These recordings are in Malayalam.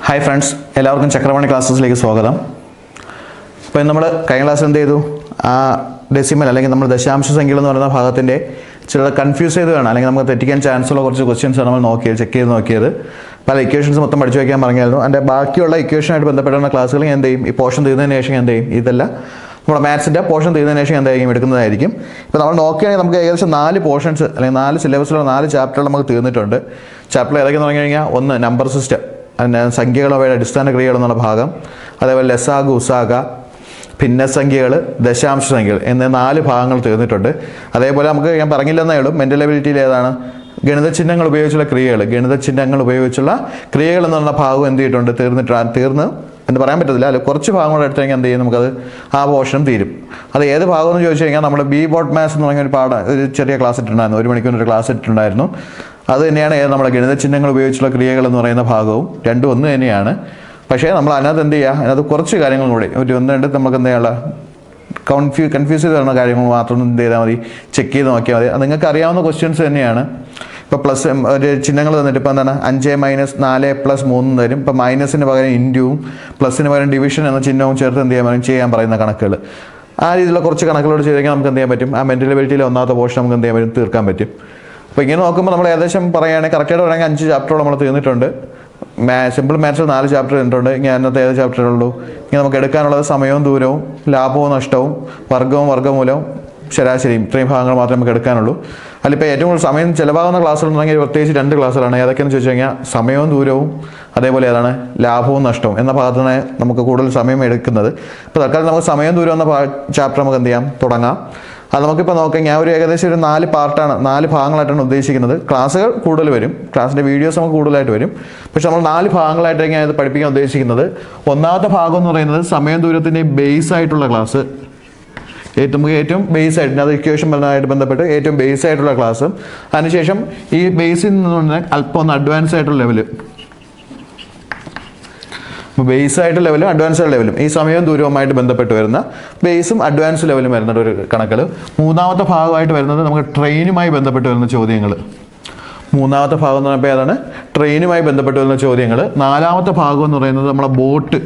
ഹായ് ഫ്രണ്ട്സ് എല്ലാവർക്കും ചക്രവാണി ക്ലാസ്സസിലേക്ക് സ്വാഗതം അപ്പോൾ നമ്മൾ കഴിഞ്ഞ ക്ലാസ് എന്ത് ചെയ്തു ആ ഡെസിമൽ അല്ലെങ്കിൽ നമ്മൾ ദശാംശ സംഖ്യകൾ എന്ന് പറയുന്ന ഭാഗത്തിൻ്റെ ചില കൺഫ്യൂസ് ചെയ്ത് വേണം അല്ലെങ്കിൽ നമുക്ക് തെറ്റിക്കാൻ ചാൻസ് ഉള്ള കുറച്ച് ക്വസ്റ്റ്യൻസ് നമ്മൾ നോക്കിയത് ചെക്ക് ചെയ്ത് നോക്കിയത് പല ഇക്വേഷൻസ് മൊത്തം പഠിച്ചു വയ്ക്കാൻ പറഞ്ഞായിരുന്നു അതിൻ്റെ ബാക്കിയുള്ള ഇക്വേഷനായിട്ട് ബന്ധപ്പെട്ടുള്ള ക്ലാസ്സുകൾ ഞാൻ എന്ത് ചെയ്യും ഈ പോർഷൻ തീർന്നതിന് ശേഷം ഞാൻ എന്ത് ചെയ്യും ഇതെല്ലാം നമ്മുടെ മാത്സിൻ്റെ പോർഷൻ തീർന്നതിന് ശേഷം എന്തായിരിക്കും എടുക്കുന്നതായിരിക്കും ഇപ്പോൾ നമ്മൾ നോക്കുകയാണെങ്കിൽ നമുക്ക് ഏകദേശം നാല് പോർഷൻസ് അല്ലെങ്കിൽ നാല് സിലബസിലുള്ള നാല് ചാപ്റ്ററുകൾ നമുക്ക് തീർന്നിട്ടുണ്ട് ചാപ്റ്റർ ഏതൊക്കെയെന്ന് പറഞ്ഞു കഴിഞ്ഞാൽ ഒന്ന് നമ്പർ സിസ്റ്റം അതിൻ്റെ സംഖ്യകൾ അവയുടെ അടിസ്ഥാന ക്രിയകൾ എന്നുള്ള ഭാഗം അതേപോലെ ലസാഗ ഉസാഗ ഭിന്നസംഖ്യകൾ ദശാംശ സംഖ്യകൾ എന്നീ നാല് ഭാഗങ്ങൾ തീർന്നിട്ടുണ്ട് അതേപോലെ നമുക്ക് ഞാൻ പറഞ്ഞില്ലെന്നേ ഉള്ളൂ മെൻ്റൽ എബിലിറ്റിയിൽ ഏതാണ് ഗണിത ചിഹ്നങ്ങൾ ഉപയോഗിച്ചുള്ള ക്രിയകൾ ഗണിത ചിഹ്നങ്ങൾ ഉപയോഗിച്ചുള്ള ക്രിയകൾ എന്നുള്ള ഭാഗം എന്ത് ചെയ്തിട്ടുണ്ട് തീർന്നിട്ട് തീർന്ന് എന്ന് പറയാൻ പറ്റത്തില്ല അല്ല കുറച്ച് ഭാഗങ്ങൾ എടുത്തു കഴിഞ്ഞാൽ എന്ത് ചെയ്യും നമുക്കത് ആ പോർഷനും തീരും അത് ഏത് ഭാഗം എന്ന് ചോദിച്ചു കഴിഞ്ഞാൽ നമ്മൾ ബി ബോട്ട് മാത്സ് എന്ന് പറഞ്ഞ ഒരു പാഠം ഒരു ചെറിയ ക്ലാസ് ഇട്ടിട്ടുണ്ടായിരുന്നു ഒരു മണിക്കൂർ ഒരു ക്ലാസ് ഇട്ടിട്ടുണ്ടായിരുന്നു അത് തന്നെയാണ് ഏത് നമ്മുടെ ഗണിത ചിഹ്നങ്ങൾ ഉപയോഗിച്ചുള്ള ക്രിയകൾ എന്ന് പറയുന്ന ഭാഗവും രണ്ടും ഒന്ന് തന്നെയാണ് പക്ഷേ നമ്മൾ അതിനകത്ത് എന്ത് ചെയ്യുക അതിനകത്ത് കുറച്ച് കാര്യങ്ങൾ കൂടി ഒരു ഒന്ന് രണ്ട് നമുക്ക് എന്ത് ചെയ്യാനുള്ള കൺഫ്യൂ കൺഫ്യൂസ് ചെയ്ത് വരുന്ന കാര്യങ്ങൾ മാത്രം എന്ത് ചെയ്താൽ മതി ചെക്ക് ചെയ്ത് നോക്കിയാൽ മതി അത് നിങ്ങൾക്ക് അറിയാവുന്ന ക്വസ്റ്റ്യൻസ് തന്നെയാണ് ഇപ്പോൾ പ്ലസ് ഒരു ചിഹ്നങ്ങൾ തന്നിട്ട് ഇപ്പോൾ എന്താണ് അഞ്ച് മൈനസ് നാല് പ്ലസ് മൂന്ന് തരും ഇപ്പോൾ മൈനസിന് പകരം ഇൻറ്റുവും പ്ലസിന് പകരം ഡിവിഷൻ എന്ന ചിഹ്നവും ചേർത്ത് എന്ത് ചെയ്യാൻ പറയും ചെയ്യാൻ പറയുന്ന കണക്കുകൾ ആ രീതിയിലുള്ള കുറച്ച് കണക്കുകളോട് ചെയ്ത് കഴിഞ്ഞാൽ നമുക്ക് എന്ത് ചെയ്യാൻ പറ്റും ആ മെൻ്റൽ എബിലിറ്റിയിലെ ഒന്നാമത്തെ പോർഷൻ നമുക്ക് എന്ത് ചെയ്യാൻ പറ്റും തീർക്കാൻ പറ്റും അപ്പോൾ ഇങ്ങനെ നോക്കുമ്പോൾ നമ്മൾ ഏകദേശം പറയുകയാണെങ്കിൽ കറക്റ്റായിട്ട് പറയുകയാണെങ്കിൽ അഞ്ച് ചാപ്റ്ററോളം നമ്മൾ തീർന്നിട്ടുണ്ട് മാ സിമ്പിൾ മാത്സിൽ നാല് ചാപ്റ്റർ ഉണ്ട് ഇങ്ങനെ അതിനകത്ത് ഏത് ചാപ്റ്ററേ ഉള്ളൂ ഇങ്ങനെ നമുക്ക് എടുക്കാനുള്ളത് സമയവും ദൂരവും ലാഭവും നഷ്ടവും വർഗവും വർഗ്ഗമൂലവും ശരാശരിയും ഇത്രയും ഭാഗങ്ങൾ മാത്രമേ നമുക്ക് എടുക്കാനുള്ളൂ അതിലിപ്പോൾ ഏറ്റവും കൂടുതൽ സമയം ചിലവാകുന്ന ക്ലാസ്സുകളുണ്ടെങ്കിൽ പ്രത്യേകിച്ച് രണ്ട് ക്ലാസ്സുകളാണ് ഏതൊക്കെയെന്ന് ചോദിച്ചു കഴിഞ്ഞാൽ സമയവും ദൂരവും അതേപോലെ ഏതാണ് ലാഭവും നഷ്ടവും എന്ന ഭാഗത്താണ് നമുക്ക് കൂടുതൽ സമയം എടുക്കുന്നത് ഇപ്പോൾ തൽക്കാലം നമുക്ക് സമയം ദൂരം എന്ന ചാപ്റ്റർ നമുക്ക് എന്ത് ചെയ്യാം തുടങ്ങാം അത് നമുക്കിപ്പോൾ നോക്കാം ഞാൻ ഒരു ഏകദേശം ഒരു നാല് പാർട്ടാണ് നാല് ഭാഗങ്ങളായിട്ടാണ് ഉദ്ദേശിക്കുന്നത് ക്ലാസ്സുകൾ കൂടുതൽ വരും ക്ലാസ്സിൻ്റെ വീഡിയോസ് നമുക്ക് കൂടുതലായിട്ട് വരും പക്ഷെ നമ്മൾ നാല് ഭാഗങ്ങളായിട്ടാണ് ഞാൻ ഇത് പഠിപ്പിക്കാൻ ഉദ്ദേശിക്കുന്നത് ഒന്നാമത്തെ ഭാഗം എന്ന് പറയുന്നത് സമയം ദൂരത്തിൻ്റെ ബേസ് ആയിട്ടുള്ള ക്ലാസ് ഏറ്റവും നമുക്ക് ഏറ്റവും ബേസ് ആയിട്ട് അത് ഇക്വേഷൻ പറഞ്ഞതായിട്ട് ബന്ധപ്പെട്ട് ഏറ്റവും ബേസ് ആയിട്ടുള്ള ക്ലാസ്സും അതിനുശേഷം ഈ ബേസിൽ നിന്ന് അല്പം ഒന്ന് അഡ്വാൻസ് ആയിട്ടുള്ള ലെവല് ബേസ് ആയിട്ട് ലെവലും അഡ്വാൻസ്ഡ് ലെവലും ഈ സമയവും ദൂരവുമായിട്ട് ബന്ധപ്പെട്ട് വരുന്ന ബേസും അഡ്വാൻസ് ലെവലും വരുന്ന ഒരു കണക്കുകൾ മൂന്നാമത്തെ ഭാഗമായിട്ട് വരുന്നത് നമുക്ക് ട്രെയിനുമായി ബന്ധപ്പെട്ട് വരുന്ന ചോദ്യങ്ങൾ മൂന്നാമത്തെ ഭാഗം എന്ന് പറയുമ്പോൾ ഏതാണ് ട്രെയിനുമായി ബന്ധപ്പെട്ട് വരുന്ന ചോദ്യങ്ങൾ നാലാമത്തെ ഭാഗം എന്ന് പറയുന്നത് നമ്മളെ ബോട്ട്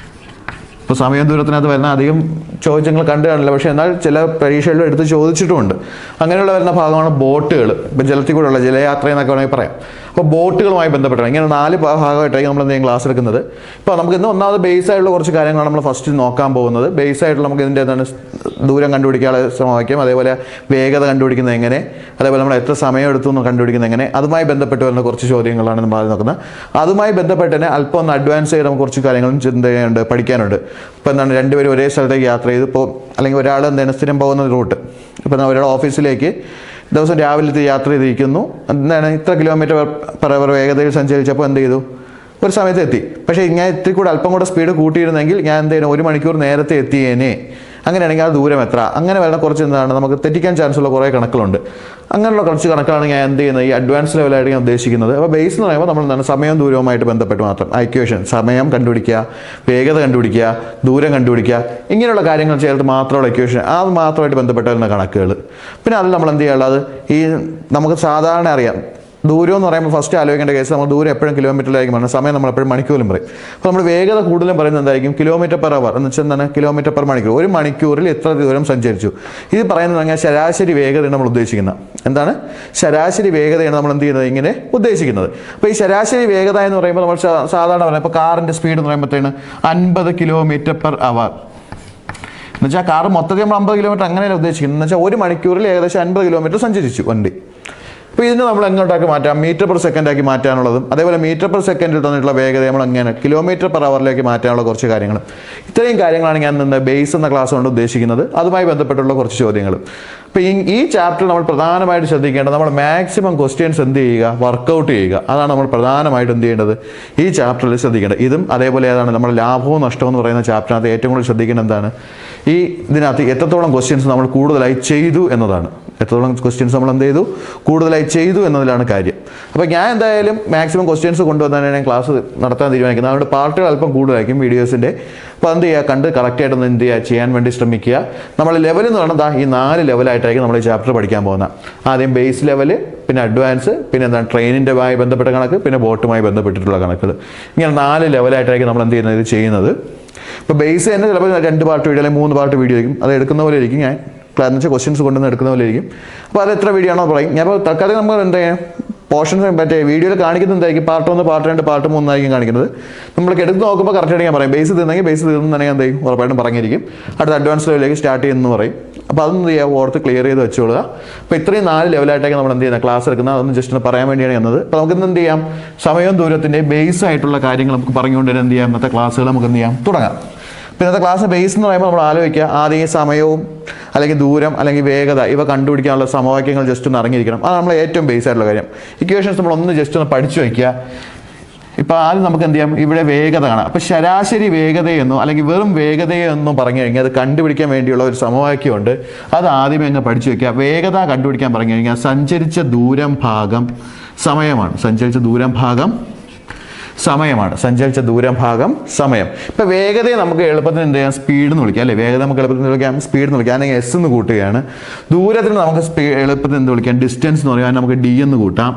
ഇപ്പോൾ സമയം ദൂരത്തിനകത്ത് വരുന്ന അധികം ചോദ്യങ്ങൾ കണ്ടു കാണില്ല പക്ഷേ എന്നാൽ ചില പരീക്ഷകളിലും എടുത്ത് ചോദിച്ചിട്ടുമുണ്ട് അങ്ങനെയുള്ള വരുന്ന ഭാഗമാണ് ബോട്ടുകൾ ഇപ്പം ജലത്തിൽ കൂടെയുള്ള ജലയാത്ര എന്നൊക്കെ വേണമെങ്കിൽ പറയാം അപ്പോൾ ബോട്ടുകളുമായി ബന്ധപ്പെട്ടാണ് ഇങ്ങനെ നാല് ഭാ- ഭാഗമായിട്ടായിരിക്കും നമ്മൾ എന്തെങ്കിലും ക്ലാസ് എടുക്കുന്നത് ഇപ്പോൾ നമുക്ക് ഇന്ന് ഒന്നാമത് ബേസ് ആയിട്ടുള്ള കുറച്ച് കാര്യങ്ങളാണ് നമ്മൾ ഫസ്റ്റ് നോക്കാൻ പോകുന്നത് ബേസ് ആയിട്ടുള്ള നമുക്ക് ഇതിൻ്റെ എന്താണ് ദൂരം കണ്ടുപിടിക്കാനുള്ള ശ്രമമാക്കും അതേപോലെ വേഗത കണ്ടുപിടിക്കുന്നത് എങ്ങനെ അതേപോലെ നമ്മൾ എത്ര സമയം എടുത്തു എന്ന് കണ്ടുപിടിക്കുന്നത് എങ്ങനെ അതുമായി ബന്ധപ്പെട്ട് വരുന്ന കുറച്ച് ചോദ്യങ്ങളാണ് നമ്മൾ ആദ്യം നോക്കുന്നത് അതുമായി ബന്ധപ്പെട്ട് തന്നെ അല്പം ഒന്ന് അഡ്വാൻസ് ചെയ്ത് നമുക്ക് കുറച്ച് കാര്യങ്ങളും ചിന്ത ചെയ്യാനുണ്ട് പഠിക്കാനുണ്ട് ഇപ്പോൾ എന്താണ് രണ്ടുപേരും ഒരേ സ്ഥലത്തേക്ക് യാത്ര ചെയ്ത് ഇപ്പോൾ അല്ലെങ്കിൽ ഒരാൾ എന്താണ് സ്ഥിരം പോകുന്ന റൂട്ട് ഇപ്പോൾ ഒരാൾ ഓഫീസിലേക്ക് ദിവസം രാവിലത്തെ യാത്ര ചെയ്തിരിക്കുന്നു എന്താണ് ഇത്ര കിലോമീറ്റർ പെർ അവർ വേഗതയിൽ സഞ്ചരിച്ചപ്പോൾ എന്ത് ചെയ്തു ഒരു സമയത്ത് എത്തി പക്ഷേ ഞാൻ ഇത്തിരി കൂടെ അല്പം കൂടെ സ്പീഡ് കൂട്ടിയിരുന്നെങ്കിൽ ഞാൻ എന്ത് ചെയ്യണം ഒരു മണിക്കൂർ നേരത്തെ എത്തിയേനെ അങ്ങനെയാണെങ്കിൽ ആ ദൂരം എത്ര അങ്ങനെ വരുന്ന കുറച്ച് എന്താണ് നമുക്ക് തെറ്റിക്കാൻ ചാൻസ് ഉള്ള കുറേ കണക്കുകളുണ്ട് അങ്ങനെയുള്ള കുറച്ച് കണക്കാണ് ഞാൻ എന്ത് ചെയ്യുന്നത് ഈ അഡ്വാൻസ് ലെവലായിട്ട് ഞാൻ ഉദ്ദേശിക്കുന്നത് അപ്പോൾ ബേസ് എന്ന് പറയുമ്പോൾ നമ്മൾ എന്താണ് സമയവും ദൂരവുമായിട്ട് ബന്ധപ്പെട്ട് മാത്രം ഇക്വേഷൻ സമയം കണ്ടുപിടിക്കുക വേഗത കണ്ടുപിടിക്കുക ദൂരം കണ്ടുപിടിക്കുക ഇങ്ങനെയുള്ള കാര്യങ്ങൾ ചേർത്ത് മാത്രമുള്ള ഇക്വേഷൻ അത് മാത്രമായിട്ട് ബന്ധപ്പെട്ട് വരുന്ന കണക്കുകൾ പിന്നെ അതിൽ നമ്മൾ എന്ത് ചെയ്യുള്ളത് ഈ നമുക്ക് സാധാരണ അറിയാം ദൂരം എന്ന് പറയുമ്പോൾ ഫസ്റ്റ് ആലോചിക്കേണ്ട കേസ് നമ്മൾ ദൂരം എപ്പോഴും കിലോമീറ്ററിലായിരിക്കും പറയുന്നത് സമയം നമ്മൾ എപ്പോഴും മണിക്കൂറിലും പറയും അപ്പോൾ നമ്മൾ വേഗത കൂടുതലും പറയുന്നത് എന്തായിരിക്കും കിലോമീറ്റർ പെർ അവർ എന്ന് വെച്ചാൽ എന്താണ് കിലോമീറ്റർ പെർ മണിക്കൂർ ഒരു മണിക്കൂറിൽ എത്ര ദൂരം സഞ്ചരിച്ചു ഇത് പറയുന്നത് പറഞ്ഞാൽ ശരാശരി വേഗതയാണ് നമ്മൾ ഉദ്ദേശിക്കുന്നത് എന്താണ് ശരാശരി വേഗതയാണ് നമ്മൾ എന്ത് ചെയ്യുന്നത് ഇങ്ങനെ ഉദ്ദേശിക്കുന്നത് അപ്പോൾ ഈ ശരാശരി വേഗത എന്ന് പറയുമ്പോൾ നമ്മൾ സാ- സാധാരണ പറയുന്നത് ഇപ്പോൾ കാറിൻ്റെ സ്പീഡ് എന്ന് പറയുമ്പോഴത്തേന് അൻപത് കിലോമീറ്റർ പെർ അവർ എന്നുവെച്ചാൽ കാർ മൊത്തത്തിൽ നമ്മൾ അമ്പത് കിലോമീറ്റർ അങ്ങനെയല്ല ഉദ്ദേശിക്കുന്നത് എന്ന് വെച്ചാൽ ഒരു മണിക്കൂറിൽ ഏകദേശം അൻപത് കിലോമീറ്റർ സഞ്ചരിച്ചു വണ്ടി അപ്പോൾ ഇതിനെ നമ്മൾ എങ്ങോട്ടാക്കി മാറ്റാം മീറ്റർ പെർ സെക്കൻഡ് ആക്കി മാറ്റാനുള്ളതും അതേപോലെ മീറ്റർ പെർ സെക്കൻഡിൽ തന്നിട്ടുള്ള വേഗത നമ്മൾ എങ്ങനെ കിലോമീറ്റർ പെർ അവറിലേക്ക് മാറ്റാനുള്ള കുറച്ച് കാര്യങ്ങൾ ഇത്രയും കാര്യങ്ങളാണ് ഞാൻ നിന്ന് ബേസ് എന്ന ക്ലാസ് കൊണ്ട് ഉദ്ദേശിക്കുന്നത് അതുമായി ബന്ധപ്പെട്ടുള്ള കുറച്ച് ചോദ്യങ്ങൾ അപ്പോൾ ഈ ഈ ചാപ്റ്ററിൽ നമ്മൾ പ്രധാനമായിട്ട് ശ്രദ്ധിക്കേണ്ടത് നമ്മൾ മാക്സിമം ക്വസ്റ്റ്യൻസ് എന്ത് ചെയ്യുക വർക്കൗട്ട് ചെയ്യുക അതാണ് നമ്മൾ പ്രധാനമായിട്ട് എന്ത് ചെയ്യേണ്ടത് ഈ ചാപ്റ്ററിൽ ശ്രദ്ധിക്കേണ്ടത് ഇതും അതേപോലെ ഏതാണ് നമ്മുടെ ലാഭവും നഷ്ടവും എന്ന് പറയുന്ന ചാപ്റ്ററിനകത്ത് ഏറ്റവും കൂടുതൽ ശ്രദ്ധിക്കേണ്ടത് എന്താണ് ഈ ഇതിനകത്ത് എത്രത്തോളം ക്വസ്റ്റ്യൻസ് നമ്മൾ കൂടുതലായി ചെയ്തു എന്നതാണ് എത്രത്തോളം ക്വസ്റ്റ്യൻസ് നമ്മൾ എന്ത് ചെയ്തു കൂടുതലായി ചെയ്തു എന്നതിലാണ് കാര്യം അപ്പോൾ ഞാൻ എന്തായാലും മാക്സിമം ക്വസ്റ്റ്യൻസ് കൊണ്ടുവന്നാണ് ഞാൻ ക്ലാസ് നടത്താൻ തീരുമാനിക്കുന്നത് അതുകൊണ്ട് പാർട്ടുകൾ അല്പം കൂടുതലായിരിക്കും വീഡിയോസിൻ്റെ അപ്പോൾ എന്ത് ചെയ്യുക കണ്ട് കറക്റ്റായിട്ടൊന്ന് എന്ത് ചെയ്യുക ചെയ്യാൻ വേണ്ടി ശ്രമിക്കുക നമ്മൾ ലെവൽ എന്ന് പറയുന്നത് ദാ ഈ നാല് ലെവലായിട്ടായിരിക്കും നമ്മൾ ഈ ചാപ്റ്റർ പഠിക്കാൻ പോകുന്നത് ആദ്യം ബേസ് ലെവൽ പിന്നെ അഡ്വാൻസ് പിന്നെ എന്താണ് ട്രെയിനിൻ്റെമായി ബന്ധപ്പെട്ട കണക്ക് പിന്നെ ബോട്ടുമായി ബന്ധപ്പെട്ടിട്ടുള്ള കണക്കുകൾ ഇങ്ങനെ നാല് ലെവലായിട്ടായിരിക്കും നമ്മൾ എന്ത് ചെയ്യുന്നത് ഇത് ചെയ്യുന്നത് ഇപ്പോൾ ബേസ് തന്നെ ചിലപ്പോൾ രണ്ട് പാർട്ട് വീഡിയോ അല്ലെങ്കിൽ മൂന്ന് പാർട്ട് വീഡിയോ ആയിരിക്കും അത് എടുക്കുന്ന പോലെ ഇരിക്കും ഞാൻ ക്ലാസ് വെച്ചാൽ ക്വസ്റ്റ്യൻസ് കൊണ്ടുവന്ന് എടുക്കുന്ന പോലെ ഇരിക്കും അപ്പോൾ അത് എത്ര വീഡിയോ ആണോ പറയും ഞാൻ ഇപ്പോൾ തൽക്കാലം നമ്മൾ എന്താ ചെയ്യാം പോർഷൻസ് മറ്റേ വീഡിയോയിൽ കാണിക്കുന്നത് എന്തായിരിക്കും പാർട്ട് ഒന്ന് പാർട്ട് രണ്ട് പാർട്ട് മൂന്നായിരിക്കും കാണിക്കുന്നത് നമ്മൾ എടുത്ത് നോക്കുമ്പോൾ കറക്റ്റായിട്ട് ഞാൻ പറയും ബേസ് തീർന്നെങ്കിൽ ബേസ് തീർന്നെങ്കിൽ എന്ത് ചെയ്യും ഉറപ്പായിട്ടും പറഞ്ഞിരിക്കും അടുത്ത അഡ്വാൻസ് ലെവലിലേക്ക് സ്റ്റാർട്ട് ചെയ്യുന്നു പറയും അപ്പോൾ അതൊന്നും ചെയ്യുക ഓർത്ത് ക്ലിയർ ചെയ്ത് വെച്ചോളുക അപ്പോൾ ഇത്രയും നാല് ലെവലായിട്ടൊക്കെ നമ്മൾ എന്ത് ചെയ്യുന്നത് ക്ലാസ് എടുക്കുന്നത് അതൊന്ന് ജസ്റ്റ് ഒന്ന് പറയാൻ വേണ്ടിയാണ് എന്നത് അപ്പോൾ നമുക്ക് ഇന്ന് എന്ത് ചെയ്യാം സമയവും ദൂരത്തിൻ്റെ ബേസ് ആയിട്ടുള്ള കാര്യങ്ങൾ നമുക്ക് പറഞ്ഞുകൊണ്ട് തന്നെ എന്ത് ചെയ്യാം ഇന്നത്തെ ക്ലാസ്സുകൾ നമുക്ക് എന്ത് ചെയ്യാം തുടങ്ങാം അപ്പോൾ ഇന്നത്തെ ക്ലാസ് ബേസ് എന്ന് പറയുമ്പോൾ നമ്മൾ ആലോചിക്കുക ആദ്യം ഈ സമയവും അല്ലെങ്കിൽ ദൂരം അല്ലെങ്കിൽ വേഗത ഇവ കണ്ടുപിടിക്കാനുള്ള സമവാക്യങ്ങൾ ജസ്റ്റ് ഒന്ന് അറിഞ്ഞിരിക്കണം അതാണ് നമ്മൾ ഏറ്റവും ബേസ് ആയിട്ടുള്ള കാര്യം ഇക്വേഷൻസ് നമ്മൾ ഒന്ന് ജസ്റ്റ് ഒന്ന് പഠിച്ചു വയ്ക്കുക ഇപ്പോൾ ആദ്യം നമുക്ക് എന്ത് ചെയ്യാം ഇവിടെ വേഗത കാണാം അപ്പോൾ ശരാശരി വേഗതയെന്നോ അല്ലെങ്കിൽ വെറും വേഗതയെന്നോ പറഞ്ഞു കഴിഞ്ഞാൽ അത് കണ്ടുപിടിക്കാൻ വേണ്ടിയുള്ള ഒരു സമവാക്യമുണ്ട് അത് ആദ്യമേ അങ്ങ് പഠിച്ചു വയ്ക്കുക വേഗത കണ്ടുപിടിക്കാൻ പറഞ്ഞു കഴിഞ്ഞാൽ സഞ്ചരിച്ച ദൂരം ഭാഗം സമയമാണ് സഞ്ചരിച്ച ദൂരം ഭാഗം സമയമാണ് സഞ്ചരിച്ച ദൂരം ഭാഗം സമയം ഇപ്പൊ വേഗതയെ നമുക്ക് എളുപ്പത്തിന് എന്ത് ചെയ്യാം സ്പീഡ് എന്ന് വിളിക്കാം അല്ലേ വേഗത നമുക്ക് എളുപ്പത്തിൽ വിളിക്കാം സ്പീഡ് എന്ന് വിളിക്കാം അല്ലെങ്കിൽ എസ് എന്ന് കൂട്ടുകയാണ് ദൂരത്തിന് നമുക്ക് സ്പീ എളുപ്പത്തിൽ എന്ത് വിളിക്കാം ഡിസ്റ്റൻസ് എന്ന് പറയാൻ നമുക്ക് ഡി എന്ന് കൂട്ടാം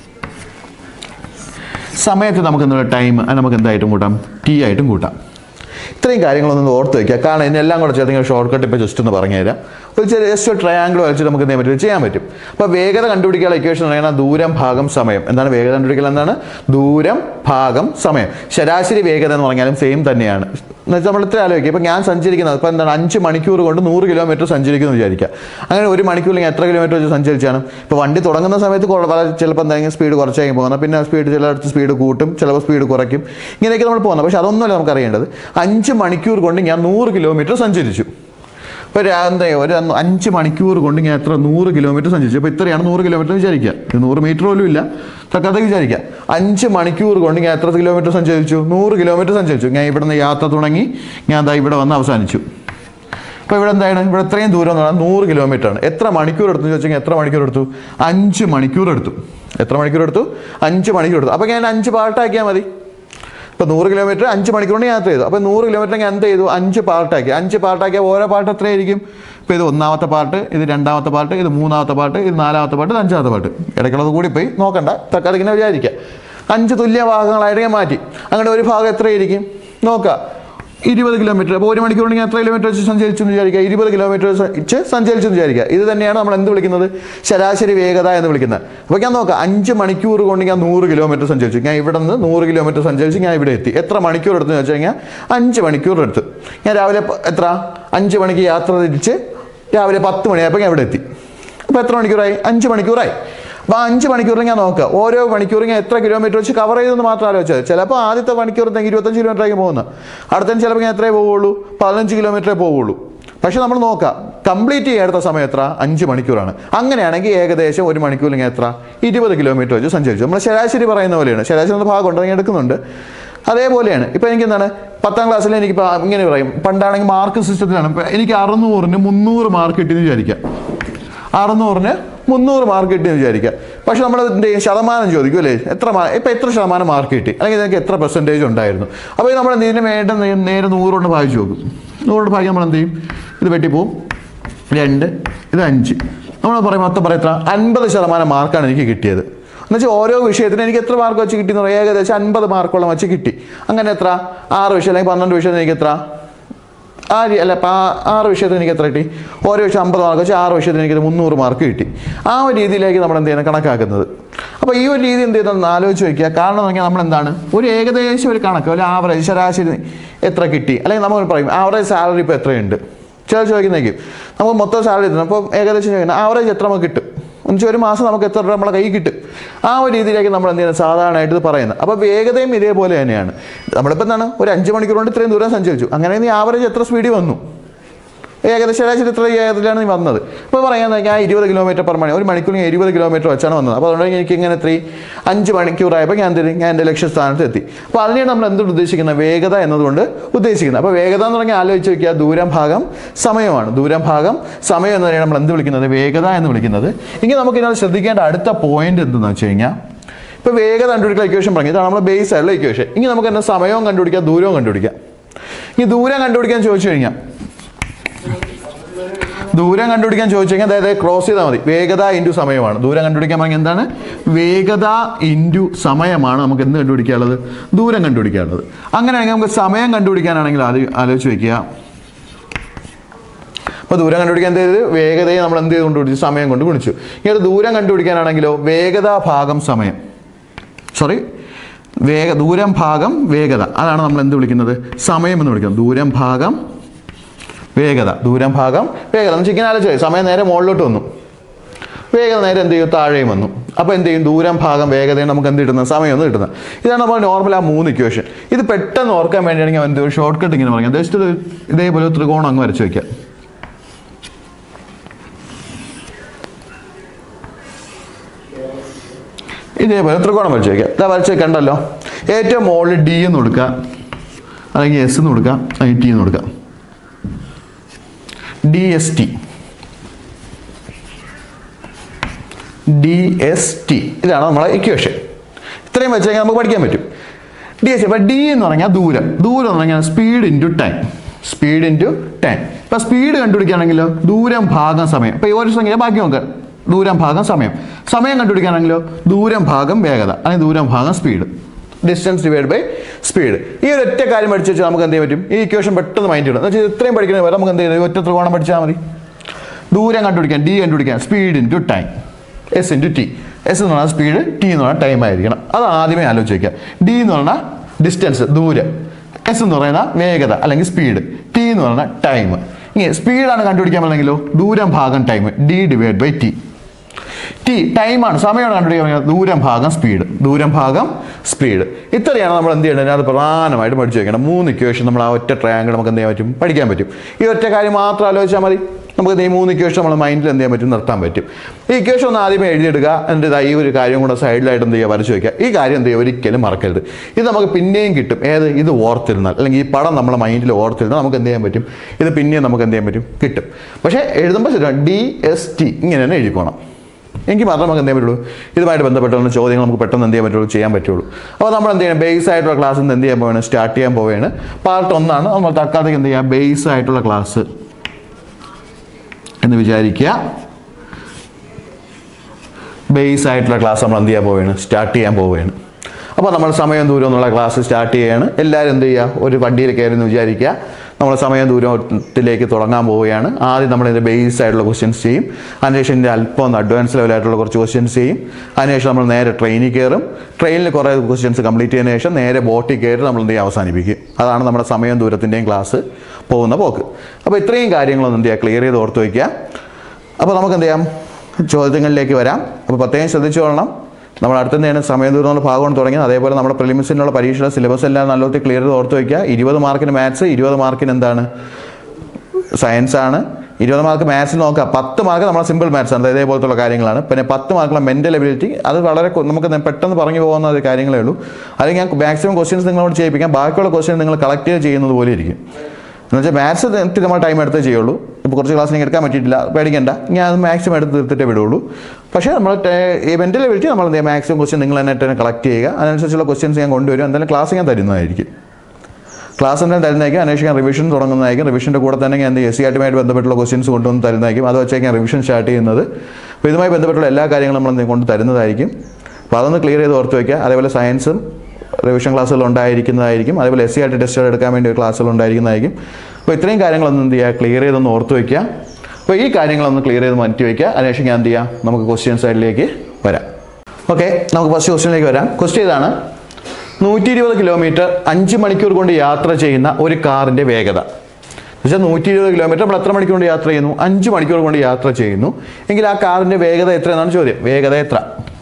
സമയത്ത് നമുക്ക് എന്നുള്ള ടൈം അത് നമുക്ക് എന്തായിട്ടും കൂട്ടാം ടി ആയിട്ടും കൂട്ടാം ഇത്രയും കാര്യങ്ങളൊന്നും ഓർത്ത് വയ്ക്കുക കാരണം ഇതിനെല്ലാം കൂടെ ചേർത്ത് ഷോർട്ട് കട്ട് ഇപ്പോൾ ജസ്റ്റ് ഒന്ന് പറഞ്ഞുതരാം ഒരു ചെറിയ ജസ്റ്റ് ഒരു ട്രയാങ്കിൾ വരച്ചിട്ട് നമുക്ക് എന്ത് ചെയ്യാൻ പറ്റും ചെയ്യാൻ പറ്റും അപ്പോൾ വേഗത കണ്ടുപിടിക്കാനുള്ള ഇക്വേഷൻ പറയുന്നത് ദൂരം ഭാഗം സമയം എന്താണ് വേഗത കണ്ടുപിടിക്കൽ എന്താണ് ദൂരം ഭാഗം സമയം ശരാശരി വേഗത എന്ന് പറഞ്ഞാലും സെയിം തന്നെയാണ് എന്നുവെച്ചാൽ നമ്മൾ ഇത്ര ആലോചിക്കുക ഇപ്പോൾ ഞാൻ സഞ്ചരിക്കുന്നത് ഇപ്പോൾ എന്താണ് അഞ്ച് മണിക്കൂർ കൊണ്ട് നൂറ് കിലോമീറ്റർ സഞ്ചരിക്കുന്നു വിചാരിക്കുക അങ്ങനെ ഒരു മണിക്കൂറിൽ എത്ര കിലോമീറ്റർ വെച്ച് സഞ്ചരിച്ചാണ് ഇപ്പോൾ വണ്ടി തുടങ്ങുന്ന സമയത്ത് കൊ- വളരെ ചിലപ്പോൾ എന്തെങ്കിലും സ്പീഡ് കുറച്ചായിരിക്കും പോകുന്നത് പിന്നെ സ്പീഡ് ചിലയിടത്ത് സ്പീഡ് കൂട്ടും ചിലപ്പോൾ സ്പീഡ് കുറയ്ക്കും ഇങ്ങനെയൊക്കെ നമ്മൾ പോകുന്നത് പക്ഷേ അതൊന്നുമല്ല നമുക്ക് അറിയേണ്ടത് അഞ്ച് മണിക്കൂർ കൊണ്ട് ഞാൻ നൂറ് കിലോമീറ്റർ സഞ്ചരിച്ചു ഇപ്പോൾ എന്താ ഒരു അന്ന് അഞ്ച് മണിക്കൂർ കൊണ്ട് ഞാൻ എത്ര നൂറ് കിലോമീറ്റർ സഞ്ചരിച്ചു അപ്പോൾ ഇത്രയാണ് നൂറ് കിലോമീറ്റർ എന്ന് വിചാരിക്കുക ഇത് നൂറ് മീറ്റർ പോലും ഇല്ല തക്കത്തേക്ക് വിചാരിക്കുക അഞ്ച് മണിക്കൂർ കൊണ്ട് ഞാൻ എത്ര കിലോമീറ്റർ സഞ്ചരിച്ചു നൂറ് കിലോമീറ്റർ സഞ്ചരിച്ചു ഞാൻ ഇവിടുന്ന് യാത്ര തുടങ്ങി ഞാൻ ദാ ഇവിടെ വന്ന് അവസാനിച്ചു അപ്പോൾ ഇവിടെ എന്താണ് ഇവിടെ ഇത്രയും ദൂരം എന്ന് പറഞ്ഞാൽ നൂറ് കിലോമീറ്റർ ആണ് എത്ര മണിക്കൂർ എടുത്തു എന്ന് ചോദിച്ചാൽ എത്ര മണിക്കൂർ എടുത്തു അഞ്ച് മണിക്കൂർ എടുത്തു എത്ര മണിക്കൂർ എടുത്തു അഞ്ച് മണിക്കൂർ എടുത്തു അപ്പോൾ ഞാൻ അഞ്ച് പാർട്ടാക്കിയാൽ മതി ഇപ്പോൾ നൂറ് കിലോമീറ്റർ അഞ്ച് മണിക്കൂർ കൊണ്ട് യാത്ര ചെയ്തു അപ്പോൾ നൂറ് കിലോമീറ്റർ ഞാൻ എന്ത് ചെയ്തു അഞ്ച് പാർട്ടാക്കി അഞ്ച് പാർട്ടാക്കിയാൽ ഓരോ പാർട്ട് എത്രയായിരിക്കും ഇപ്പോൾ ഇത് ഒന്നാമത്തെ പാർട്ട് ഇത് രണ്ടാമത്തെ പാർട്ട് ഇത് മൂന്നാമത്തെ പാർട്ട് ഇത് നാലാമത്തെ പാർട്ട് ഇത് അഞ്ചാമത്തെ പാർട്ട് ഇടയ്ക്കുള്ളത് കൂടി പോയി നോക്കണ്ട തക്കാലം ഇങ്ങനെ വിചാരിക്കുക അഞ്ച് തുല്യ ഭാഗങ്ങളായിട്ട് ഞാൻ മാറ്റി അങ്ങനെ ഒരു ഭാഗം എത്രയായിരിക്കും നോക്കുക ഇരുപത് കിലോമീറ്റർ അപ്പോൾ ഒരു മണിക്കൂറിൽ എത്ര കിലോമീറ്റർ വെച്ച് സഞ്ചരിച്ചു എന്ന് വിചാരിക്കുക ഇരുപത് കിലോമീറ്റർ വെച്ച് സഞ്ചരിച്ചു എന്ന് വിചാരിക്കുക ഇത് തന്നെയാണ് നമ്മൾ എന്ത് വിളിക്കുന്നത് ശരാശരി വേഗത എന്ന് വിളിക്കുന്നത് അപ്പോൾ ഞാൻ നോക്കാം അഞ്ച് മണിക്കൂർ കൊണ്ട് ഞാൻ നൂറ് കിലോമീറ്റർ സഞ്ചരിച്ചു ഞാൻ ഇവിടെ നിന്ന് നൂറ് കിലോമീറ്റർ സഞ്ചരിച്ച് ഞാൻ ഇവിടെ എത്തി എത്ര മണിക്കൂർ എടുത്തു എന്ന് വെച്ച് കഴിഞ്ഞാൽ അഞ്ച് മണിക്കൂർ എടുത്തു ഞാൻ രാവിലെ പ- എത്ര അഞ്ച് മണിക്ക് യാത്ര തിരിച്ച് രാവിലെ പത്ത് മണിയായപ്പോൾ ഞാൻ ഇവിടെ എത്തി അപ്പോൾ എത്ര മണിക്കൂറായി അഞ്ച് മണിക്കൂറായി അപ്പോൾ ആ അഞ്ച് മണിക്കൂറിൽ ഞാൻ നോക്കുക ഓരോ മണിക്കൂറും ഞാൻ എത്ര കിലോമീറ്റർ വെച്ച് കവർ ചെയ്തെന്ന് മാത്രം ആലോചിച്ചത് ചിലപ്പോൾ ആദ്യത്തെ മണിക്കൂർ എന്തെങ്കിലും ഇരുപത്തഞ്ച് കിലോമീറ്റർ ആയിരിക്കും പോകുന്നത് അടുത്ത ചിലപ്പോൾ ഞാൻ എത്രയേ പോവുള്ളൂ പതിനഞ്ച് കിലോമീറ്ററേ പോവുള്ളൂ പക്ഷെ നമ്മൾ നോക്കാം കംപ്ലീറ്റ് ചെയ്യാൻ എടുത്ത സമയം എത്ര അഞ്ച് മണിക്കൂറാണ് അങ്ങനെയാണെങ്കിൽ ഏകദേശം ഒരു മണിക്കൂറിൽ ഞാൻ എത്ര ഇരുപത് കിലോമീറ്റർ വെച്ച് സഞ്ചരിച്ചു നമ്മൾ ശരാശരി പറയുന്ന പോലെയാണ് ശരാശരി എന്ന ഭാഗം ഉണ്ടെങ്കിൽ എടുക്കുന്നുണ്ട് അതേപോലെയാണ് ഇപ്പോൾ എനിക്ക് എന്താണ് പത്താം ക്ലാസ്സിൽ എനിക്ക് ഇപ്പോൾ ഇങ്ങനെ പറയും പണ്ടാണെങ്കിൽ മാർക്ക് സിസ്റ്റത്തിലാണ് ഇപ്പോൾ എനിക്ക് അറുന്നൂറിന് മുന്നൂറ് മാർക്ക് കിട്ടിയെന്ന് വിചാരിക്കാം അറുന്നൂറിന് മുന്നൂറ് മാർക്ക് കിട്ടിയെന്ന് വിചാരിക്കുക പക്ഷെ നമ്മൾ എന്ത് ചെയ്യും ശതമാനം ചോദിക്കും അല്ലേ എത്ര മാ ഇപ്പം എത്ര ശതമാനം മാർക്ക് കിട്ടി അല്ലെങ്കിൽ നിങ്ങൾക്ക് എത്ര പെർസെൻറ്റേജ് ഉണ്ടായിരുന്നു അപ്പോൾ നമ്മൾ എന്ത് ഇതിന് വേണ്ട നേ- നേരെ നൂറുകൊണ്ട് ഭാഗിച്ച് നോക്കും നൂറുകൊണ്ട് ഭാഗിച്ച് നമ്മൾ എന്ത് ചെയ്യും ഇത് വെട്ടിപ്പോവും രണ്ട് ഇത് അഞ്ച് നമ്മൾ പറയും മൊത്തം പറയും എത്ര അൻപത് ശതമാനം മാർക്കാണ് എനിക്ക് കിട്ടിയത് എന്നുവെച്ചാൽ ഓരോ വിഷയത്തിന് എനിക്ക് എത്ര മാർക്ക് വെച്ച് കിട്ടി എന്ന് പറയാം ഏകദേശം അൻപത് മാർക്കോളം വെച്ച് കിട്ടി അങ്ങനെ എത്ര ആറ് വിഷയം അല്ലെങ്കിൽ പന്ത്രണ്ട് വിഷയത്തിന് എനിക്ക് എത്ര ആ രീ- അല്ല ഇപ്പം ആ ആറ് വിഷയത്തിന് എനിക്ക് എത്ര കിട്ടി ഓരോ വിഷയം അമ്പത് മാർക്ക് വെച്ച് ആറ് വിഷയത്തിന് എനിക്ക് മുന്നൂറ് മാർക്ക് കിട്ടി ആ ഒരു രീതിയിലേക്ക് നമ്മൾ എന്ത് ചെയ്യുന്നത് കണക്കാക്കുന്നത് അപ്പോൾ ഈ ഒരു രീതി എന്ത് ചെയ്യുന്നത് ആലോചിച്ച് വയ്ക്കുക കാരണം എന്ന് പറഞ്ഞാൽ നമ്മൾ എന്താണ് ഒരു ഏകദേശം ഒരു കണക്ക് ഒരു ആവറേജ് ശരാശരി എത്ര കിട്ടി അല്ലെങ്കിൽ നമ്മൾ പറയും ആവറേജ് സാലറി ഇപ്പോൾ എത്രയുണ്ട് ചിലർ ചോദിക്കുന്നേക്കും നമുക്ക് മൊത്തം സാലറി എത്തുന്നത് അപ്പോൾ ഏകദേശം ചോദിക്കുന്നത് ആവറേജ് എത്ര നമുക്ക് കിട്ടും എന്നുവെച്ചാൽ ഒരു മാസം നമുക്ക് എത്ര രൂപ നമ്മളെ കയ്യിൽ കിട്ടും ആ ഒരു രീതിയിലേക്ക് നമ്മൾ എന്ത് ചെയ്യുന്നത് സാധാരണയായിട്ട് ഇത് പറയുന്നത് അപ്പോൾ വേഗതയും ഇതേപോലെ തന്നെയാണ് നമ്മളിപ്പോൾ എന്താണ് ഒരു അഞ്ച് മണിക്കൂർ കൊണ്ട് ഇത്രയും ദൂരം സഞ്ചരിച്ചു അങ്ങനെ നീ ആവറേജ് എത്ര സ്പീഡിൽ വന്നു ഏകദേശം ശരാശരി ഇത്ര ഏകത്തിലാണ് നീ വന്നത് അപ്പോൾ പറയാൻ ഞാൻ ഇരുപത് കിലോമീറ്റർ പെർ മണി ഒരു മണിക്കൂർ ഞാൻ ഇരുപത് കിലോമീറ്റർ വെച്ചാണ് വന്നത് അപ്പോൾ അതുകൊണ്ട് എനിക്ക് ഇങ്ങനെ ഇത്രയും അഞ്ച് മണിക്കൂറായപ്പോൾ ഞാൻ എന്ത് ചെയ്തു? ഞാൻ എൻ്റെ ലക്ഷ്യസ്ഥാനത്ത് എത്തി അപ്പോൾ അതിനെയാണ് നമ്മൾ എന്തുകൊണ്ട് ഉദ്ദേശിക്കുന്നത് വേഗത എന്നതുകൊണ്ട് ഉദ്ദേശിക്കുന്നത് അപ്പോൾ വേഗത എന്ന് പറഞ്ഞാൽ ആലോചിച്ച് വയ്ക്കുക ദൂരം ഭാഗം സമയമാണ് ദൂരം ഭാഗം സമയം എന്ന് പറയുന്നത് നമ്മൾ എന്ത് വിളിക്കുന്നത് വേഗത എന്ന് വിളിക്കുന്നത് ഇങ്ങനെ നമുക്ക് ഇതിനകത്ത് ശ്രദ്ധിക്കേണ്ട അടുത്ത പോയിന്റ് എന്തെന്ന് വെച്ച് കഴിഞ്ഞാൽ ഇപ്പോൾ വേഗത കണ്ടുപിടിക്കുന്ന ഇക്വേഷൻ പറഞ്ഞു ഇതാണ് നമ്മുടെ ബേസ് ആയിട്ടുള്ള ഇക്വേഷൻ ഇനി നമുക്ക് എന്താ സമയവും കണ്ടുപിടിക്കാം ദൂരവും കണ്ടുപിടിക്കാം ഈ ദൂരം കണ്ടുപിടിക്കാൻ ചോദിച്ചു കഴിഞ്ഞാൽ ദൂരം കണ്ടുപിടിക്കാൻ ചോദിച്ചു കഴിഞ്ഞാൽ അതായത് ക്രോസ് ചെയ്താൽ മതി വേഗത ഇൻറ്റു സമയമാണ് ദൂരം കണ്ടുപിടിക്കാൻ പറഞ്ഞാൽ എന്താണ് വേഗത ഇൻറ്റു സമയമാണ് നമുക്ക് എന്ത് കണ്ടുപിടിക്കാനുള്ളത് ദൂരം കണ്ടുപിടിക്കാനുള്ളത് അങ്ങനെയാണെങ്കിൽ നമുക്ക് സമയം കണ്ടുപിടിക്കാനാണെങ്കിൽ ആദ്യം ആലോചിച്ച് വെക്കുക അപ്പോൾ ദൂരം കണ്ടുപിടിക്കാൻ എന്ത് ചെയ്ത് വേഗതയെ നമ്മൾ എന്ത് ചെയ്ത് കൊണ്ടുപിടിച്ചു സമയം കൊണ്ട് ഗുണിച്ചു ഇനി അത് ദൂരം കണ്ടുപിടിക്കാനാണെങ്കിലോ വേഗത ഭാഗം സമയം സോറി വേഗ ദൂരം ഭാഗം വേഗത അതാണ് നമ്മൾ എന്ത് വിളിക്കുന്നത് സമയം എന്ന് വിളിക്കുന്നത് ദൂരം ഭാഗം വേഗത ദൂരം ഭാഗം വേഗത എന്ന് ചിക്കൻ ആലോചിച്ചു സമയം നേരെ മുകളിലോട്ട് വന്നു വേഗത നേരെ എന്ത് ചെയ്യും താഴെയും വന്നു അപ്പോൾ എന്ത് ചെയ്യും ദൂരം ഭാഗം വേഗതയും നമുക്ക് എന്ത് കിട്ടുന്നത് സമയം ഒന്ന് കിട്ടുന്നത് ഇതാണ് നമ്മൾ നോർമൽ ആ മൂന്ന് ഇക്വേഷൻ ഇത് പെട്ടെന്ന് ഓർക്കാൻ വേണ്ടിയാണെങ്കിൽ എന്ത് ഒരു ഷോർട്ട് കട്ട് ഇങ്ങനെ പറയാം ജസ്റ്റ് ഒരു ഇതേപോലെ ഒരു ത്രികോണം അങ്ങ് വരച്ച് വയ്ക്കാം ഇതേപോലെ ത്രികോണം വരച്ച് വയ്ക്കാം ഇതാ വരച്ച് കണ്ടല്ലോ ഏറ്റവും മുകളിൽ ഡി എന്ന് കൊടുക്കുക അല്ലെങ്കിൽ എസ് എന്ന് കൊടുക്കാം അല്ലെങ്കിൽ ടി എന്ന് കൊടുക്കാം D S T D S T ഇതാണ് നമ്മളെ ഇക്വേഷൻ ഇത്രയും വെച്ച് കഴിഞ്ഞാൽ നമുക്ക് പഠിക്കാൻ പറ്റും ഡി എസ് ടി അപ്പോൾ ഡി എന്ന് പറഞ്ഞാൽ ദൂരം ദൂരം എന്ന് പറഞ്ഞാൽ speed into time speed into time ഇപ്പോൾ സ്പീഡ് കണ്ടുപിടിക്കുകയാണെങ്കിലോ ദൂരം ഭാഗം സമയം ഇപ്പോൾ ഈ ഒരു സംഖ്യ ബാക്കി നോക്കാം ദൂരം ഭാഗം സമയം സമയം കണ്ടുപിടിക്കുകയാണെങ്കിലോ ദൂരം ഭാഗം വേഗത അല്ലെങ്കിൽ ദൂരം ഭാഗം speed distance divide by speed ഈ ഒരു ഒറ്റ കാര്യം പഠിച്ചു വെച്ചാൽ നമുക്ക് എന്ത് ചെയ്യാൻ പറ്റും ഈ ഇക്വേഷൻ പെട്ടെന്ന് മൈൻഡ് ഇടും എന്ന് വെച്ചാൽ ഇത്രയും പഠിക്കുന്നത് വരെ നമുക്ക് എന്ത് ചെയ്യും ഒറ്റ ത്രികോണം പഠിച്ചാൽ മതി ദൂരം കണ്ടുപിടിക്കാൻ ഡി കണ്ടുപിടിക്കാൻ speed into time S into T S എന്ന് പറഞ്ഞാൽ സ്പീഡ് ടി എന്ന് പറഞ്ഞാൽ ടൈം ആയിരിക്കണം അത് ആദ്യമേ ആലോചിച്ച് വയ്ക്കുക ഡി എന്ന് പറഞ്ഞാൽ ഡിസ്റ്റൻസ് ദൂരം എസ് എന്ന് പറയുന്ന വേഗത അല്ലെങ്കിൽ സ്പീഡ് ടി എന്ന് പറഞ്ഞാൽ ടൈം ഇങ്ങനെ സ്പീഡാണ് കണ്ടുപിടിക്കാൻ പറ്റുന്നെങ്കിലോ ദൂരം ഭാഗം time D divide by T T ടൈമാണ് സമയമാണ് കണ്ടുപിടിക്കാൻ പറഞ്ഞാൽ ദൂരം ഭാഗം സ്പീഡ് ദൂരം ഭാഗം സ്പീഡ് ഇത്രയാണ് നമ്മൾ എന്ത് ചെയ്യേണ്ടത് അത് പ്രധാനമായിട്ട് പഠിച്ചു വെക്കണം മൂന്ന് ഇക്വേഷൻ നമ്മൾ ആ ഒറ്റ ട്രയാങ്കിൾ നമുക്ക് എന്ത് ചെയ്യാൻ പറ്റും പഠിക്കാൻ പറ്റും ഈ ഒറ്റ കാര്യം മാത്രം ആലോചിച്ചാൽ മതി നമുക്ക് ഈ മൂന്ന് ഇക്വേഷൻ നമ്മൾ മൈൻഡിൽ എന്ത് ചെയ്യാൻ പറ്റും നിർത്താൻ പറ്റും ഈ ഇക്വേഷൻ ഒന്ന് ആദ്യമേ എഴുതിയെടുക്കുക എന്നിട്ട് ഇതാ ഈ ഒരു കാര്യം കൂടെ സൈഡിലായിട്ട് എന്ത് ചെയ്യുക വരച്ച് വയ്ക്കുക ഈ കാര്യം എന്ത് ചെയ്യുക ഒരിക്കലും മറക്കരുത് ഇത് നമുക്ക് പിന്നെയും കിട്ടും ഏത് ഇത് ഓർത്തിരുന്നാൽ അല്ലെങ്കിൽ ഈ പടം നമ്മളെ മൈൻഡിൽ ഓർത്തിരുന്നാൽ നമുക്ക് എന്ത് ചെയ്യാൻ പറ്റും ഇത് പിന്നെയും നമുക്ക് എന്ത് ചെയ്യാൻ പറ്റും കിട്ടും പക്ഷേ എഴുതുമ്പോൾ ശരി ഡി എസ് ടി ഇങ്ങനെ തന്നെ എഴുതിക്കോണം എങ്കിൽ മാത്രമേ നമുക്ക് എന്ത് ചെയ്യാൻ പറ്റുള്ളൂ ഇതുമായിട്ട് ബന്ധപ്പെട്ടുള്ള ചോദ്യങ്ങൾ നമുക്ക് പെട്ടെന്ന് എന്ത് ചെയ്യാൻ പറ്റുള്ളൂ ചെയ്യാൻ പറ്റുള്ളൂ അപ്പോൾ നമ്മൾ എന്ത് ചെയ്യണം ബേസ് ആയിട്ടുള്ള ക്ലാസ് എന്ത് ചെയ്യാൻ പോവുകയാണ് സ്റ്റാർട്ട് ചെയ്യാൻ പോവുകയാണ് പാർട്ട് ഒന്നാണ് നമ്മൾ തൽക്കാലത്തേക്ക് എന്ത് ചെയ്യുക ബേസ് ആയിട്ടുള്ള ക്ലാസ് എന്ന് വിചാരിക്കുക ബേസ് ആയിട്ടുള്ള ക്ലാസ് നമ്മൾ എന്ത് ചെയ്യാൻ പോവുകയാണ് സ്റ്റാർട്ട് ചെയ്യാൻ പോവുകയാണ് അപ്പോൾ നമ്മൾ സമയം ദൂരം എന്നുള്ള ക്ലാസ് സ്റ്റാർട്ട് ചെയ്യുകയാണ് എല്ലാവരും എന്ത് ചെയ്യുക ഒരു വണ്ടിയിൽ കയറി എന്ന് വിചാരിക്കുക നമ്മൾ സമയം ദൂരത്തിലേക്ക് തുടങ്ങാൻ പോവുകയാണ് ആദ്യം നമ്മൾ ഇതിൻ്റെ ബേസ് ആയിട്ടുള്ള ക്വസ്റ്റ്യൻസ് ചെയ്യും അതിനുശേഷം ഇതിൻ്റെ അല്പം ഒന്ന് അഡ്വാൻസ് ലെവലായിട്ടുള്ള കുറച്ച് ക്വസ്റ്റ്യൻസ് ചെയ്യും അതിനുശേഷം നമ്മൾ നേരെ ട്രെയിനിൽ കയറും ട്രെയിനിൽ കുറേ ക്വസ്റ്റ്യൻസ് കംപ്ലീറ്റ് ചെയ്തതിന് ശേഷം നേരെ ബോട്ടിൽ കയറി നമ്മൾ എന്ത് ചെയ്യും അവസാനിപ്പിക്കും അതാണ് നമ്മുടെ സമയം ദൂരത്തിൻ്റെയും ക്ലാസ് പോകുന്ന പോക്ക് അപ്പോൾ ഇത്രയും കാര്യങ്ങളൊന്നും എന്ത് ചെയ്യുക ക്ലിയർ ചെയ്ത് ഓർത്ത് വയ്ക്കുക അപ്പോൾ നമുക്ക് എന്ത് ചെയ്യാം ചോദ്യങ്ങളിലേക്ക് വരാം അപ്പോൾ പ്രത്യേകം ശ്രദ്ധിച്ചോളണം നമ്മൾ അടുത്ത തന്നെയാണ് സമയം ദൂരം ഭാഗമാണ് തുടങ്ങിയത് അതേപോലെ നമ്മുടെ പ്രിലിമിസിനുള്ള പരീക്ഷയുടെ സിലബസ് എല്ലാം നല്ലോണം ക്ലിയർ ചെയ്ത് ഓർത്ത് വയ്ക്കുക ഇരുപത് മാർക്കിന് മാത്സ് ഇരുപത് മാർക്കിന് എന്താണ് സയൻസ് ആണ് ഇരുപത് മാർക്ക് മാത്സിൽ നോക്കുക പത്ത് മാർക്ക് നമ്മളെ സിമ്പിൾ മാത്സ് ആണ് ഇതേപോലത്തുള്ള കാര്യങ്ങളാണ് പിന്നെ പത്ത് മാർക്കുള്ള മെൻ്റൽ എബിലിറ്റി അത് വളരെ കൊ- നമുക്ക് നെ- പെട്ടെന്ന് പറഞ്ഞു പോകുന്ന ഒരു കാര്യങ്ങളേ ഉള്ളൂ അത് ഞാൻ മാക്സിമം ക്വസ്റ്റ്യൻസ് നിങ്ങളോട് ചെയ്യിപ്പിക്കാം ബാക്കിയുള്ള ക്വസ്റ്റ്യൻ നിങ്ങൾ കളക്ട് ചെയ്യുന്നത് പോലെ ഇരിക്കും എന്ന് വെച്ചാൽ മാത്സ് ഇത്തിരി നമ്മൾ ടൈം എടുത്തേ ചെയ്യുള്ളൂ ഇപ്പോൾ കുറച്ച് ക്ലാസ് എനിക്ക് എടുക്കാൻ പറ്റിയിട്ടില്ല പേടിക്കണ്ട ഞാൻ അത് മാക്സിമം എടുത്ത് തീർത്തിട്ടേ വിടുള്ളൂ പക്ഷേ നമ്മൾ ഈ മെൻ്റൽ എബിലിറ്റി നമ്മൾ എന്ത് ചെയ്യുക മാക്സിമം ക്വസ്റ്റ്യൻ നിങ്ങൾ തന്നെ തന്നെ കളക്ട് ചെയ്യുക അതിനനുസരിച്ചുള്ള ക്വസ്റ്റ്യൻസ് ഞാൻ കൊണ്ടുവരും എന്തായാലും ക്ലാസ് ഞാൻ തരുന്നതായിരിക്കും ക്ലാസ് എന്തായാലും തരുന്നതായിരിക്കും അന്വേഷിക്കാൻ റിവിഷൻ തുടങ്ങുന്നതായിരിക്കും റിവിഷൻ്റെ കൂടെ തന്നെ ഞാൻ എസ് സി ആയിട്ടുമായിട്ട് ബന്ധപ്പെട്ടുള്ള ക്വസ്റ്റ്യൻസ് കൊണ്ടുവന്ന് തരുന്നതായിരിക്കും അത് വെച്ചാൽ ഞാൻ റിവിഷൻ സ്റ്റാർട്ട് ചെയ്യുന്നത് അപ്പോൾ ഇതുമായി ബന്ധപ്പെട്ടുള്ള എല്ലാ കാര്യങ്ങളും നമ്മൾ എന്ത് കൊണ്ട് തരുന്നതായിരിക്കും അപ്പോൾ അതൊന്ന് ക്ലിയർ ചെയ്ത് ഓർത്ത് വയ്ക്കുക അതേപോലെ സയൻസും റിവിഷൻ ക്ലാസ്സുകൾ ഉണ്ടായിരിക്കുന്നതായിരിക്കും അതേപോലെ എസ് സി ആയിട്ട് ടെസ്റ്റുകൾ എടുക്കാൻ വേണ്ടി ക്ലാസ്സുകൾ ഉണ്ടായിരിക്കുന്നതായിരിക്കും അപ്പോൾ ഇത്രയും കാര്യങ്ങളൊന്നും എന്ത് ചെയ്യുക ക്ലിയർ ചെയ്തൊന്ന് ഓർത്ത് വയ്ക്കുക അപ്പോൾ ഈ കാര്യങ്ങളൊന്ന് ക്ലിയർ ചെയ്ത് മാറ്റി വയ്ക്കുക അതിനുശേഷം ഞാൻ എന്ത് ചെയ്യാം നമുക്ക് ക്വസ്റ്റ്യൻ സൈഡിലേക്ക് വരാം ഓക്കെ നമുക്ക് ഫസ്റ്റ് ക്വസ്റ്റ്യനിലേക്ക് വരാം ക്വസ്റ്റ്യൻ ഇതാണ് നൂറ്റി ഇരുപത് കിലോമീറ്റർ അഞ്ച് മണിക്കൂർ കൊണ്ട് യാത്ര ചെയ്യുന്ന ഒരു കാറിൻ്റെ വേഗത എന്നുവെച്ചാൽ നൂറ്റി ഇരുപത് കിലോമീറ്റർ നമ്മൾ എത്ര മണിക്കൂർ കൊണ്ട് യാത്ര ചെയ്യുന്നു അഞ്ച് മണിക്കൂർ കൊണ്ട് യാത്ര ചെയ്യുന്നു എങ്കിൽ ആ കാറിൻ്റെ വേഗത എത്ര എന്നാണ് ചോദ്യം വേഗത എത്ര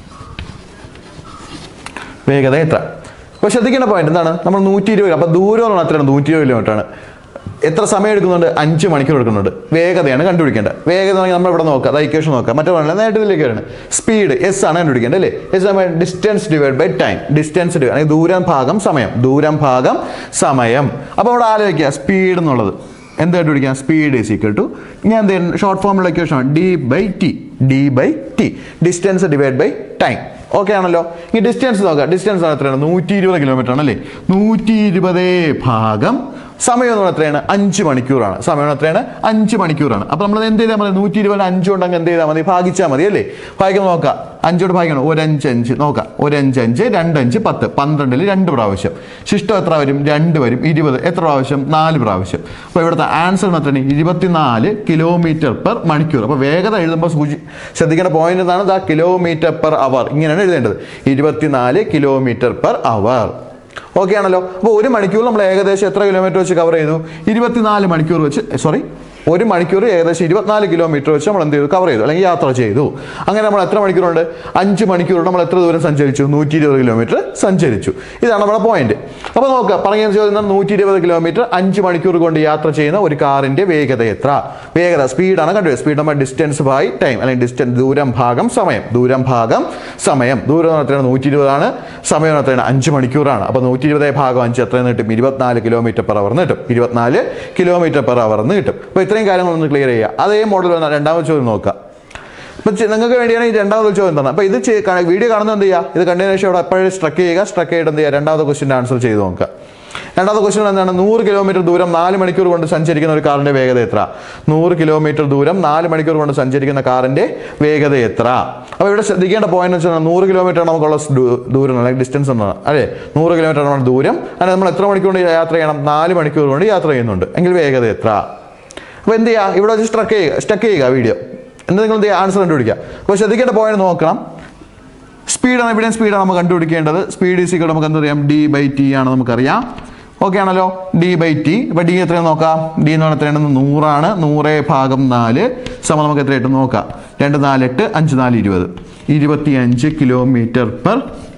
വേഗത എത്ര അപ്പോൾ ശ്രദ്ധിക്കേണ്ട പോയിന്റ് എന്താണ് നമ്മൾ നൂറ്റി ഇരുപത് അപ്പോൾ ദൂരം എന്ന് പറഞ്ഞാൽ എത്രയാണ് നൂറ്റി ഇരുപത് കിലോമീറ്റർ ആണ് എത്ര സമയം എടുക്കുന്നുണ്ട് അഞ്ച് മണിക്കൂർ എടുക്കുന്നുണ്ട് വേഗതയാണ് കണ്ടുപിടിക്കേണ്ടത് വേഗത ആണെങ്കിൽ നമ്മൾ ഇവിടെ നോക്കാം അത് ഇക്വേഷൻ നോക്കാം മറ്റേ പറഞ്ഞാൽ നേരിട്ട് ഇതിലേക്ക് വരണം സ്പീഡ് എസ് ആണ് കണ്ടുപിടിക്കേണ്ടത് അല്ലേ എസ് നമ്മൾ distance divide by time distance divide അല്ലെങ്കിൽ ദൂരം ഭാഗം സമയം ദൂരം ഭാഗം സമയം അപ്പോൾ ഇവിടെ ആലോചിക്കുക സ്പീഡ് എന്നുള്ളത് എന്ത് കണ്ടുപിടിക്കാം സ്പീഡ് ഈസ് ഈക്വൽ ടു ഞാൻ എന്ത് ഷോർട്ട് ഫോമിലുള്ള equation D by T D by T distance divide by time okay ആണല്ലോ ഈ ഡിസ്റ്റൻസ് നോക്കാം ഡിസ്റ്റൻസ് എത്രയാണ് നൂറ്റി ഇരുപത് കിലോമീറ്റർ ആണല്ലേ നൂറ്റി ഇരുപത് ഭാഗം സമയം എന്ന് പറഞ്ഞാൽ എത്രയാണ് അഞ്ച് മണിക്കൂറാണ് സമയം എന്ന് എത്രയാണ് അഞ്ച് മണിക്കൂറാണ് അപ്പോൾ നമ്മൾ എന്ത് ചെയ്താൽ മതി നൂറ്റി ഇരുപത് അഞ്ച് കൊണ്ട് അങ്ങ് എന്ത് ചെയ്താൽ മതി ഭാഗിച്ചാൽ മതി അല്ലേ ഭാഗിക്കാൻ നോക്കാം അഞ്ചോട് ഭാഗിക്കണം ഒരഞ്ച് അഞ്ച് നോക്കാം ഒരഞ്ച് അഞ്ച് രണ്ടഞ്ച് പത്ത് പന്ത്രണ്ടിൽ രണ്ട് പ്രാവശ്യം ശിഷ്ടം എത്ര വരും രണ്ട് വരും ഇരുപത് എത്ര പ്രാവശ്യം നാല് പ്രാവശ്യം അപ്പോൾ ഇവിടുത്തെ ആൻസർ എന്ന് എത്രയാണ് ഇരുപത്തിനാല് കിലോമീറ്റർ പെർ മണിക്കൂർ അപ്പോൾ വേഗത എഴുതുമ്പോൾ സൂചി ശ്രദ്ധിക്കേണ്ട പോയിന്റ് എന്താണ് ദാ കിലോമീറ്റർ പെർ അവർ ഇങ്ങനെയാണ് എഴുതേണ്ടത് ഇരുപത്തിനാല് കിലോമീറ്റർ പെർ അവർ ഓക്കെ ആണല്ലോ അപ്പോൾ ഒരു മണിക്കൂർ നമ്മൾ ഏകദേശം എത്ര കിലോമീറ്റർ വെച്ച് കവർ ചെയ്തു ഇരുപത്തിനാല് മണിക്കൂർ വെച്ച് സോറി ഒരു മണിക്കൂർ ഏകദേശം ഇരുപത്തിനാല് കിലോമീറ്റർ വെച്ച് നമ്മൾ എന്ത് ചെയ്തു കവർ ചെയ്തു അല്ലെങ്കിൽ യാത്ര ചെയ്തു അങ്ങനെ നമ്മൾ എത്ര മണിക്കൂറുണ്ട് അഞ്ച് മണിക്കൂർ നമ്മൾ എത്ര ദൂരം സഞ്ചരിച്ചു നൂറ്റി ഇരുപത് കിലോമീറ്റർ സഞ്ചരിച്ചു ഇതാണ് നമ്മുടെ പോയിന്റ് അപ്പോൾ നോക്കുക പറഞ്ഞ ചോദ്യം നൂറ്റി ഇരുപത് കിലോമീറ്റർ അഞ്ച് മണിക്കൂർ കൊണ്ട് യാത്ര ചെയ്യുന്ന ഒരു കാറിന്റെ വേഗത എത്ര വേഗത സ്പീഡാണ് കണ്ടു സ്പീഡ് നമ്മൾ ഡിസ്റ്റൻസ് ബൈ ടൈം അല്ലെങ്കിൽ ഡിസ്റ്റൻസ് ദൂരം ഭാഗം സമയം ദൂരം ഭാഗം സമയം ദൂരം എത്രയാണ് നൂറ്റി ഇരുപതാണ് സമയം എത്രയാണ് അഞ്ച് മണിക്കൂറാണ് അപ്പോൾ നൂറ്റി ഇരുപത് ഭാഗം അഞ്ച് എത്രയെന്ന് കിട്ടും ഇരുപത്തിനാല് കിലോമീറ്റർ പെർ അവർ കിട്ടും ഇരുപത്തിനാല് കിലോമീറ്റർ പെർ അവർ കിട്ടും അപ്പോൾ ഇത്രയും കാര്യങ്ങൾ ഒന്ന് ക്ലിയർ ചെയ്യുക അതേ മോഡൽ വന്ന രണ്ടാമത്തെ ചോദ്യം നോക്കുക ഇപ്പം നിങ്ങൾക്ക് വേണ്ടിയാണ് ഈ രണ്ടാമത്തെ ചോദ്യം തന്നെ അപ്പോൾ ഇത് ചെയ്- കാണ- വീഡിയോ കാണുന്നത് എന്ത് ചെയ്യുക ഇത് കണ്ടതിന് ശേഷം ഇവിടെ എപ്പോഴും സ്ട്രക്ക് ചെയ്യുക സ്ട്രക്ക് ചെയ്തിട്ട് എന്ത് ചെയ്യുക രണ്ടാമത്തെ ക്വസ്റ്റിൻ്റെ ആൻസർ ചെയ്ത് നോക്കുക രണ്ടാമത്തെ ക്വസ്റ്റ്യൻ എന്താണ് നൂറ് കിലോമീറ്റർ ദൂരം നാല് മണിക്കൂർ കൊണ്ട് സഞ്ചരിക്കുന്ന ഒരു കാറിന്റെ വേഗത എത്ര നൂറ് കിലോമീറ്റർ ദൂരം നാല് മണിക്കൂർ കൊണ്ട് സഞ്ചരിക്കുന്ന കാറിന്റെ വേഗത എത്ര അപ്പോൾ ഇവിടെ ശ്രദ്ധിക്കേണ്ട പോയിന്റ് എന്ന് വെച്ചാൽ നൂറ് കിലോമീറ്റർ നമുക്കുള്ള സ് ദൂ- ദൂരം അല്ലെങ്കിൽ ഡിസ്റ്റൻസ് എന്നാണ് അല്ലേ നൂറ് കിലോമീറ്റർ നമ്മുടെ ദൂരം അങ്ങനെ നമ്മൾ എത്ര മണിക്കൂർ കൊണ്ട് യാത്ര ചെയ്യണം നാല് മണിക്കൂർ കൊണ്ട് യാത്ര ചെയ്യുന്നുണ്ട് എങ്കിൽ വേഗത എത്ര അപ്പോൾ എന്ത് ചെയ്യുക ഇവിടെ വെച്ച് സ്ട്രക്ക് ചെയ്യുക സ്റ്റക്ക് ചെയ്യുക വീഡിയോ എന്നിട്ട് നിങ്ങൾ എന്ത് ചെയ്യുക ആൻസർ കണ്ടുപിടിക്കുക അപ്പോൾ ശ്രദ്ധിക്കേണ്ട പോയിന്റ് നോക്കണം സ്പീഡാണ് എവിടെയും സ്പീഡാണ് നമുക്ക് കണ്ടുപിടിക്കേണ്ടത് സ്പീഡ് ഈസിക്കൽ നമുക്ക് എന്തറിയാം ഡി ബൈ ടി ആണ് നമുക്കറിയാം ഓക്കെ ആണല്ലോ ഡി ബൈ ടി അപ്പോൾ ഡി എത്രയാണ് നോക്കാം ഡി എന്ന് പറഞ്ഞാൽ എത്രയാണ് നൂറാണ് നൂറ് ഭാഗം നാല് സമയം നമുക്ക് എത്ര കിട്ടും നോക്കാം രണ്ട് നാല് എട്ട് അഞ്ച് നാല് ഇരുപത് ഇരുപത്തിയഞ്ച് കിലോമീറ്റർ പെർ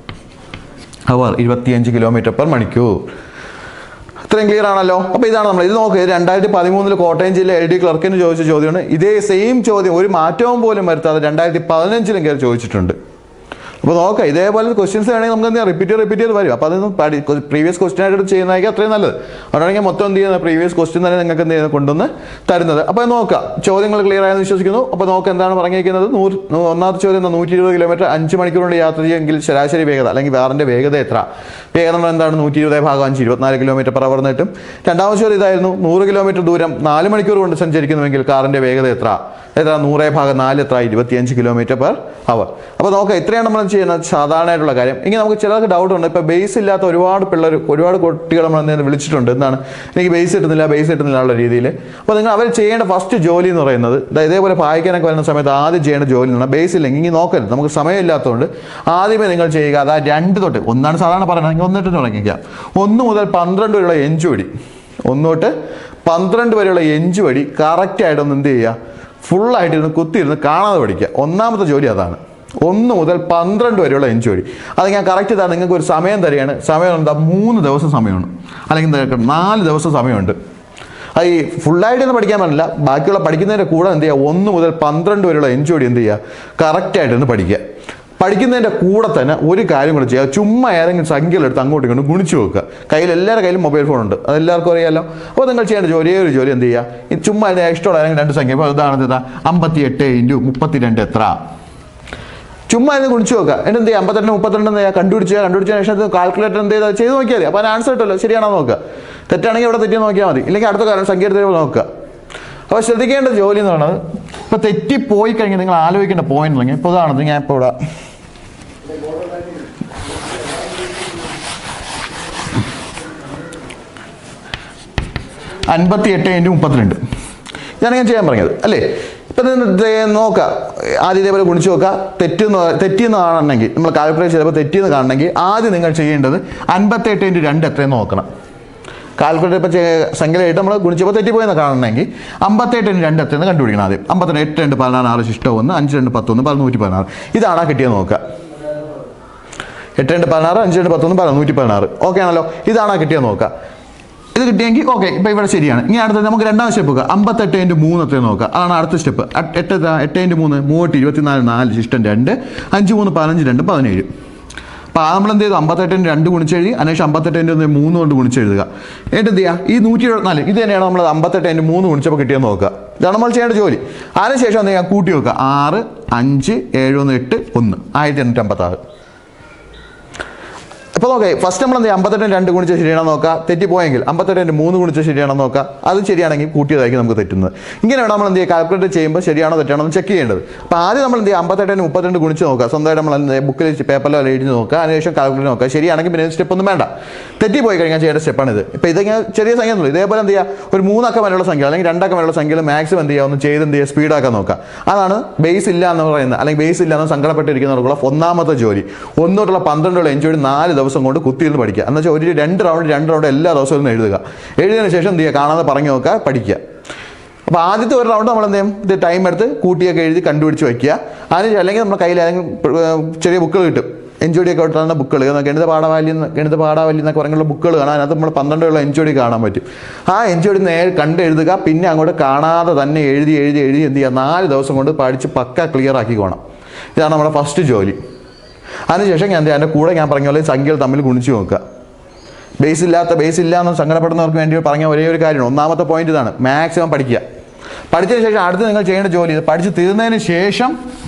അവർ ഇരുപത്തിയഞ്ച് കിലോമീറ്റർ പെർ മണിക്കൂർ ഇത്രയും ക്ലിയർ ആണല്ലോ അപ്പോൾ ഇതാണ് നമ്മൾ ഇത് നോക്ക് രണ്ടായിരത്തി പതിമൂന്നിൽ കോട്ടയം ജില്ല എൽ ഡി ക്ലർക്കിന് ചോദിച്ച ചോദ്യമാണ് ഇതേ സെയിം ചോദ്യം ഒരു മാറ്റവും പോലും വരുത്താതെ രണ്ടായിരത്തി പതിനഞ്ചിലും കയറി ചോദിച്ചിട്ടുണ്ട് അപ്പോൾ നോക്കാം ഇതേപോലെ ക്വസ്റ്റ്യൻസ് വേണമെങ്കിൽ നമുക്ക് എന്ത് ചെയ്യാം റിപ്പീറ്റ് റിപ്പീറ്റ് ചെയ്ത് വരും അപ്പോൾ അതൊന്നും പഠി പ്രീവിയസ് ക്വസ്റ്റ്യൻ ആയിട്ട് ചെയ്യുന്നതായിരിക്കും അത്രയും നല്ലത് അതുകൊണ്ടാണെങ്കിൽ മൊത്തം എന്ത് ചെയ്യുന്നത് പ്രീവിയസ് ക്വസ്റ്റ്യൻ തന്നെ നിങ്ങൾക്ക് എന്ത് ചെയ്യുന്നത് കൊണ്ടുവന്ന് തരുന്നത് അപ്പോൾ നോക്കാം ചോദ്യങ്ങൾ ക്ലിയർ ആയെന്ന് വിശ്വസിക്കുന്നു അപ്പോൾ നോക്കാം എന്താണ് പറഞ്ഞിരിക്കുന്നത് നൂറ് നൂ- ഒന്നാമത്തെ ചോദ്യം എന്താ നൂറ്റി ഇരുപത് കിലോമീറ്റർ അഞ്ച് മണിക്കൂർ കൊണ്ട് യാത്ര ചെയ്യുമെങ്കിൽ ശരാശരി വേഗത അല്ലെങ്കിൽ വേറിൻ്റെ വേഗത എത്ര വേഗത നമ്മൾ എന്താണ് നൂറ്റി ഇരുപത് ഭാഗം അഞ്ച് ഇരുപത്തിനാല് കിലോമീറ്റർ പെർ അവർ കിട്ടും രണ്ടാമത്തെ ചോദ്യം ഇതായിരുന്നു നൂറ് കിലോമീറ്റർ ദൂരം നാല് മണിക്കൂർ കൊണ്ട് സഞ്ചരിക്കുന്നുവെങ്കിൽ കാറിൻ്റെ വേഗത എത്ര എത്ര നൂറേ ഭാഗം നാല് എത്ര ഇരുപത്തിയഞ്ച് കിലോമീറ്റർ പെർ അവർ അപ്പോൾ നോക്കാം ഇത്രയാണ് നമ്മൾ ചെയ്യുന്നത് സാധാരണയായിട്ടുള്ള കാര്യം ഇങ്ങനെ നമുക്ക് ചിലർക്ക് ഡൗട്ട് ഉണ്ട് ഇപ്പോൾ ബേസ് ഇല്ലാത്ത ഒരുപാട് പിള്ളേർ ഒരുപാട് കുട്ടികൾ നമ്മൾ എന്തെങ്കിലും വിളിച്ചിട്ടുണ്ട് എന്താണ് എനിക്ക് ബേസ് കിട്ടുന്നില്ല ബേസ് കിട്ടുന്നില്ല എന്നുള്ള രീതിയിൽ അപ്പോൾ നിങ്ങൾ അവർ ചെയ്യേണ്ട ഫസ്റ്റ് ജോലി എന്ന് പറയുന്നത് ദാ ഇതേപോലെ വായിക്കാനൊക്കെ വരുന്ന സമയത്ത് ആദ്യം ചെയ്യേണ്ട ജോലി എന്ന് പറഞ്ഞാൽ ബേസ് ഇല്ലെങ്കിൽ ഇനി നോക്കരുത് നമുക്ക് സമയമില്ലാത്തതുകൊണ്ട് ആദ്യമേ നിങ്ങൾ ചെയ്യുക അതാ രണ്ട് തൊട്ട് ഒന്നാണ് സാധാരണ പറയുന്നത് എങ്കിൽ ഒന്നിട്ട് തുടങ്ങിക്കുക ഒന്ന് മുതൽ പന്ത്രണ്ട് വരെയുള്ള എഞ്ചുവടി ഒന്ന് തൊട്ട് പന്ത്രണ്ട് വരെയുള്ള എഞ്ചുവടി കറക്റ്റായിട്ടൊന്ന് എന്ത് ചെയ്യുക ഫുള്ളായിട്ടിരുന്ന് കുത്തിയിരുന്ന് കാണാതെ പഠിക്കുക ഒന്നാമത്തെ ജോലി അതാണ് ഒന്ന് മുതൽ പന്ത്രണ്ട് വരെയുള്ള എഞ്ചുവടി അത് ഞാൻ കറക്റ്റ് ഇതാണ് നിങ്ങൾക്ക് ഒരു സമയം തരികയാണ് സമയം എന്താ മൂന്ന് ദിവസം സമയമാണ് അല്ലെങ്കിൽ എന്താ നാല് ദിവസം സമയമുണ്ട് അത് ഈ ഫുള്ളായിട്ടൊന്നും പഠിക്കാൻ പറ്റില്ല ബാക്കിയുള്ള പഠിക്കുന്നതിൻ്റെ കൂടെ എന്ത് ചെയ്യുക ഒന്ന് മുതൽ പന്ത്രണ്ട് വരെയുള്ള എഞ്ചുവടി എന്ത് ചെയ്യുക കറക്റ്റായിട്ടൊന്ന് പഠിക്കുക പഠിക്കുന്നതിൻ്റെ കൂടെ തന്നെ ഒരു കാര്യം കൂടെ ചെയ്യുക ചുമ്മാ ഏതെങ്കിലും സംഖ്യകളെടുത്ത് അങ്ങോട്ടും ഇങ്ങോട്ടും ഗുണിച്ച് വെക്കുക കയ്യിൽ എല്ലാവരുടെ കയ്യിലും മൊബൈൽ ഫോൺ ഉണ്ട് അത് എല്ലാവർക്കും അറിയാമല്ലോ അപ്പോൾ നിങ്ങൾ ചെയ്യേണ്ട ജോലി ഒരേ ഒരു ജോലി എന്ത് ചെയ്യുക ഈ ചുമ്മാ ഇതിന് ഇഷ്ടമുള്ള ഏതെങ്കിലും രണ്ട് സംഖ്യ ഇപ്പോൾ ഉദാഹരണത്തിന് ഇതാ അമ്പത്തി എട്ട് ഇൻറ്റു മുപ്പത്തി രണ്ട് എത്ര ചുമ്മാ ഇത് കുടിച്ചു നോക്കുക എന്നിട്ട് എന്ത് ചെയ്യുക അമ്പത്തിരണ്ട് മുപ്പത്തിരണ്ട് എന്ത് ചെയ്യുക കണ്ടുപിടിച്ച് കണ്ടുപിടിച്ച ശേഷം കാൽക്കുലേറ്റർ എന്ത് ചെയ്താൽ ചെയ്ത് നോക്കിയാൽ മതി അപ്പോൾ അതിന് ആൻസർ കിട്ടുമല്ലോ ശരിയാണോ നോക്കുക തെറ്റാണെങ്കിൽ ഇവിടെ തെറ്റി നോക്കിയാൽ മതി ഇല്ലെങ്കിൽ അടുത്ത കാര്യം സംഖ്യ എടുത്ത് വരുമ്പോൾ നോക്കുക അപ്പോൾ ശ്രദ്ധിക്കേണ്ട ജോലി എന്ന് പറയുന്നത് ഇപ്പോൾ തെറ്റിപ്പോയി കഴിഞ്ഞാൽ നിങ്ങൾ ആലോചിക്കേണ്ട പോയിന്റ് ഉണ്ടെങ്കിൽ ഇപ്പോൾ ഉദാഹരണത്തിന് ഞാൻ ഇപ്പോൾ ഇവിടെ അൻപത്തി എട്ട് ഇൻറ്റു മുപ്പത്തിരണ്ട് ഇതാണ് ഞാൻ ചെയ്യാൻ പറഞ്ഞത് അല്ലേ ഇപ്പം നിങ്ങൾ ദേ നോക്കുക ആദ്യം ഇതേപോലെ ഗുണിച്ച് നോക്കുക തെറ്റെന്ന് തെറ്റിയെന്ന് കാണണമെങ്കിൽ നമ്മൾ കാൽക്കുലേറ്റ് ചെയ്തപ്പോൾ തെറ്റിയെന്ന് കാണണമെങ്കിൽ ആദ്യം നിങ്ങൾ ചെയ്യേണ്ടത് അൻപത്തെട്ട് ഇൻറ്റു രണ്ട് എത്രയെന്ന് നോക്കണം കാൽക്കുലേറ്റ് ഇപ്പോൾ സംഖ്യയിലായിട്ട് നമ്മൾ ഗുണിച്ചപ്പോൾ തെറ്റിപ്പോയെന്ന് കാണണമെങ്കിൽ അമ്പത്തെട്ട് ഇൻറ്റു രണ്ട് എത്രയെന്ന് കണ്ടുപിടിക്കണം ആദ്യം അമ്പത്തെട്ട് എട്ട് രണ്ട് പതിനാറ് ആറ് ശിഷ്ടം ഒന്ന് അഞ്ച് രണ്ട് പത്തൊന്ന് പതിനൂറ്റി പതിനാറ് ഇതാണ് ആ കിട്ടിയത് നോക്കുക എട്ട് രണ്ട് പതിനാറ് അഞ്ച് രണ്ട് പത്തൊന്ന് പതിനാറ് നൂറ്റി പതിനാറ് ഓക്കെ ആണല്ലോ ഇതാണ് ആ കിട്ടിയത് നോക്കുക ഇത് കിട്ടിയെങ്കിൽ ഓക്കെ ഇപ്പം ഇവിടെ ശരിയാണ് ഇനി അടുത്തത് നമുക്ക് രണ്ടാം സ്റ്റെപ്പ് നോക്കുക അമ്പത്തെട്ട് ഇൻറ്റു മൂന്ന് എത്രയും നോക്കുക അതാണ് അടുത്ത സ്റ്റെപ്പ് എട്ട് എത്ര? എട്ട് ഇൻറ്റു മൂന്ന് മൂവട്ട് ഇരുപത്തിനാല് നാല് ശിഷ്ടം രണ്ട് അഞ്ച് മൂന്ന് പതിനഞ്ച് രണ്ട് പതിനേഴ് അപ്പോൾ ആ നമ്മൾ എന്ത് ചെയ്തു അമ്പത്തെട്ടിൻ്റെ രണ്ട് ഗുണിച്ചെഴുതി അതിനുശേഷം അമ്പത്തെട്ടിൻ്റെ ഒന്ന് മൂന്ന് കൊണ്ട് ഗുണിച്ചെഴുതുക എന്നിട്ട് എന്ത് ചെയ്യുക ഈ നൂറ്റി എഴുപത്തിനാല് ഇത് തന്നെയാണ് നമ്മൾ അമ്പത്തെട്ട് ഇൻറ്റു മൂന്ന് ഗുണിച്ചപ്പോൾ കിട്ടിയെന്ന് നോക്കുക ഇതാണ് നമ്മൾ ചെയ്യേണ്ട ജോലി അതിനുശേഷം എന്ത് ചെയ്യുക കൂട്ടി വെക്കുക ആറ് അഞ്ച് ഏഴ് ഒന്ന് എട്ട് ഒന്ന് ആയിരത്തി എണ്ണൂറ്റി അമ്പത്താറ് അപ്പോൾ നോക്കേ ഫസ്റ്റ് നമ്മൾ എന്ത് ചെയ്യുക അമ്പത്തെട്ടിന് രണ്ട് ഗുണിച്ച് ശരിയാണോ നോക്കുക തെറ്റിപ്പോയെങ്കിൽ അമ്പത്തെട്ടിന് മൂന്ന് ഗുണിച്ച് ശരിയാണോ നോക്കുക അത് ശരിയാണെങ്കിൽ കൂട്ടിയതായിരിക്കും നമുക്ക് തെറ്റുന്നത് ഇങ്ങനെയാണ് നമ്മൾ എന്ത് ചെയ്യുക കാൽക്കുലേറ്റ് ചെയ്യുമ്പോൾ ശരിയാണോ തെറ്റാണോ എന്ന് ചെക്ക് ചെയ്യേണ്ടത് അപ്പോൾ ആദ്യം നമ്മൾ എന്ത് ചെയ്യുക അമ്പത്തെട്ടിന് മുപ്പത്തിരണ്ട് ഗുണിച്ച് നോക്കുക സ്വന്തമായിട്ട് നമ്മൾ എന്ത് ചെയ്യുക ബുക്കിൽ പേപ്പറിലോ എഴുതി നോക്കുക അതിനുശേഷം കാൽക്കുലേറ്റ് നോക്കുക ശരിയാണെങ്കിൽ പിന്നെ സ്റ്റെപ്പ് ഒന്നും വേണ്ട തെറ്റിപ്പോയി കഴിഞ്ഞാൽ ചെയ്യേണ്ട സ്റ്റെപ്പാണ് ഇത് ഇപ്പോൾ ഇതെങ്ങനെ ചെറിയ സംഖ്യ ഒന്നുമില്ല ഇതേപോലെ എന്ത് ചെയ്യുക ഒരു മൂന്നക്കം വരെയുള്ള സംഖ്യ അല്ലെങ്കിൽ രണ്ടക്കം വരെയുള്ള സംഖ്യകൾ മാക്സിമം എന്ത് ചെയ്യുക ഒന്ന് ചെയ്ത് എന്ത് ചെയ്യുക സ്പീഡാക്കാൻ നോക്കുക അതാണ് ബേസ് ഇല്ല എന്ന് പറയുന്നത് അല്ലെങ്കിൽ ബേസ് ഇല്ല എന്ന് സങ്കടപ്പെട്ടിരിക്കുന്നവർക്കുള്ള ഒന്നാമത്തെ ജോലി ഒന്നോട്ടുള്ള പന്ത്രണ്ടുള്ള എൻജോയ് നാല് ദിവസം കൊണ്ട് കുത്തിയിരുന്ന് പഠിക്കുക എന്ന് വെച്ചാൽ ഒരു രണ്ട് റൗണ്ട് രണ്ട് റൗണ്ട് എല്ലാ ദിവസവും ഇരുന്ന് എഴുതുക എഴുതിയതിനു ശേഷം എന്ത് ചെയ്യുക കാണാതെ പറഞ്ഞു നോക്കുക പഠിക്കുക അപ്പോൾ ആദ്യത്തെ ഒരു റൗണ്ട് നമ്മൾ എന്ത് ചെയ്യും ഇത് ടൈം എടുത്ത് കൂട്ടിയൊക്കെ എഴുതി കണ്ടുപിടിച്ച് വയ്ക്കുക അതിന് അല്ലെങ്കിൽ നമ്മുടെ കയ്യിൽ ഏതെങ്കിലും ഏർ, ചെറിയ ബുക്കുകൾ കിട്ടും എൻജോഡിയൊക്കെ കിട്ടുന്ന ബുക്കുകൾ ഗണിത പാഠവാലി എന്ന് ഗണിത പാഠാവലി എന്നൊക്കെ പറഞ്ഞുള്ള ബുക്കുകൾ കാണാം അതിനകത്ത് നമ്മൾ പന്ത്രണ്ടുള്ള എൻജോഡി കാണാൻ പറ്റും ആ എൻജോഡി നേരെ കണ്ട് എഴുതുക പിന്നെ അങ്ങോട്ട് കാണാതെ തന്നെ എഴുതി എഴുതി എഴുതി എന്ത് ചെയ്യുക നാല് ദിവസം കൊണ്ട് പഠിച്ച് പക്ക ക്ലിയർ ആക്കിക്കോണം ഇതാണ് നമ്മുടെ ഫസ്റ്റ് ജോലി അതിനുശേഷം ഞാൻ എന്ത് ചെയ്യുക? അതിൻ്റെ കൂടെ ഞാൻ പറഞ്ഞ പോലെ സംഖ്യകൾ തമ്മിൽ ഗുണിച്ച് നോക്കുക ബേസ് ഇല്ലാത്ത ബേസ് ഇല്ല എന്ന് സങ്കടപ്പെടുന്നവർക്ക് വേണ്ടി പറഞ്ഞ ഒരേ ഒരു കാര്യമാണ് ഒന്നാമത്തെ പോയിന്റ് ഇതാണ് മാക്സിമം പഠിക്കുക പഠിച്ചതിന് ശേഷം അടുത്ത് നിങ്ങൾ ചെയ്യേണ്ട ജോലി ഇത് പഠിച്ച് തീർന്നതിന് ശേഷം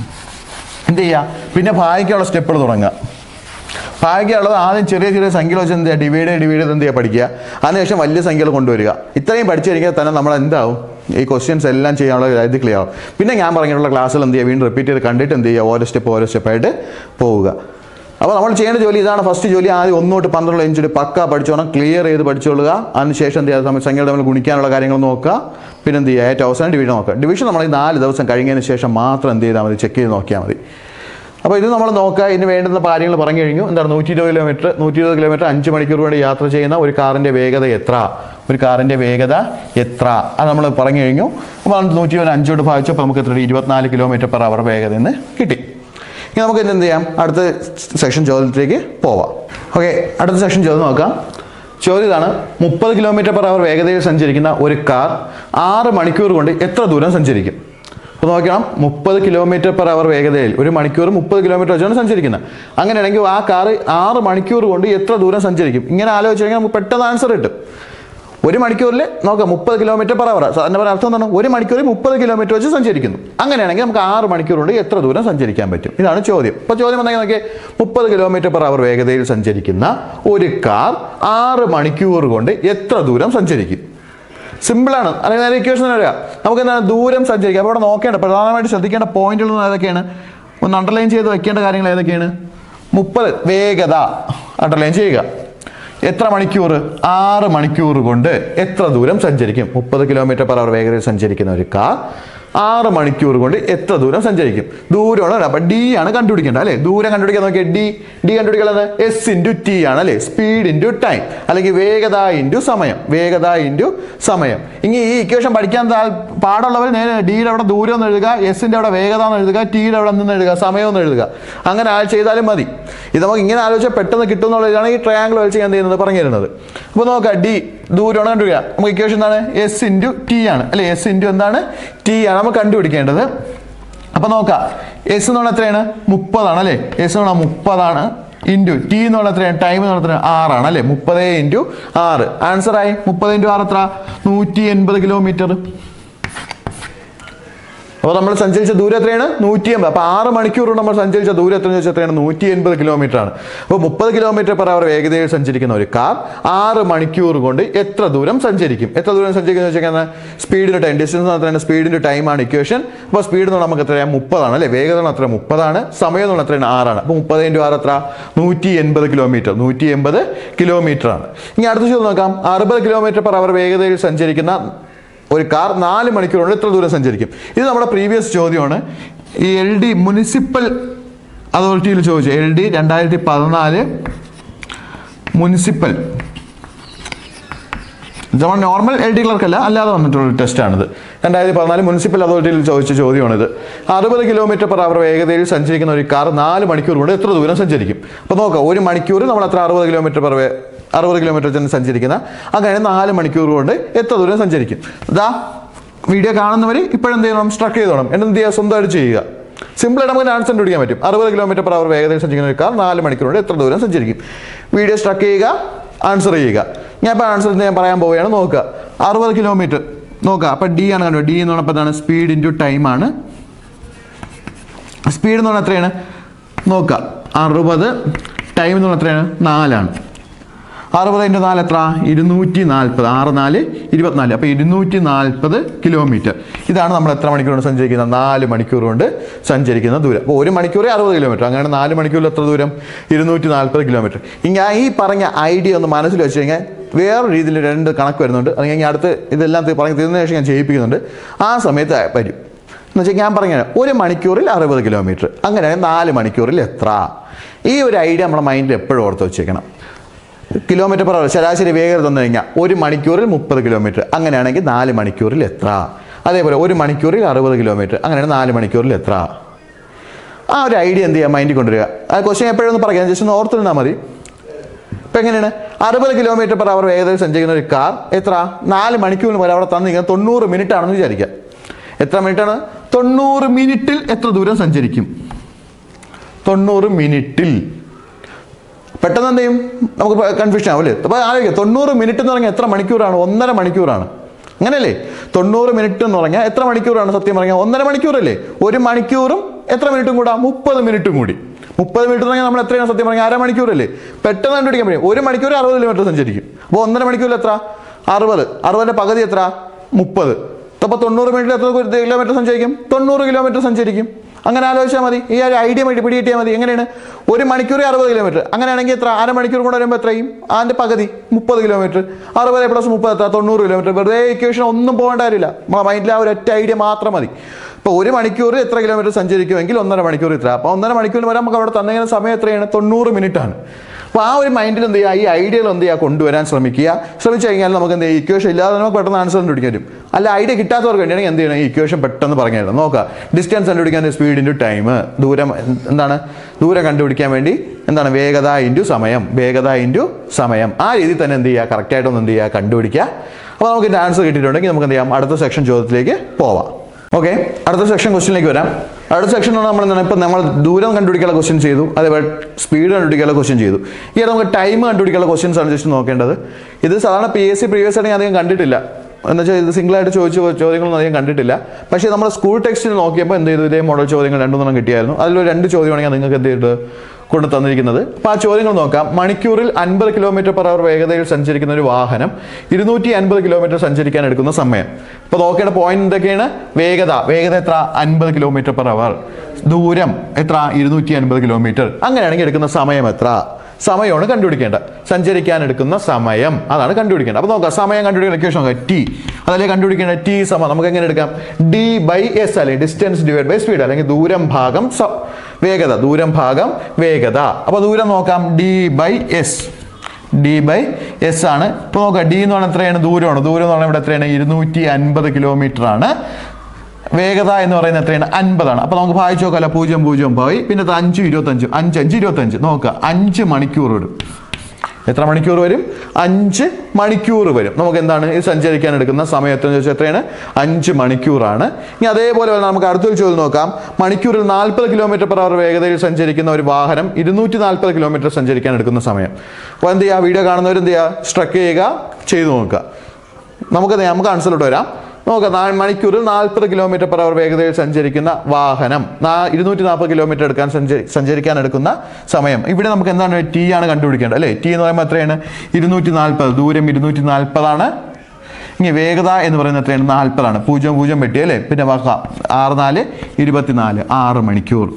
എന്ത് ചെയ്യുക പിന്നെ ഭാഗ്യമുള്ള സ്റ്റെപ്പുകൾ തുടങ്ങുക ഭാഗ്യമുള്ളത് ആദ്യം ചെറിയ ചെറിയ സംഖ്യകൾ വെച്ച് എന്ത് ചെയ്യുക ഡിവൈഡ് ഡിവൈഡ് ചെയ്ത് എന്ത് ചെയ്യുക പഠിക്കുക അതിനുശേഷം വലിയ സംഖ്യകൾ കൊണ്ടുവരിക ഇത്രയും പഠിച്ചു കഴിഞ്ഞാൽ തന്നെ നമ്മൾ എന്താവും ഈ ക്വസ്റ്റ്യൻസ് എല്ലാം ചെയ്യാനുള്ള ഇത് ക്ലിയർ ആവും പിന്നെ ഞാൻ പറഞ്ഞിട്ടുള്ള ക്ലാസ്സുകൾ എന്ത് ചെയ്യുക വീണ്ടും റിപ്പീറ്റ് ചെയ്ത് കണ്ടിട്ട് എന്ത് ചെയ്യുക ഓരോ സ്റ്റെപ്പ് ഓരോ സ്റ്റെപ്പായിട്ട് പോവുക അപ്പോൾ നമ്മൾ ചെയ്യേണ്ട ജോലി ഇതാണ് ഫസ്റ്റ് ജോലി ആദ്യം ഒന്നോട്ട് പന്ത്രണ്ട് ഇഞ്ചിട്ട് പക്ക പഠിച്ചോണം ക്ലിയർ ചെയ്ത് പഠിച്ചോളുക അതിനുശേഷം എന്ത് ചെയ്യുക സംഖ്യകൾ തമ്മിൽ ഗുണിക്കാനുള്ള കാര്യങ്ങൾ നോക്കുക പിന്നെ എന്ത് ചെയ്യുക ഏറ്റവും അവസാനം ഡിവിഷൻ നോക്കുക ഡിവിഷൻ നമ്മൾ ഈ നാല് ദിവസം കഴിഞ്ഞതിന് ശേഷം മാത്രം എന്ത് ചെയ്താൽ മതി ചെക്ക് ചെയ്ത് നോക്കിയാൽ മതി അപ്പോൾ ഇത് നമ്മൾ നോക്കുക ഇതിന് വേണ്ടുന്ന കാര്യങ്ങൾ പറഞ്ഞു കഴിഞ്ഞു എന്താണ് നൂറ്റി ഇരുപത് കിലോമീറ്റർ നൂറ്റി ഇരുപത് കിലോമീറ്റർ അഞ്ച് മണിക്കൂർ വേണ്ടി യാത്ര ചെയ്യുന്ന ഒരു കാറിൻ്റെ വേഗത എത്ര ഒരു കാറിൻ്റെ വേഗത എത്ര അത് നമ്മൾ പറഞ്ഞു കഴിഞ്ഞു അപ്പോൾ നൂറ്റി ഇരുപത് അഞ്ചോട്ട് ഭാഗിച്ചപ്പോൾ നമുക്ക് എത്ര ഇരുപത്തിനാല് കിലോമീറ്റർ പെർ അവർ വേഗത എന്ന് കിട്ടി ഇനി നമുക്ക് ഇന്ന് എന്ത് ചെയ്യാം അടുത്ത സെക്ഷൻ ചോദ്യത്തിലേക്ക് പോവാം ഓക്കെ അടുത്ത സെക്ഷൻ ചോദ്യം നോക്കാം ചോദ്യം ഇതാണ് മുപ്പത് കിലോമീറ്റർ പെർ അവർ വേഗതയിൽ സഞ്ചരിക്കുന്ന ഒരു കാർ ആറ് മണിക്കൂർ കൊണ്ട് എത്ര ദൂരം സഞ്ചരിക്കും അപ്പോൾ നോക്കണം മുപ്പത് കിലോമീറ്റർ പെർ അവർ വേഗതയിൽ ഒരു മണിക്കൂർ മുപ്പത് കിലോമീറ്റർ വെച്ചാണ് സഞ്ചരിക്കുന്നത് അങ്ങനെയാണെങ്കിൽ ആ കാർ ആറ് മണിക്കൂർ കൊണ്ട് എത്ര ദൂരം സഞ്ചരിക്കും ഇങ്ങനെ ആലോചിച്ച് കഴിഞ്ഞാൽ നമുക്ക് പെട്ടെന്ന് ആൻസർ കിട്ടും ഒരു മണിക്കൂറിൽ നോക്കാം മുപ്പത് കിലോമീറ്റർ പെർ അവർ അതിൻ്റെ പറഞ്ഞ അർത്ഥം എന്താണ് ഒരു മണിക്കൂറിൽ മുപ്പത് കിലോമീറ്റർ വെച്ച് സഞ്ചരിക്കുന്നു അങ്ങനെയാണെങ്കിൽ നമുക്ക് ആറ് മണിക്കൂർ കൊണ്ട് എത്ര ദൂരം സഞ്ചരിക്കാൻ പറ്റും ഇതാണ് ചോദ്യം ഇപ്പോൾ ചോദ്യം വന്നെങ്കിൽ നോക്കിയേ മുപ്പത് കിലോമീറ്റർ പെർ അവർ വേഗതയിൽ സഞ്ചരിക്കുന്ന ഒരു കാർ ആറ് മണിക്കൂർ കൊണ്ട് എത്ര ദൂരം സഞ്ചരിക്കും സിമ്പിളാണ് അല്ലെങ്കിൽ നേരെ ഇക്വേഷൻ വരിക നമുക്ക് എന്താണ് ദൂരം സഞ്ചരിക്കുക അപ്പോൾ ഇവിടെ നോക്കേണ്ട പ്രധാനമായിട്ട് ശ്രദ്ധിക്കേണ്ട പോയിന്റുകൾ ഏതൊക്കെയാണ് ഒന്ന് അണ്ടർലൈൻ ചെയ്ത് വെക്കേണ്ട കാര്യങ്ങൾ ഏതൊക്കെയാണ് മുപ്പത് വേഗത അണ്ടർലൈൻ ചെയ്യുക എത്ര മണിക്കൂർ ആറ് മണിക്കൂർ കൊണ്ട് എത്ര ദൂരം സഞ്ചരിക്കും മുപ്പത് കിലോമീറ്റർ പെർ അവർ വേഗതയിൽ സഞ്ചരിക്കുന്ന ഒരു കാർ ആറ് മണിക്കൂർ കൊണ്ട് എത്ര ദൂരം സഞ്ചരിക്കും ദൂരമാണ് അപ്പം ഡി ആണ് കണ്ടുപിടിക്കേണ്ടത് അല്ലേ ദൂരം കണ്ടുപിടിക്കാൻ നോക്കിയാൽ ഡി ഡി കണ്ടുപിടിക്കുന്നത് എസ് ഇൻറ്റു ടി ആണ് അല്ലേ സ്പീഡ് ഇൻറ്റു ടൈം അല്ലെങ്കിൽ വേഗത ഇൻറ്റു സമയം വേഗത ഇൻറ്റു സമയം ഇനി ഈ ഇക്വേഷൻ പഠിക്കാൻ താൽ പാടുള്ളവർ നേരെ ഡിയുടെ അവിടെ ദൂരം എന്ന് എഴുതുക എസിൻ്റെ അവിടെ വേഗത എന്ന് എഴുതുക ടിയുടെ അവിടെ നിന്ന് എഴുതുക സമയം എന്ന് എഴുതുക അങ്ങനെ ആ ചെയ്താലും മതി ഇത് നമുക്ക് ഇങ്ങനെ ആലോചിച്ചാൽ പെട്ടെന്ന് കിട്ടും എന്നുള്ളതാണ് ഈ ട്രയാങ്കിൾ വലിച്ച് ഞാൻ ചെയ്യുന്നത് പറഞ്ഞു തരുന്നത് അപ്പോൾ നോക്കാം ഡി ദൂരമാണ് കണ്ടുപിടിക്കുക നമുക്ക് ഇക്വേഷൻ എന്താണ് എസ് ഇൻറ്റു ടി ആണ് അല്ലെ എസ് ഇൻറ്റു എന്താണ് ടി ആണ് നമുക്ക് കണ്ടുപിടിക്കേണ്ടത് അപ്പോൾ നോക്കാം എസ് എന്ന് പറഞ്ഞാൽ എത്രയാണ് മുപ്പതാണ് അല്ലേ എസ് എന്ന് പറഞ്ഞാൽ മുപ്പതാണ് ഇൻറ്റു ടി എന്ന് പറഞ്ഞാൽ എത്രയാണ് ടൈം എന്ന് പറഞ്ഞാൽ ആറാണ് അല്ലേ മുപ്പത് ഇൻറ്റു ആറ് ആൻസർ ആയി മുപ്പത് ഇൻറ്റു ആറ് എത്ര നൂറ്റി എൺപത് കിലോമീറ്റർ അപ്പോൾ നമ്മൾ സഞ്ചരിച്ച ദൂരം എത്രയാണ് നൂറ്റി എൺപത് അപ്പോൾ ആറ് മണിക്കൂർ നമ്മൾ സഞ്ചരിച്ച ദൂരം എത്രയെന്ന് വെച്ചാൽ എത്രയാണ് നൂറ്റി എൺപത് കിലോമീറ്റർ ആണ് അപ്പോൾ മുപ്പത് കിലോമീറ്റർ പെർ അവർ വേഗതയിൽ സഞ്ചരിക്കുന്ന ഒരു കാർ ആറ് മണിക്കൂർ കൊണ്ട് എത്ര ദൂരം സഞ്ചരിക്കും എത്ര ദൂരം സഞ്ചരിക്കുന്ന വെച്ചാൽ സ്പീഡിൻ്റെ ടൈം ഡിസ്റ്റൻസ് എത്രയാണ് സ്പീഡിൻ്റെ ടൈമാണ് ഇക്വേഷൻ അപ്പോൾ സ്പീഡ് എന്ന് പറഞ്ഞാൽ നമുക്ക് എത്രയാണ് മുപ്പതാണ് അല്ലേ വേഗത എന്ന് എത്ര മുപ്പതാണ് സമയം എന്ന് പറഞ്ഞാൽ എത്രയാണ് ആറാണ് അപ്പോൾ മുപ്പത് ഇൻറ്റു ആറ് എത്ര നൂറ്റി എൺപത് കിലോമീറ്റർ നൂറ്റി എൺപത് കിലോമീറ്റർ ആണ് ഇനി അടുത്ത ചോദ്യം നോക്കാം അറുപത് കിലോമീറ്റർ പെർ അവർ വേഗതയിൽ സഞ്ചരിക്കുന്ന ഒരു കാർ നാല് മണിക്കൂർ കൊണ്ട് എത്ര ദൂരം സഞ്ചരിക്കും ഇത് നമ്മുടെ പ്രീവിയസ് ചോദ്യമാണ് ഈ എൽ ഡി മുനിസിപ്പൽ അതോറിറ്റിയിൽ ചോദിച്ചു എൽ ഡി രണ്ടായിരത്തി പതിനാല് മുനിസിപ്പൽ നമ്മൾ നോർമൽ എൽ ഡി ക്ലർക്ക് അല്ല അല്ലാതെ വന്നിട്ടുള്ള ടെസ്റ്റാണിത് രണ്ടായിരത്തി പതിനാല് മുനിസിപ്പൽ അതോറിറ്റിയിൽ ചോദിച്ച ചോദ്യമാണിത് അറുപത് കിലോമീറ്റർ പെർ അവർ വേഗതയിൽ സഞ്ചരിക്കുന്ന ഒരു കാർ നാല് മണിക്കൂർ കൊണ്ട് എത്ര ദൂരം സഞ്ചരിക്കും അപ്പോൾ നോക്കാം ഒരു മണിക്കൂർ നമ്മൾ എത്ര അറുപത് കിലോമീറ്റർ പെർ വേ അറുപത് കിലോമീറ്റർ തന്നെ സഞ്ചരിക്കുന്ന അങ്ങനെ നാല് മണിക്കൂർ കൊണ്ട് എത്ര ദൂരം സഞ്ചരിക്കും ഇതാ വീഡിയോ കാണുന്നവർ ഇപ്പോഴെന്ത് ചെയ്യണം സ്ട്രക്ക് ചെയ്തോണം എന്ത് ചെയ്യുക സ്വന്തമായിട്ട് ചെയ്യുക സിമ്പിളായിട്ട് നമുക്ക് ആൻസർ കണ്ടുപിടിക്കാൻ പറ്റും അറുപത് കിലോമീറ്റർ പെർ അവർ വേഗതയിൽ സഞ്ചരിക്കുന്ന ഒരു കാർ നാല് മണിക്കൂർ കൊണ്ട് എത്ര ദൂരം സഞ്ചരിക്കും വീഡിയോ സ്ട്രക്ക് ചെയ്യുക ആൻസർ ചെയ്യുക ഞാൻ ഇപ്പോൾ ആൻസർ ഞാൻ പറയാൻ പോവുകയാണ് നോക്കുക അറുപത് കിലോമീറ്റർ നോക്കുക അപ്പം ഡി ആണ് കണ്ടു ഡി എന്ന് പറഞ്ഞപ്പോൾ എന്താണ് സ്പീഡ് ഇൻറ്റു ടൈമാണ് സ്പീഡ് എന്ന് പറഞ്ഞാൽ എത്രയാണ് നോക്കുക അറുപത് ടൈം എന്ന് പറഞ്ഞാൽ എത്രയാണ് നാലാണ് അറുപത് ഇൻറ്റു നാല് എത്ര ഇരുന്നൂറ്റി നാൽപ്പത് ആറ് നാല് ഇരുപത്തിനാല് അപ്പോൾ ഇരുന്നൂറ്റി നാൽപ്പത് കിലോമീറ്റർ ഇതാണ് നമ്മൾ എത്ര മണിക്കൂർ കൊണ്ട് സഞ്ചരിക്കുന്നത് നാല് മണിക്കൂർ കൊണ്ട് സഞ്ചരിക്കുന്ന ദൂരം അപ്പോൾ ഒരു മണിക്കൂർ അറുപത് കിലോമീറ്റർ അങ്ങനെ നാല് മണിക്കൂറിൽ എത്ര ദൂരം ഇരുന്നൂറ്റി നാൽപ്പത് കിലോമീറ്റർ ഇങ്ങനെ ഈ പറഞ്ഞ ഐഡിയ ഒന്ന് മനസ്സിൽ വെച്ച് കഴിഞ്ഞാൽ വേറെ രീതിയിൽ രണ്ട് കണക്ക് വരുന്നുണ്ട് അത് ഞാൻ അടുത്ത് ഇതെല്ലാം തി- പറഞ്ഞ് തീർന്നതിന് ശേഷം ഞാൻ ചെയ്യിപ്പിക്കുന്നുണ്ട് ആ സമയത്ത് വരും എന്ന് വെച്ചാൽ ഞാൻ പറഞ്ഞ ഒരു മണിക്കൂറിൽ അറുപത് കിലോമീറ്റർ അങ്ങനെയാണെങ്കിൽ നാല് മണിക്കൂറിൽ എത്ര ഈ ഒരു ഐഡിയ നമ്മുടെ മൈൻഡിൽ എപ്പോഴും ഓർത്ത് വെച്ചേക്കണം കിലോമീറ്റർ പെർ അവർ ശരാശരി വേഗത തന്നു കഴിഞ്ഞാൽ ഒരു മണിക്കൂറിൽ മുപ്പത് കിലോമീറ്റർ അങ്ങനെയാണെങ്കിൽ നാല് മണിക്കൂറിൽ എത്ര അതേപോലെ ഒരു മണിക്കൂറിൽ അറുപത് കിലോമീറ്റർ അങ്ങനെയാണ് നാല് മണിക്കൂറിൽ എത്ര ആ ഒരു ഐഡിയ എന്ത് ചെയ്യുക മൈൻഡിൽ കൊണ്ടുവരിക ആ ക്വസ്റ്റ്യൻ എപ്പോഴും ഒന്ന് പറയാം ജസ്റ്റ് ഒന്ന് ഓർത്തിരുന്നാൽ മതി ഇപ്പം എങ്ങനെയാണ് അറുപത് കിലോമീറ്റർ പെർ അവർ വേഗതയിൽ സഞ്ചരിക്കുന്ന ഒരു കാർ എത്ര നാല് മണിക്കൂറിന് പോലെ അവിടെ തന്നിരിക്കുന്നത് തൊണ്ണൂറ് മിനിറ്റ് ആണെന്ന് വിചാരിക്കുക എത്ര മിനിറ്റാണ് തൊണ്ണൂറ് മിനിറ്റിൽ എത്ര ദൂരം സഞ്ചരിക്കും തൊണ്ണൂറ് മിനിറ്റിൽ പെട്ടെന്ന് എന്ത് ചെയ്യും നമുക്ക് കൺഫ്യൂഷൻ ആവും അല്ലേ അപ്പോൾ ആലോചിക്കുക തൊണ്ണൂറ് മിനിറ്റ് എന്ന് പറഞ്ഞാൽ എത്ര മണിക്കൂറാണ് ഒന്നര മണിക്കൂറാണ് അങ്ങനെയല്ലേ തൊണ്ണൂറ് മിനിറ്റ് എന്ന് പറഞ്ഞാൽ എത്ര മണിക്കൂറാണ് സത്യം പറഞ്ഞാൽ ഒന്നര മണിക്കൂറല്ലേ ഒരു മണിക്കൂറും എത്ര മിനിറ്റും കൂടാ മുപ്പത് മിനിറ്റും കൂടി മുപ്പത് മിനിറ്റ് എന്ന് പറഞ്ഞാൽ നമ്മൾ എത്രയാണ് സത്യം പറഞ്ഞാൽ അരമണിക്കൂറല്ലേ പെട്ടെന്ന് കണ്ടുപിടിക്കാൻ പറ്റും ഒരു മണിക്കൂർ അറുപത് കിലോമീറ്റർ സഞ്ചരിക്കും അപ്പോൾ ഒന്നര മണിക്കൂറിൽ എത്ര അറുപത് അറുപതിൻ്റെ പകുതി എത്ര മുപ്പത് അപ്പോൾ തൊണ്ണൂറ് മിനിറ്റിൽ എത്ര കിലോമീറ്റർ സഞ്ചരിക്കും തൊണ്ണൂറ് കിലോമീറ്റർ സഞ്ചരിക്കും അങ്ങനെ ആലോചിച്ചാൽ മതി ഈ ഒരു ഐഡിയ വേണ്ടി പിടികിട്ടിയാൽ മതി എങ്ങനെയാണ് ഒരു മണിക്കൂർ അറുപത് കിലോമീറ്റർ അങ്ങനെയാണെങ്കിൽ എത്ര അരമണിക്കൂർ കൂടെ വരുമ്പോൾ എത്രയും അതിൻ്റെ പകുതി മുപ്പത് കിലോമീറ്റർ അറുപത് പ്ലസ് മുപ്പത് എത്ര തൊണ്ണൂറ് കിലോമീറ്റർ വെറുതെ ഇക്വേഷൻ ഒന്നും പോകേണ്ട കാര്യമില്ല നമ്മളെ മൈൻഡിൽ ആ ഒരു ഒറ്റ ഐഡിയ മാത്രം മതി ഇപ്പോൾ ഒരു മണിക്കൂർ എത്ര കിലോമീറ്റർ സഞ്ചരിക്കുമെങ്കിൽ ഒന്നര മണിക്കൂർ ഇത്ര അപ്പോൾ ഒന്നര മണിക്കൂറിന് വരെ നമുക്ക് അവിടെ തന്നിങ്ങനെ സമയം എത്രയാണ് തൊണ്ണൂറ് മിനിറ്റ് ആണ് അപ്പോൾ ആ ഒരു മൈൻഡിൽ എന്ത് ചെയ്യുക ഈ ഐഡിയകൾ എന്ത് ചെയ്യുക കൊണ്ടുവരാൻ ശ്രമിക്കുക ശ്രമിച്ചു കഴിഞ്ഞാൽ നമുക്ക് എന്ത് ചെയ്യുക ഇക്വേഷൻ ഇല്ലാതെ നമുക്ക് പെട്ടെന്ന് ആൻസർ കണ്ടുപിടിക്കാൻ പറ്റും അല്ല ഐഡിയ കിട്ടാത്തവർക്ക് വേണ്ടിയാണെങ്കിൽ എന്ത് ചെയ്യണം ഈ ഇക്വേഷൻ പെട്ടെന്ന് പറഞ്ഞു തരണം നോക്കുക ഡിസ്റ്റൻസ് കണ്ടുപിടിക്കാൻ സ്പീഡ് ഇൻറ്റു ടൈം ദൂരം എന്താണ് ദൂരം കണ്ടുപിടിക്കാൻ വേണ്ടി എന്താണ് വേഗത ഇൻറ്റു സമയം വേഗത ഇൻറ്റു സമയം ആ രീതിയിൽ തന്നെ എന്ത് ചെയ്യുക കറക്റ്റായിട്ടൊന്ന് എന്ത് ചെയ്യുക കണ്ടുപിടിക്കുക അപ്പോൾ നമുക്ക് ഇതിൻ്റെ ആൻസർ കിട്ടിയിട്ടുണ്ടെങ്കിൽ നമുക്ക് എന്ത് ചെയ്യാം അടുത്ത സെക്ഷൻ ചോദ്യത്തിലേക്ക് പോവാം ഓക്കെ അടുത്ത സെക്ഷൻ ക്വസ്റ്റിനിലേക്ക് വരാം അടുത്ത സെക്ഷൻ നമ്മൾ എന്താണ് ഇപ്പം നമ്മൾ ദൂരം കണ്ടുപിടിക്കാനുള്ള ക്വസ്റ്റ്യൻ ചെയ്തു അതേപോലെ സ്പീഡ് കണ്ടുപിടിക്കാനുള്ള ക്വസ്റ്റ്യൻ ചെയ്തു ഈ നമുക്ക് ടൈം കണ്ടുപിടിക്കാനുള്ള ക്വസ്റ്റ്യൻസ് ആണ് ജസ്റ്റ് നോക്കേണ്ടത് ഇത് സാധാരണ പി എസ് സി പ്രീവിയസ് ആയിട്ട് ഞാൻ അധികം കണ്ടിട്ടില്ല എന്ന് വെച്ചാൽ ഇത് സിംഗിളായിട്ട് ചോദിച്ച ചോദ്യങ്ങളൊന്നും അധികം കണ്ടിട്ടില്ല പക്ഷേ നമ്മൾ സ്കൂൾ ടെക്സ്റ്റിൽ നോക്കിയപ്പോൾ എന്ത് ചെയ്തു ഇതേ മോഡൽ ചോദ്യങ്ങൾ രണ്ടുമൂന്നെണ്ണം കിട്ടിയായിരുന്നു അതിലൊരു രണ്ട് ചോദ്യമാണെങ്കിൽ നിങ്ങൾക്ക് എന്ത് ചെയ്തിട്ട് കൊണ്ട് തന്നിരിക്കുന്നത് അപ്പോൾ ആ ചോദ്യങ്ങൾ നോക്കാം മണിക്കൂറിൽ അൻപത് കിലോമീറ്റർ പെർ അവർ വേഗതയിൽ സഞ്ചരിക്കുന്ന ഒരു വാഹനം ഇരുന്നൂറ്റി അൻപത് കിലോമീറ്റർ സഞ്ചരിക്കാൻ എടുക്കുന്ന സമയം അപ്പോൾ നോക്കേണ്ട പോയിന്റ് എന്തൊക്കെയാണ് വേഗത വേഗത എത്ര അൻപത് കിലോമീറ്റർ പെർ അവർ ദൂരം എത്ര ഇരുന്നൂറ്റി അൻപത് കിലോമീറ്റർ അങ്ങനെയാണെങ്കിൽ എടുക്കുന്ന സമയം എത്ര സമയമാണ് കണ്ടുപിടിക്കേണ്ടത് സഞ്ചരിക്കാൻ എടുക്കുന്ന സമയം അതാണ് കണ്ടുപിടിക്കേണ്ടത് അപ്പോൾ നോക്കാം സമയം കണ്ടുപിടിക്കുന്ന ഇക്വേഷൻ നോക്കാം ടി അതല്ലേ കണ്ടുപിടിക്കേണ്ട ടി സമം നമുക്ക് എങ്ങനെ എടുക്കാം ഡി ബൈ എസ് അല്ലെങ്കിൽ ഡിസ്റ്റൻസ് ഡിവൈഡ് ബൈ സ്പീഡ് അല്ലെങ്കിൽ ദൂരം ഭാഗം സ- വേഗത ദൂരം ഭാഗം വേഗത അപ്പോൾ ദൂരം നോക്കാം D by S D by S ആണ് ഇപ്പോൾ നോക്കാം ഡി എന്ന് പറഞ്ഞാൽ എത്രയാണ് ദൂരമാണ് ദൂരം എന്ന് പറഞ്ഞാൽ ഇവിടെ എത്രയാണ് ഇരുന്നൂറ്റി അൻപത് കിലോമീറ്റർ ആണ് വേഗത എന്ന് പറയുന്നത് എത്രയാണ് അൻപതാണ് അപ്പോൾ നമുക്ക് വായിച്ചു നോക്കാമല്ലോ പൂജ്യം പൂജ്യം പോയി പിന്നെ ഇത് അഞ്ച് ഇരുപത്തഞ്ച് അഞ്ച് അഞ്ച് ഇരുപത്തഞ്ച് നോക്കുക അഞ്ച് മണിക്കൂർ വരും എത്ര മണിക്കൂർ വരും അഞ്ച് മണിക്കൂർ വരും നമുക്ക് എന്താണ് ഇത് സഞ്ചരിക്കാൻ എടുക്കുന്ന സമയത്തെന്ന് ചോദിച്ചാൽ എത്രയാണ് അഞ്ച് മണിക്കൂറാണ് ഇനി അതേപോലെ തന്നെ നമുക്ക് അടുത്തൊരു ചോദ്യം നോക്കാം മണിക്കൂറിൽ നാൽപ്പത് കിലോമീറ്റർ പെർ അവർ വേഗതയിൽ സഞ്ചരിക്കുന്ന ഒരു വാഹനം ഇരുന്നൂറ്റി നാൽപ്പത് കിലോമീറ്റർ സഞ്ചരിക്കാൻ എടുക്കുന്ന സമയം അപ്പോൾ എന്ത് ചെയ്യുക വീഡിയോ കാണുന്നവർ എന്ത് ചെയ്യുക സ്ട്രക്ക് ചെയ്യുക ചെയ്തു നോക്കുക നമുക്ക് ദേ നമുക്ക് ആൻസറിലോട്ട് വരാം നോക്കാം നാ മണിക്കൂറിൽ നാൽപ്പത് കിലോമീറ്റർ പെർ അവർ വേഗതയിൽ സഞ്ചരിക്കുന്ന വാഹനം നാ ഇരുന്നൂറ്റി നാൽപ്പത് കിലോമീറ്റർ എടുക്കാൻ സഞ്ചരി സഞ്ചരിക്കാൻ എടുക്കുന്ന സമയം ഇവിടെ നമുക്ക് എന്താണ് ടി ആണ് കണ്ടുപിടിക്കേണ്ടത് അല്ലേ ടി എന്ന് പറയുമ്പോൾ എത്രയാണ് ഇരുന്നൂറ്റി നാൽപ്പത് ദൂരം ഇരുന്നൂറ്റി നാൽപ്പതാണ് ഇനി വേഗത എന്ന് പറയുന്നത് എത്രയാണ് നാൽപ്പതാണ് പൂജ്യം പൂജ്യം വെട്ടി അല്ലേ പിന്നെ വാക്കാം ആറ് നാല് ഇരുപത്തിനാല് ആറ് മണിക്കൂർ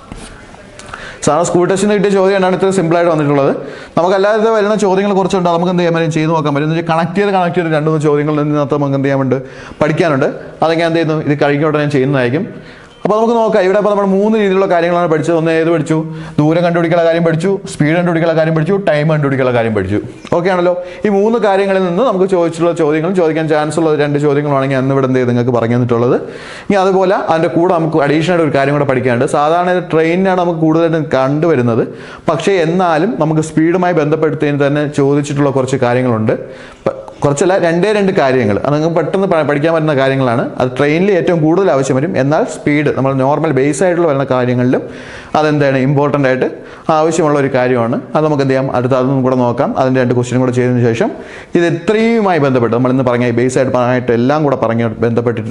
സാധാരണ സ്കൂൾ ടെസ്റ്റിന് കിട്ടിയ ചോദ്യമാണ് ഇത്ര സിമ്പിളായിട്ട് വന്നിട്ടുള്ളത് നമുക്കല്ലാതെ വരുന്ന ചോദ്യങ്ങൾ കുറച്ചുണ്ട് നമുക്ക് എന്ത് ചെയ്യാൻ പറ്റും ചെയ്ത് നോക്കാൻ പറ്റും എന്ന് വെച്ചാൽ കണക്ട് ചെയ്ത് കണക്ട് ചെയ്ത് രണ്ട് മൂന്ന് ചോദ്യങ്ങളിൽ നിന്നകത്ത് നമുക്ക് എന്ത് ചെയ്യാനുണ്ട് പഠിക്കാനുണ്ട് അതൊക്കെ ഞാൻ എന്ത് ചെയ്യുന്നു ഇത് കഴിഞ്ഞ ഉടനെ ചെയ്യുന്നതായിരിക്കും അപ്പോൾ നമുക്ക് നോക്കാം ഇവിടെ അപ്പോൾ നമ്മൾ മൂന്ന് രീതിയിലുള്ള കാര്യങ്ങളാണ് പഠിച്ചത് ഒന്ന് ഏത് പഠിച്ചു ദൂരം കണ്ടുപിടിക്കാനുള്ള കാര്യം പഠിച്ചു സ്പീഡ് കണ്ടുപിടിക്കാനുള്ള കാര്യം പഠിച്ചു ടൈം കണ്ടുപിടിക്കാനുള്ള കാര്യം പഠിച്ചു ഓക്കെ ആണല്ലോ ഈ മൂന്ന് കാര്യങ്ങളിൽ നിന്ന് നമുക്ക് ചോദിച്ചിട്ടുള്ള ചോദ്യങ്ങളും ചോദിക്കാൻ ചാൻസ് ഉള്ള രണ്ട് ചോദ്യങ്ങളാണെങ്കിൽ അന്ന് ഇവിടെ എന്ത് ചെയ്ത് നിങ്ങൾക്ക് പറഞ്ഞു തന്നിട്ടുള്ളത് ഇനി അതുപോലെ അതിൻ്റെ കൂടെ നമുക്ക് അഡീഷണൽ ഒരു കാര്യം കൂടെ പഠിക്കാനുണ്ട് സാധാരണ ഇത് ട്രെയിനിനാണ് നമുക്ക് കൂടുതലായിട്ടും കണ്ടുവരുന്നത് പക്ഷേ എന്നാലും നമുക്ക് സ്പീഡുമായി ബന്ധപ്പെടുത്തിയതിന് തന്നെ ചോദിച്ചിട്ടുള്ള കുറച്ച് കാര്യങ്ങളുണ്ട് പ- കുറച്ചല്ല രണ്ടേ രണ്ട് കാര്യങ്ങൾ അത് നിങ്ങൾക്ക് പെട്ടെന്ന് പ- പഠിക്കാൻ പറ്റുന്ന കാര്യങ്ങളാണ് അത് ട്രെയിനിൽ ഏറ്റവും കൂടുതൽ ആവശ്യം വരും എന്നാൽ സ്പീഡ് നമ്മൾ നോർമൽ ബേസ് ആയിട്ടുള്ള വരുന്ന കാര്യങ്ങളിലും അതെന്താണ് ഇമ്പോർട്ടൻ്റ് ആയിട്ട് ആവശ്യമുള്ള ഒരു കാര്യമാണ് അത് നമുക്ക് എന്ത് ചെയ്യാം അടുത്ത അതൊന്നും കൂടെ നോക്കാം അതിൻ്റെ രണ്ട് ക്വസ്റ്റ്യൻ കൂടെ ചെയ്തതിന് ശേഷം ഇത് ഇത്രയുമായി ബന്ധപ്പെട്ട് നമ്മൾ ഇന്ന് പറഞ്ഞ ബേസ് ആയിട്ട് പറഞ്ഞായിട്ട് എല്ലാം കൂടെ പറഞ്ഞ്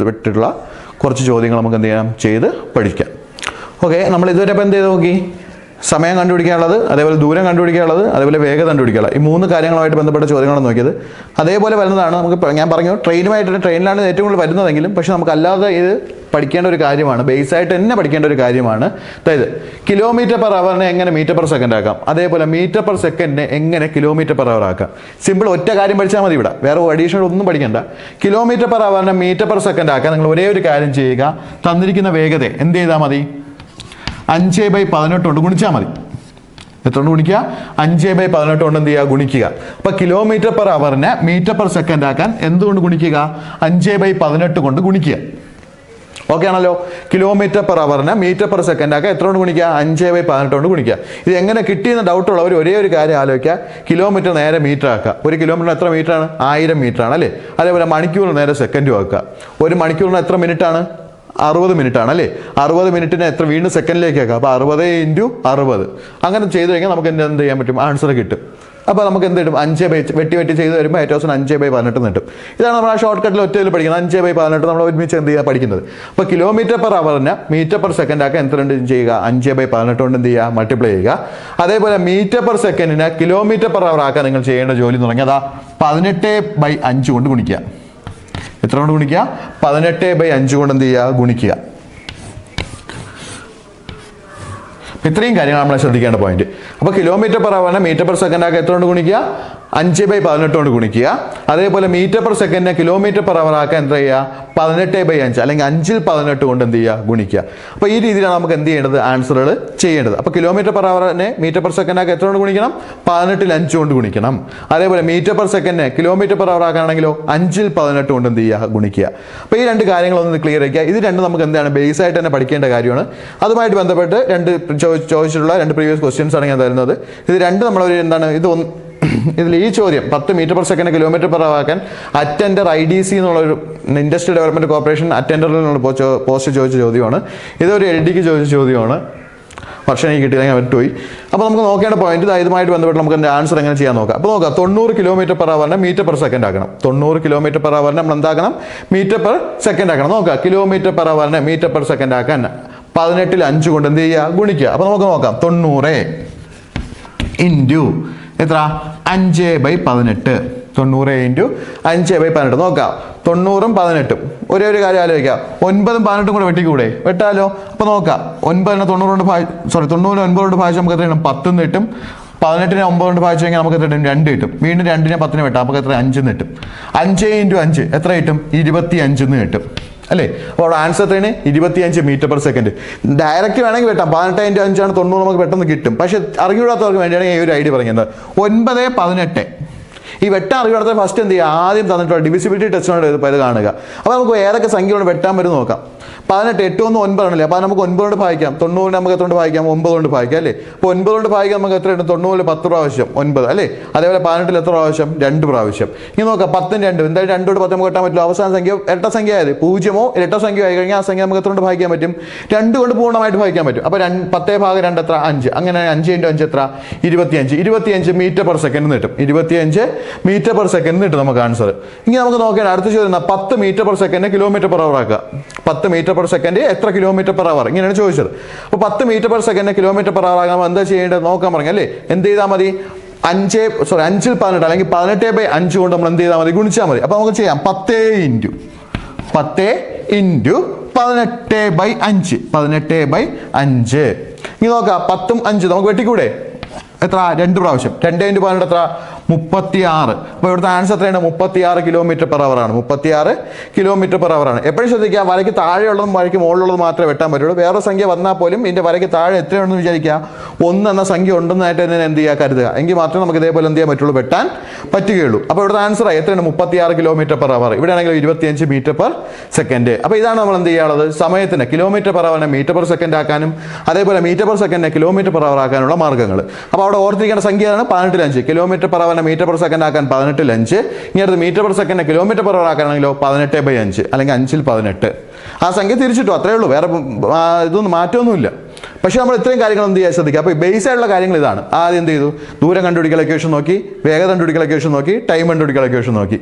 ബന്ധപ്പെട്ടിട്ടുള്ള കുറച്ച് ചോദ്യങ്ങൾ നമുക്ക് എന്ത് ചെയ്യാം ചെയ്ത് പഠിക്കാം ഓക്കെ നമ്മൾ ഇതുവരെ ഇപ്പം എന്ത് ചെയ്ത് നോക്കി സമയം കണ്ടുപിടിക്കാനുള്ളത് അതേപോലെ ദൂരം കണ്ടുപിടിക്കാനുള്ളത് അതേപോലെ വേഗത കണ്ടുപിടിക്കാനുള്ളത് ഈ മൂന്ന് കാര്യങ്ങളുമായിട്ട് ബന്ധപ്പെട്ട ചോദ്യങ്ങളാണ് നോക്കിയത് അതേപോലെ വരുന്നതാണ് നമുക്ക് ഇപ്പ- ഞാൻ പറഞ്ഞു ട്രെയിനുമായിട്ട് ട്രെയിനിലാണ് ഏറ്റവും കൂടുതൽ വരുന്നതെങ്കിലും പക്ഷെ നമുക്ക് അല്ലാതെ ഇത് പഠിക്കേണ്ട ഒരു കാര്യമാണ് ബേസ് ആയിട്ട് തന്നെ പഠിക്കേണ്ട ഒരു കാര്യമാണ് അതായത് കിലോമീറ്റർ പെർ അവറിനെ എങ്ങനെ മീറ്റർ പെർ സെക്കൻഡ് ആക്കാം അതേപോലെ മീറ്റർ പെർ സെക്കൻഡിനെ എങ്ങനെ കിലോമീറ്റർ പെർ അവർ ആക്കാം സിമ്പിൾ ഒറ്റ കാര്യം പഠിച്ചാൽ മതി ഇവിടെ വേറെ അഡീഷണൽ ഒന്നും പഠിക്കണ്ട കിലോമീറ്റർ പെർ അവറിനെ മീറ്റർ പെർ സെക്കൻഡ് ആക്കാൻ നിങ്ങൾ ഒരേ ഒരു കാര്യം ചെയ്യുക തന്നിരിക്കുന്ന വേഗത എന്ത് ചെയ്താൽ മതി അഞ്ച് ബൈ പതിനെട്ട് കൊണ്ട് ഗുണിച്ചാൽ മതി എത്ര കൊണ്ട് ഗുണിക്കുക അഞ്ച് ബൈ പതിനെട്ട് കൊണ്ട് എന്ത് ചെയ്യുക ഗുണിക്കുക അപ്പൊ കിലോമീറ്റർ പെർ അവറിനെ മീറ്റർ പെർ സെക്കൻഡ് ആക്കാൻ എന്തുകൊണ്ട് ഗുണിക്കുക അഞ്ച് ബൈ പതിനെട്ട് കൊണ്ട് ഗുണിക്കുക ഓക്കെ ആണല്ലോ കിലോമീറ്റർ പെർ അവറിനെ മീറ്റർ പെർ സെക്കൻഡ് ആക്കുക എത്ര കൊണ്ട് ഗുണിക്കുക അഞ്ച് ബൈ പതിനെട്ട് കൊണ്ട് ഗുണിക്കുക ഇത് എങ്ങനെ കിട്ടിയെന്ന് ഡൗട്ട് ഉള്ളവർ ഒരേ ഒരു കാര്യം ആലോചിക്കുക കിലോമീറ്റർ നേരെ മീറ്റർ ആക്കുക ഒരു കിലോമീറ്റർ എത്ര മീറ്റർ ആണ് ആയിരം മീറ്റർ ആണ് അല്ലേ അതേപോലെ മണിക്കൂർ നേരെ സെക്കൻഡ് ആക്കുക ഒരു മണിക്കൂറിന് എത്ര മിനിറ്റ് ആണ് അറുപത് മിനിറ്റ് ആണ് അല്ലേ അറുപത് മിനിറ്റിന് എത്ര വീണ്ടും സെക്കൻഡിലേക്ക് ആക്കുക അപ്പോൾ അറുപത് ഇൻറ്റു അറുപത് അങ്ങനെ ചെയ്ത് കഴിഞ്ഞാൽ നമുക്ക് എന്ത് എന്ത് ചെയ്യാൻ പറ്റും ആൻസർ കിട്ടും അപ്പോൾ നമുക്ക് എന്ത് കിട്ടും അഞ്ച് ബൈ വെട്ടി വെട്ടി ചെയ്ത് വരുമ്പോൾ ഏറ്റവും അവസാനം അഞ്ച് ബൈ പതിനെട്ട് കിട്ടും ഇതാണ് നമ്മൾ ആ ഷോർട്ട് കട്ടിൽ ഒറ്റയിൽ പഠിക്കുന്നത് അഞ്ച് ബൈ പതിനെട്ട് നമ്മൾ ഒരുമിച്ച് എന്ത് ചെയ്യുക പഠിക്കുന്നത് അപ്പോൾ കിലോമീറ്റർ പെർ അവറിന് മീറ്റർ പെർ സെക്കൻഡ് ആക്കാൻ എത്ര ഉണ്ട് ചെയ്യുക അഞ്ച് ബൈ പതിനെട്ട് കൊണ്ട് എന്ത് ചെയ്യുക മൾട്ടിപ്ലൈ ചെയ്യുക അതേപോലെ മീറ്റർ പെർ സെക്കൻഡിന് കിലോമീറ്റർ പെർ അവർ ആക്കാൻ നിങ്ങൾ ചെയ്യേണ്ട ജോലി എന്ന് പറഞ്ഞാൽ അതാ പതിനെട്ട് ബൈ അഞ്ച് കൊണ്ട് ഗുണിക്കുക എത്ര കൊണ്ട് ഗുണിക്കുക പതിനെട്ട് ബൈ അഞ്ച് കൊണ്ട് എന്ത് ചെയ്യുക ഗുണിക്കുക അപ്പൊ ഇത്രയും കാര്യങ്ങൾ നമ്മൾ ശ്രദ്ധിക്കേണ്ട പോയിന്റ് അപ്പോൾ കിലോമീറ്റർ പെർ അവറിനെ മീറ്റർ പെർ സെക്കൻഡ് ആക്കി എത്ര കൊണ്ട് ഗുണിക്കുക അഞ്ച് ബൈ പതിനെട്ട് കൊണ്ട് ഗുണിക്കുക അതേപോലെ മീറ്റർ പെർ സെക്കൻഡിനെ കിലോമീറ്റർ പെർ അവർ ആക്കാൻ എന്താ ചെയ്യുക പതിനെട്ട് ബൈ അഞ്ച് അല്ലെങ്കിൽ അഞ്ചിൽ പതിനെട്ട് കൊണ്ട് എന്ത് ചെയ്യുക ഗുണിക്കുക അപ്പോൾ ഈ രീതിയിലാണ് നമുക്ക് എന്ത് ചെയ്യേണ്ടത് ആൻസറുകൾ ചെയ്യേണ്ടത് അപ്പോൾ കിലോമീറ്റർ പെർ അവറിനെ മീറ്റർ പെർ സെക്കൻഡ് ആക്കി എത്ര കൊണ്ട് ഗുണിക്കണം പതിനെട്ടിൽ അഞ്ച് കൊണ്ട് ഗുണിക്കണം അതേപോലെ മീറ്റർ പെർ സെക്കൻഡിനെ കിലോമീറ്റർ പെർ അവർ ആക്കാനാണെങ്കിലോ അഞ്ചിൽ പതിനെട്ട് കൊണ്ട് എന്ത് ചെയ്യുക ഗുണിക്കുക അപ്പോൾ ഈ രണ്ട് കാര്യങ്ങളൊന്ന് ക്ലിയർ ആക്കുക ഇത് രണ്ട് നമുക്ക് എന്താണ് ബേസ് ആയിട്ട് തന്നെ പഠിക്കേണ്ട കാര്യമാണ് അതുമായിട്ട് ബന്ധപ്പെട്ട് രണ്ട് ചോ- ചോദിച്ചിട്ടുള്ള രണ്ട് പ്രീവിയസ് ക്വസ്റ്റ്യൻസ് ആണ് ഞാൻ തരുന്നത് ഇത് രണ്ട് നമ്മളൊരു എന്താണ് ഇത് ഒന്ന് ഇതിൽ ഈ ചോദ്യം പത്ത് metre per second kilometre per ആക്കാൻ അറ്റൻഡർ ഐ ഡി സി എന്നുള്ളൊരു ഇൻഡസ്ട്രി ഡെവലപ്മെന്റ് കോർപ്പറേഷൻ അറ്റൻഡറിൽ നിന്നുള്ള പോസ്റ്റ് ചോദിച്ച ചോദ്യമാണ് ഇതൊരു എൽ ഡിക്ക് ചോദിച്ച ചോദ്യമാണ് വർഷം എനിക്ക് കിട്ടിയില്ലെങ്കിൽ വിട്ടുപോയി അപ്പോൾ നമുക്ക് നോക്കേണ്ട പോയിന്റ് ഇത് ഇതുമായിട്ട് ബന്ധപ്പെട്ട് നമുക്ക് അതിന്റെ ആൻസർ എങ്ങനെ ചെയ്യാൻ നോക്കാം അപ്പോൾ നോക്കാം തൊണ്ണൂറ് കിലോമീറ്റർ പെർ അവറിനെ മീറ്റർ പെർ സെക്കൻഡ് ആക്കണം തൊണ്ണൂറ് കിലോമീറ്റർ പെർ അവറിനെ നമ്മൾ എന്താക്കണം മീറ്റർ പെർ സെക്കൻഡ് ആക്കണം നോക്കാം കിലോമീറ്റർ പെർ അവറിനെ മീറ്റർ പെർ സെക്കൻഡ് ആക്കാൻ പതിനെട്ടിൽ അഞ്ച് കൊണ്ട് എന്ത് ചെയ്യുക ഗുണിക്കുക അപ്പോൾ നമുക്ക് നോക്കാം തൊണ്ണൂറ് ഇൻറ്റു എത്ര അഞ്ച് ബൈ പതിനെട്ട് തൊണ്ണൂറ് ഇൻറ്റു അഞ്ച് ബൈ പതിനെട്ട് നോക്കാം തൊണ്ണൂറും പതിനെട്ടും ഒരേ ഒരു കാര്യം ആലോചിക്കാം ഒൻപതും പതിനെട്ടും കൂടെ വെട്ടിക്കൂടെ വെട്ടാലോ അപ്പോൾ നോക്കാം ഒൻപതിനെ തൊണ്ണൂറ് കൊണ്ട് ഭാഗ സോറി തൊണ്ണൂറിന് ഒൻപത് കൊണ്ട് ഭാഗിച്ച് നമുക്ക് എത്ര കിട്ടും പത്തും കിട്ടും പതിനെട്ടിനെ ഒമ്പത് കൊണ്ട് ഭാഗിച്ചു കഴിഞ്ഞാൽ നമുക്ക് എത്ര കിട്ടും രണ്ട് കിട്ടും വീണ്ടും രണ്ടിനെ പത്തിന് വെട്ടാം നമുക്ക് എത്ര അഞ്ചെന്ന് കിട്ടും അഞ്ച് ഇൻറ്റു അഞ്ച് എത്ര കിട്ടും ഇരുപത്തി അഞ്ചെന്ന് കിട്ടും അല്ലേ അപ്പോൾ അവിടെ ആൻസർ എത്രയാണ് ഇരുപത്തിയഞ്ച് മീറ്റർ പെർ സെക്കൻഡ് ഡയറക്റ്റ് വേണമെങ്കിൽ വെട്ടാം പതിനെട്ട് ഇൻറ്റു അഞ്ചാണ് തൊണ്ണൂറ് നമുക്ക് പെട്ടെന്ന് കിട്ടും പക്ഷേ അറിഞ്ഞുകൂടാത്തവർക്ക് വേണ്ടിയാണ് ഈ ഒരു ഐഡിയ പറയുന്നത് ഒൻപത് പതിനെട്ട് ഈ വെട്ടാൻ അറിയാത്ത ഫസ്റ്റ് എന്ത് ചെയ്യുക ആദ്യം തന്നിട്ടുള്ള ഡിവിസിബിലിറ്റി ടെസ്റ്റ് ഇത് ഇത് കാണുക അപ്പോൾ നമുക്ക് ഏതൊക്കെ സംഖ്യ കൊണ്ട് വെട്ടാൻ വരും നോക്കാം പതിനെട്ട് എട്ട് ഒന്ന് ഒൻപതാണല്ലേ അപ്പോൾ നമുക്ക് ഒൻപത് കൊണ്ട് ഭാഗിക്കാം തൊണ്ണൂറിന് നമുക്ക് എത്ര കൊണ്ട് ഭാഗിക്കാം ഒമ്പത് കൊണ്ട് ഭാഗിക്കാം അല്ലേ അപ്പോൾ ഒൻപത് കൊണ്ട് ഭാഗിക്കാം നമുക്ക് എത്ര കിട്ടും തൊണ്ണൂറിൽ പത്ത് പ്രാവശ്യം ഒൻപത് അല്ലേ അതേപോലെ പതിനെട്ടിൽ എത്ര പ്രാവശ്യം രണ്ട് പ്രാവശ്യം ഇനി നോക്കാം പത്തും രണ്ടും എന്തായാലും രണ്ട് കൊണ്ട് പത്ത് നമുക്ക് കിട്ടാൻ പറ്റില്ല അവസാന സംഖ്യ ഇരട്ട സംഖ്യ ആയത് പൂജ്യമോ ഇരട്ട സംഖ്യ ആയി കഴിഞ്ഞാൽ ആ സംഖ്യ നമുക്ക് എത്ര കൊണ്ട് ഭാഗിക്കാൻ പറ്റും രണ്ട് കൊണ്ട് പൂർണ്ണമായിട്ട് ഭാഗിക്കാൻ പറ്റും അപ്പോൾ രണ്ട് പത്തേ ഭാഗം രണ്ട് എത്ര അഞ്ച് അങ്ങനെ അഞ്ച് ഇൻറ്റു അഞ്ച് എത്ര ഇരുപത്തിയഞ്ച് ഇരുപത്തിയഞ്ച് മീറ്റർ പെർ സെക്കൻഡ് കിട്ടും ഇരുപത്തിയഞ്ച് മീറ്റർ പെർ സെക്കൻഡ് കിട്ടും നമുക്ക് ആൻസർ ഇനി നമുക്ക് നോക്കിയാൽ അടുത്ത ചോദ്യം എന്നാ പത്ത് metre per second kilometre per hour ആക്കുക പത്ത് മീറ്റർ പെർ സെക്കൻഡ് എത്ര കിലോമീറ്റർ പെർ അവർ ഇങ്ങനെയാണ് ചോദിച്ചത് അപ്പോൾ പത്ത് metre per second kilometre per hour ആകാൻ എന്താ ചെയ്യേണ്ടത് നോക്കാൻ പറഞ്ഞു അല്ലേ എന്ത് ചെയ്താൽ മതി അഞ്ച് സോറി അഞ്ചിൽ പതിനെട്ട് അല്ലെങ്കിൽ പതിനെട്ട് ബൈ അഞ്ച് കൊണ്ട് നമ്മൾ എന്ത് ചെയ്താൽ മതി ഗുണിച്ചാൽ മതി അപ്പോൾ നമുക്ക് ചെയ്യാം പത്തേ ഇൻറ്റു പത്ത് ഇൻറ്റു പതിനെട്ട് ബൈ അഞ്ച് പതിനെട്ട് ബൈ അഞ്ച് ഇനി നോക്കാം പത്തും അഞ്ച് നമുക്ക് വെട്ടിക്കൂടെ എത്ര രണ്ട് പ്രാവശ്യം രണ്ട് ഇൻറ്റു പതിനെട്ട് എത്ര മുപ്പത്തി ആറ് അപ്പോൾ ഇവിടുത്തെ ആൻസർ എത്രയാണ് മുപ്പത്തി ആറ് കിലോമീറ്റർ പെർ അവർ ആണ് മുപ്പത്തി ആറ് കിലോമീറ്റർ പെർ അവർ ആണ് എപ്പോഴും ശ്രദ്ധിക്കുക വരയ്ക്ക് താഴെയുള്ളതും വരയ്ക്ക് മുകളിലുള്ളതും മാത്രമേ വെട്ടാൻ പറ്റുള്ളൂ വേറെ സംഖ്യ വന്നാൽ പോലും ഇതിൻ്റെ വരയ്ക്ക് താഴെ എത്രയുണ്ടെന്ന് വിചാരിക്കുക ഒന്ന് എന്ന സംഖ്യ ഉണ്ടെന്നായിട്ട് തന്നെ എന്ത് ചെയ്യുക കരുതുക എങ്കിൽ മാത്രമേ നമുക്ക് ഇതേപോലെ എന്ത് ചെയ്യാൻ പറ്റുള്ളൂ വെട്ടാൻ പറ്റുകയുള്ളൂ അപ്പോൾ ഇവിടുത്തെ ആൻസർ എത്രയാണ് മുപ്പത്തി ആറ് കിലോമീറ്റർ പെർ അവർ ഇവിടെ ആണെങ്കിൽ ഇരുപത്തിയഞ്ച് മീറ്റർ പെർ സെക്കൻഡ് അപ്പോൾ ഇതാണ് നമ്മൾ എന്ത് ചെയ്യാനുള്ളത് സമയത്തിന് കിലോമീറ്റർ പെർ അവറിനെ മീറ്റർ പെർ സെക്കൻഡ് ആക്കാനും അതേപോലെ മീറ്റർ പെർ സെക്കൻഡിനെ കിലോമീറ്റർ പെർ അവർ ആക്കാനുള്ള മാർഗ്ഗങ്ങൾ അപ്പോൾ അവിടെ ഓർത്തിരിക്കേണ്ട സംഖ്യയാണ് പതിനെട്ടിൽ അഞ്ച് കിലോമീറ്റർ പെർ അവറിനെ മീറ്റർ പെർ സെക്കൻഡ് ആക്കാൻ പതിനെട്ടിൽ അഞ്ച് ഇനി അടുത്ത് മീറ്റർ പെർ സെക്കൻഡിനെ കിലോമീറ്റർ പെർ അവർ ആക്കാനാണെങ്കിലോ പതിനെട്ട് ബൈ അഞ്ച് അല്ലെങ്കിൽ അഞ്ചിൽ പതിനെട്ട് ആ സംഖ്യ തിരിച്ചിട്ടു അത്രേ ഉള്ളൂ വേറെ ആ, ഇതൊന്നും മാറ്റമൊന്നുമില്ല പക്ഷേ നമ്മൾ ഇത്രയും കാര്യങ്ങൾ എന്ത് ചെയ്യാൻ ശ്രദ്ധിക്കുക അപ്പോൾ ബേസ് ആയിട്ടുള്ള കാര്യങ്ങൾ ഇതാണ് ആദ്യം എന്ത് ചെയ്തു ദൂരം കണ്ടുപിടിക്കൽ എക്വേഷൻ നോക്കി വേഗത കണ്ടുപിടിക്കൽ എക്വേഷൻ നോക്കി ടൈം കണ്ടുപിടിക്കൽ എക്വേഷൻ നോക്കി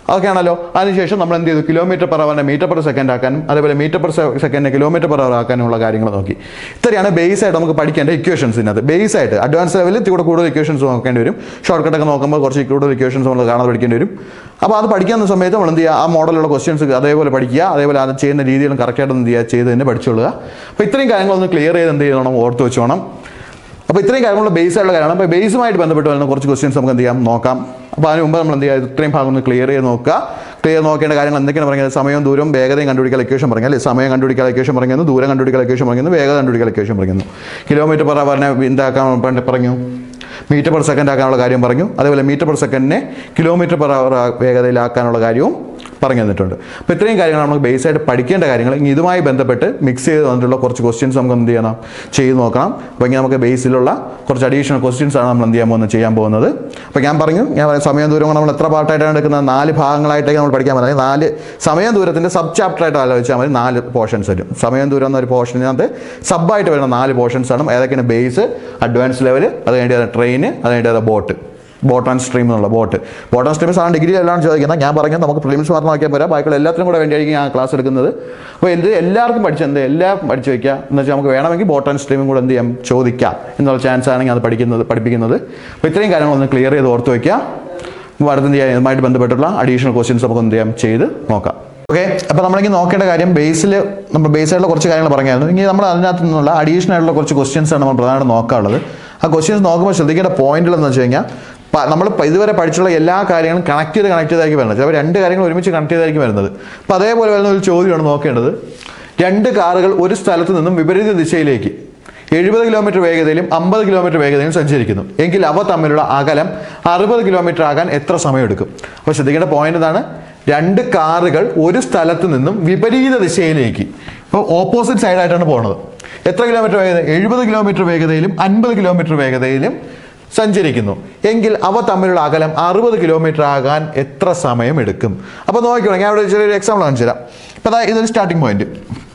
ഓക്കെ ആണല്ലോ അതിനുശേഷം നമ്മൾ എന്ത് ചെയ്തു കിലോമീറ്റർ പെർ അവറിനെ മീറ്റർ പെർ സെക്കൻഡ് ആക്കാനും അതേപോലെ മീറ്റർ പെർ സെക്കൻഡിനെ കിലോമീറ്റർ പെർ അവർ ആക്കാനുമുള്ള കാര്യങ്ങൾ നോക്കി ഇത്രയാണ് ബേസ് ആയിട്ട് നമുക്ക് പഠിക്കേണ്ട ഇക്വേഷൻസ് ഇതിനകത്ത് ബേസ് ആയിട്ട് അഡ്വാൻസ് ലെവലിൽ ഇവിടെ കൂടുതൽ ഇക്വേഷൻസ് നോക്കേണ്ടി വരും ഷോർട്ട് കട്ടൊക്കെ നോക്കുമ്പോൾ കുറച്ച് കൂടുതൽ ഇക്വേഷൻസ് നമ്മൾ കാണാതെ പഠിക്കേണ്ടി വരും അപ്പോൾ അത് പഠിക്കുന്ന സമയത്ത് നമ്മൾ എന്ത് ചെയ്യുക ആ മോഡലുള്ള ക്വസ്റ്റ്യൻസ് അതേപോലെ പഠിക്കുക അതേപോലെ അത് ചെയ്യുന്ന രീതികളും കറക്റ്റായിട്ട് എന്ത് ചെയ്യുക ചെയ്ത് തന്നെ പഠിച്ചുകൊള്ളുക അപ്പോൾ ഇത്രയും കാര്യങ്ങളൊന്ന് ക്ലിയർ ചെയ്ത് എന്ത് ചെയ്യണം ഓർത്ത് വെച്ചോണം അപ്പോൾ ഇത്രയും കാര്യങ്ങളുള്ള ബേസ് ആയിട്ടുള്ള കാര്യമാണ് അപ്പോൾ ബേസുമായിട്ട് ബന്ധപ്പെട്ട് വരുന്ന കുറച്ച് ക്വസ്റ്റ്യൻസ് നമുക്ക് എന്ത് ചെയ്യാം നോക്കാം അപ്പോൾ അതിന് മുമ്പ് നമ്മൾ എന്ത് ചെയ്യുക ഇത്രയും ഭാഗം ഒന്ന് ക്ലിയർ ചെയ്ത് നോക്കുക ക്ലിയർ നോക്കേണ്ട കാര്യങ്ങൾ എന്തൊക്കെയാണ് പറഞ്ഞത് സമയവും ദൂരവും വേഗതയും കണ്ടുപിടിക്കാൻ ഇക്വേഷൻ പറഞ്ഞു അല്ലേ സമയം കണ്ടുപിടിക്കാൻ ഇക്വേഷൻ പറയുന്നു ദൂരം കണ്ടുപിടിക്കാൻ ഇക്വേഷൻ പറയുന്നു വേഗത കണ്ടുപിടിക്കാൻ ഇക്വേഷൻ പറയുന്നു കിലോമീറ്റർ പെർ അവറിനെ എന്താക്കാൻ പറഞ്ഞ- പറഞ്ഞു മീറ്റർ പെർ സെക്കൻഡ് ആക്കാനുള്ള കാര്യം പറഞ്ഞു അതേപോലെ മീറ്റർ പെർ സെക്കൻഡിനെ കിലോമീറ്റർ പെർ അവർ വേഗതയിലാക്കാനുള്ള കാര്യവും പറഞ്ഞു തന്നിട്ടുണ്ട് അപ്പോൾ ഇത്രയും കാര്യങ്ങളാണ് നമുക്ക് ബേസ് ആയിട്ട് പഠിക്കേണ്ട കാര്യങ്ങൾ ഇനി ഇതുമായി ബന്ധപ്പെട്ട് മിക്സ് ചെയ്ത് വന്നിട്ടുള്ള കുറച്ച് ക്വസ്റ്റ്യൻസ് നമുക്ക് എന്ത് ചെയ്യണം ചെയ്ത് നോക്കണം അപ്പോൾ ഇങ്ങനെ നമുക്ക് ബേസിലുള്ള കുറച്ച് അഡീഷണൽ ക്വസ്റ്റ്യൻസ് ആണ് നമ്മൾ എന്ത് ചെയ്യാൻ പോകുന്നത് ചെയ്യാൻ പോകുന്നത് അപ്പോൾ ഞാൻ പറഞ്ഞു ഞാൻ പറയാം സമയം ദൂരം കൊണ്ട് നമ്മൾ എത്ര പാർട്ടായിട്ടാണ് എടുക്കുന്നത് നാല് ഭാഗങ്ങളായിട്ടൊക്കെ നമ്മൾ പഠിക്കാൻ പറ്റുന്നത് നാല് സമയം ദൂരത്തിൻ്റെ സബ് ചാപ്റ്റർ ആയിട്ട് ആലോചിച്ചാൽ മതി നാല് പോർഷൻസ് വരും സമയം ദൂരം എന്നൊരു പോർഷനകത്ത് സബായിട്ട് വരുന്ന നാല് പോർഷൻസ് ആണ് ഏതൊക്കെയാണ് ബേസ് അഡ്വാൻസ് ലെവൽ അത് കഴിഞ്ഞിട്ട് ട്രെയിൻ അത് കഴിഞ്ഞിട്ട് ബോട്ട് ബോട്ട് ആൻഡ് സ്ട്രീം എന്നുള്ള ബോട്ട് ബോട്ട് ആൻഡ് സ്ട്രീം സാധാരണ ഡിഗ്രി എല്ലാം ചോദിക്കുന്നത് ഞാൻ പറഞ്ഞത് നമുക്ക് പ്രിലിംസ് മാത്രം നോക്കിയാൽ പോരാ ബാക്കിയുള്ള എല്ലാത്തിനും കൂടെ വേണ്ടിയായിരിക്കും ഞാൻ ക്ലാസ് എടുക്കുന്നത് അപ്പോൾ എന്ത് എല്ലാവർക്കും പഠിച്ച് എന്ത് എല്ലാം പഠിച്ചു വയ്ക്കുക എന്ന് വെച്ചാൽ നമുക്ക് വേണമെങ്കിൽ ബോട്ട് ആൻഡ് സ്ട്രീമും കൂടെ എന്ത് ചെയ്യാം ചോദിക്കാം എന്നുള്ള ചാൻസ് ആണെങ്കിൽ അത് പഠിക്കുന്നത് പഠിപ്പിക്കുന്നത് അപ്പോൾ ഇത്രയും കാര്യങ്ങളൊന്ന് ക്ലിയർ ചെയ്ത് ഓർത്ത് വയ്ക്കുക അപ്പോൾ അടുത്ത് എന്ത് ചെയ്യാം ഇതുമായിട്ട് ബന്ധപ്പെട്ടുള്ള അഡീഷണൽ ക്വസ്റ്റ്യൻസ് നമുക്ക് എന്ത് ചെയ്യാം ചെയ്ത് നോക്കാം ഓക്കെ അപ്പോൾ നമ്മളിങ്ങനെ നോക്കേണ്ട കാര്യം ബേസിൽ നമ്മൾ ബേസ് ആയിട്ടുള്ള കുറച്ച് കാര്യങ്ങൾ പറഞ്ഞായിരുന്നു ഇനി നമ്മൾ അതിനകത്ത് നിന്നുള്ള അഡീഷണൽ ആയിട്ടുള്ള കുറച്ച് ക്വസ്റ്റ്യൻസ് ആണ് നമ്മൾ പ്രധാനമായിട്ട് നോക്കാനുള്ളത് ആ ക്വസ്റ്റ്യൻസ് നോക്കുമ്പോൾ ശ്രദ്ധിക്കേണ്ട പോയിന്റുകൾ എന്ന് വെച്ച് കഴിഞ്ഞാൽ നമ്മൾ ഇതുവരെ പഠിച്ചുള്ള എല്ലാ കാര്യങ്ങളും കണക്ട് ചെയ്ത് കണക്ട് ചെയ്തായിരിക്കും വരുന്നത് ചിലപ്പോൾ രണ്ട് കാര്യങ്ങൾ ഒരുമിച്ച് കണക്ട് ചെയ്തായിരിക്കും വരുന്നത് അപ്പോൾ അതേപോലെ വരുന്ന ഒരു ചോദ്യമാണ് നോക്കേണ്ടത് രണ്ട് കാറുകൾ ഒരു സ്ഥലത്ത് നിന്നും വിപരീത ദിശയിലേക്ക് എഴുപത് കിലോമീറ്റർ വേഗതയിലും അമ്പത് കിലോമീറ്റർ വേഗതയിലും സഞ്ചരിക്കുന്നു എങ്കിൽ അവ തമ്മിലുള്ള അകലം അറുപത് കിലോമീറ്റർ ആകാൻ എത്ര സമയമെടുക്കും അപ്പോൾ ശ്രദ്ധിക്കേണ്ട പോയിന്റ് ഇതാണ് രണ്ട് കാറുകൾ ഒരു സ്ഥലത്ത് നിന്നും വിപരീത ദിശയിലേക്ക് ഇപ്പോൾ ഓപ്പോസിറ്റ് സൈഡായിട്ടാണ് പോകുന്നത് എത്ര കിലോമീറ്റർ വേഗത എഴുപത് കിലോമീറ്റർ വേഗതയിലും അൻപത് കിലോമീറ്റർ വേഗതയിലും സഞ്ചരിക്കുന്നു എങ്കിൽ അവ തമ്മിലുള്ള അകലം അറുപത് കിലോമീറ്റർ ആകാൻ എത്ര സമയം എടുക്കും അപ്പോൾ നോക്കിക്കോളാം ഞാൻ ഇവിടെ ചെറിയൊരു എക്സാമ്പിൾ കാണിച്ചു തരാം ഇപ്പോൾ അതാ ഇതൊരു സ്റ്റാർട്ടിംഗ് പോയിന്റ്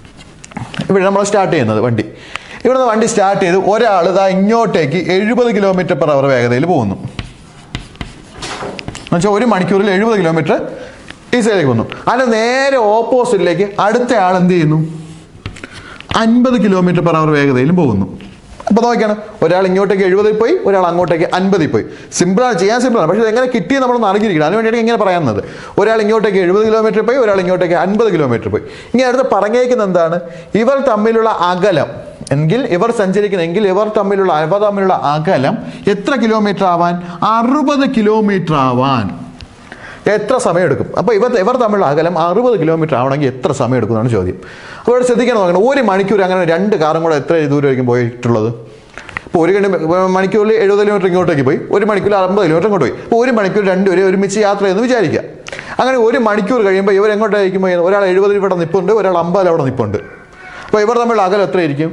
ഇവിടെ നമ്മൾ സ്റ്റാർട്ട് ചെയ്യുന്നത് വണ്ടി ഇവിടുന്ന് വണ്ടി സ്റ്റാർട്ട് ചെയ്ത് ഒരാൾ ഇതാ ഇങ്ങോട്ടേക്ക് എഴുപത് കിലോമീറ്റർ പെർ അവർ വേഗതയിൽ പോകുന്നു എന്നുവെച്ചാൽ ഒരു മണിക്കൂറിൽ എഴുപത് കിലോമീറ്റർ ഈ സൈഡിലേക്ക് പോകുന്നു അതിന് നേരെ ഓപ്പോസിറ്റിലേക്ക് അടുത്ത ആൾ എന്ത് ചെയ്യുന്നു അൻപത് കിലോമീറ്റർ പെർ അവർ വേഗതയിലും പോകുന്നു അപ്പോൾ നോക്കിയാണ് ഒരാൾ ഇങ്ങോട്ടേക്ക് എഴുപതിൽ പോയി ഒരാൾ അങ്ങോട്ടേക്ക് അൻപതിൽ പോയി സിമ്പിളാണ് ചെയ്യാൻ സിമ്പിളാണ് പക്ഷേ ഇത് എങ്ങനെ കിട്ടിയെന്ന് നമ്മളൊന്ന് അറിഞ്ഞിരിക്കണം അതിന് വേണ്ടിയാണ് ഇങ്ങനെ പറയുന്നത് ഒരാൾ ഇങ്ങോട്ടേക്ക് എഴുപത് കിലോമീറ്റർ പോയി ഒരാൾ ഇങ്ങോട്ടേക്ക് അൻപത് കിലോമീറ്റർ പോയി ഇങ്ങനെ അടുത്ത് പറഞ്ഞേക്കുന്ന എന്താണ് ഇവർ തമ്മിലുള്ള അകലം എങ്കിൽ ഇവർ സഞ്ചരിക്കുന്ന എങ്കിൽ ഇവർ തമ്മിലുള്ള ഇവർ തമ്മിലുള്ള അകലം എത്ര കിലോമീറ്റർ ആവാൻ അറുപത് കിലോമീറ്റർ ആവാൻ എത്ര സമയം എടുക്കും അപ്പോൾ ഇവർ ഇവർ തമ്മിലുള്ള അകലം അറുപത് കിലോമീറ്റർ ആവണമെങ്കിൽ എത്ര സമയം എടുക്കുന്നതാണ് ചോദ്യം അപ്പോൾ ഇവിടെ ശ്രദ്ധിക്കണം നോക്കണം ഒരു മണിക്കൂർ അങ്ങനെ രണ്ട് കാറും കൂടെ എത്ര ദൂരമായിരിക്കും പോയിട്ടുള്ളത് ഇപ്പോൾ ഒരു കിലോ മണിക്കൂറിൽ എഴുപത് കിലോമീറ്റർ ഇങ്ങോട്ടേക്ക് പോയി ഒരു മണിക്കൂറിൽ അമ്പത് കിലോമീറ്റർ ഇങ്ങോട്ട് പോയി അപ്പോൾ ഒരു മണിക്കൂർ രണ്ടുപേരും ഒരുമിച്ച് യാത്ര ചെയ്യുന്നു വിചാരിക്കുക അങ്ങനെ ഒരു മണിക്കൂർ കഴിയുമ്പോൾ ഇവർ എങ്ങോട്ടായിരിക്കും പോയി ഒരാൾ എഴുപതിൽ ഇവിടെ നിൽപ്പുണ്ട് ഒരാൾ അമ്പതിൽ അവിടെ നിൽപ്പുണ്ട് അപ്പോൾ ഇവർ തമ്മിലുള്ള അകലം എത്രയായിരിക്കും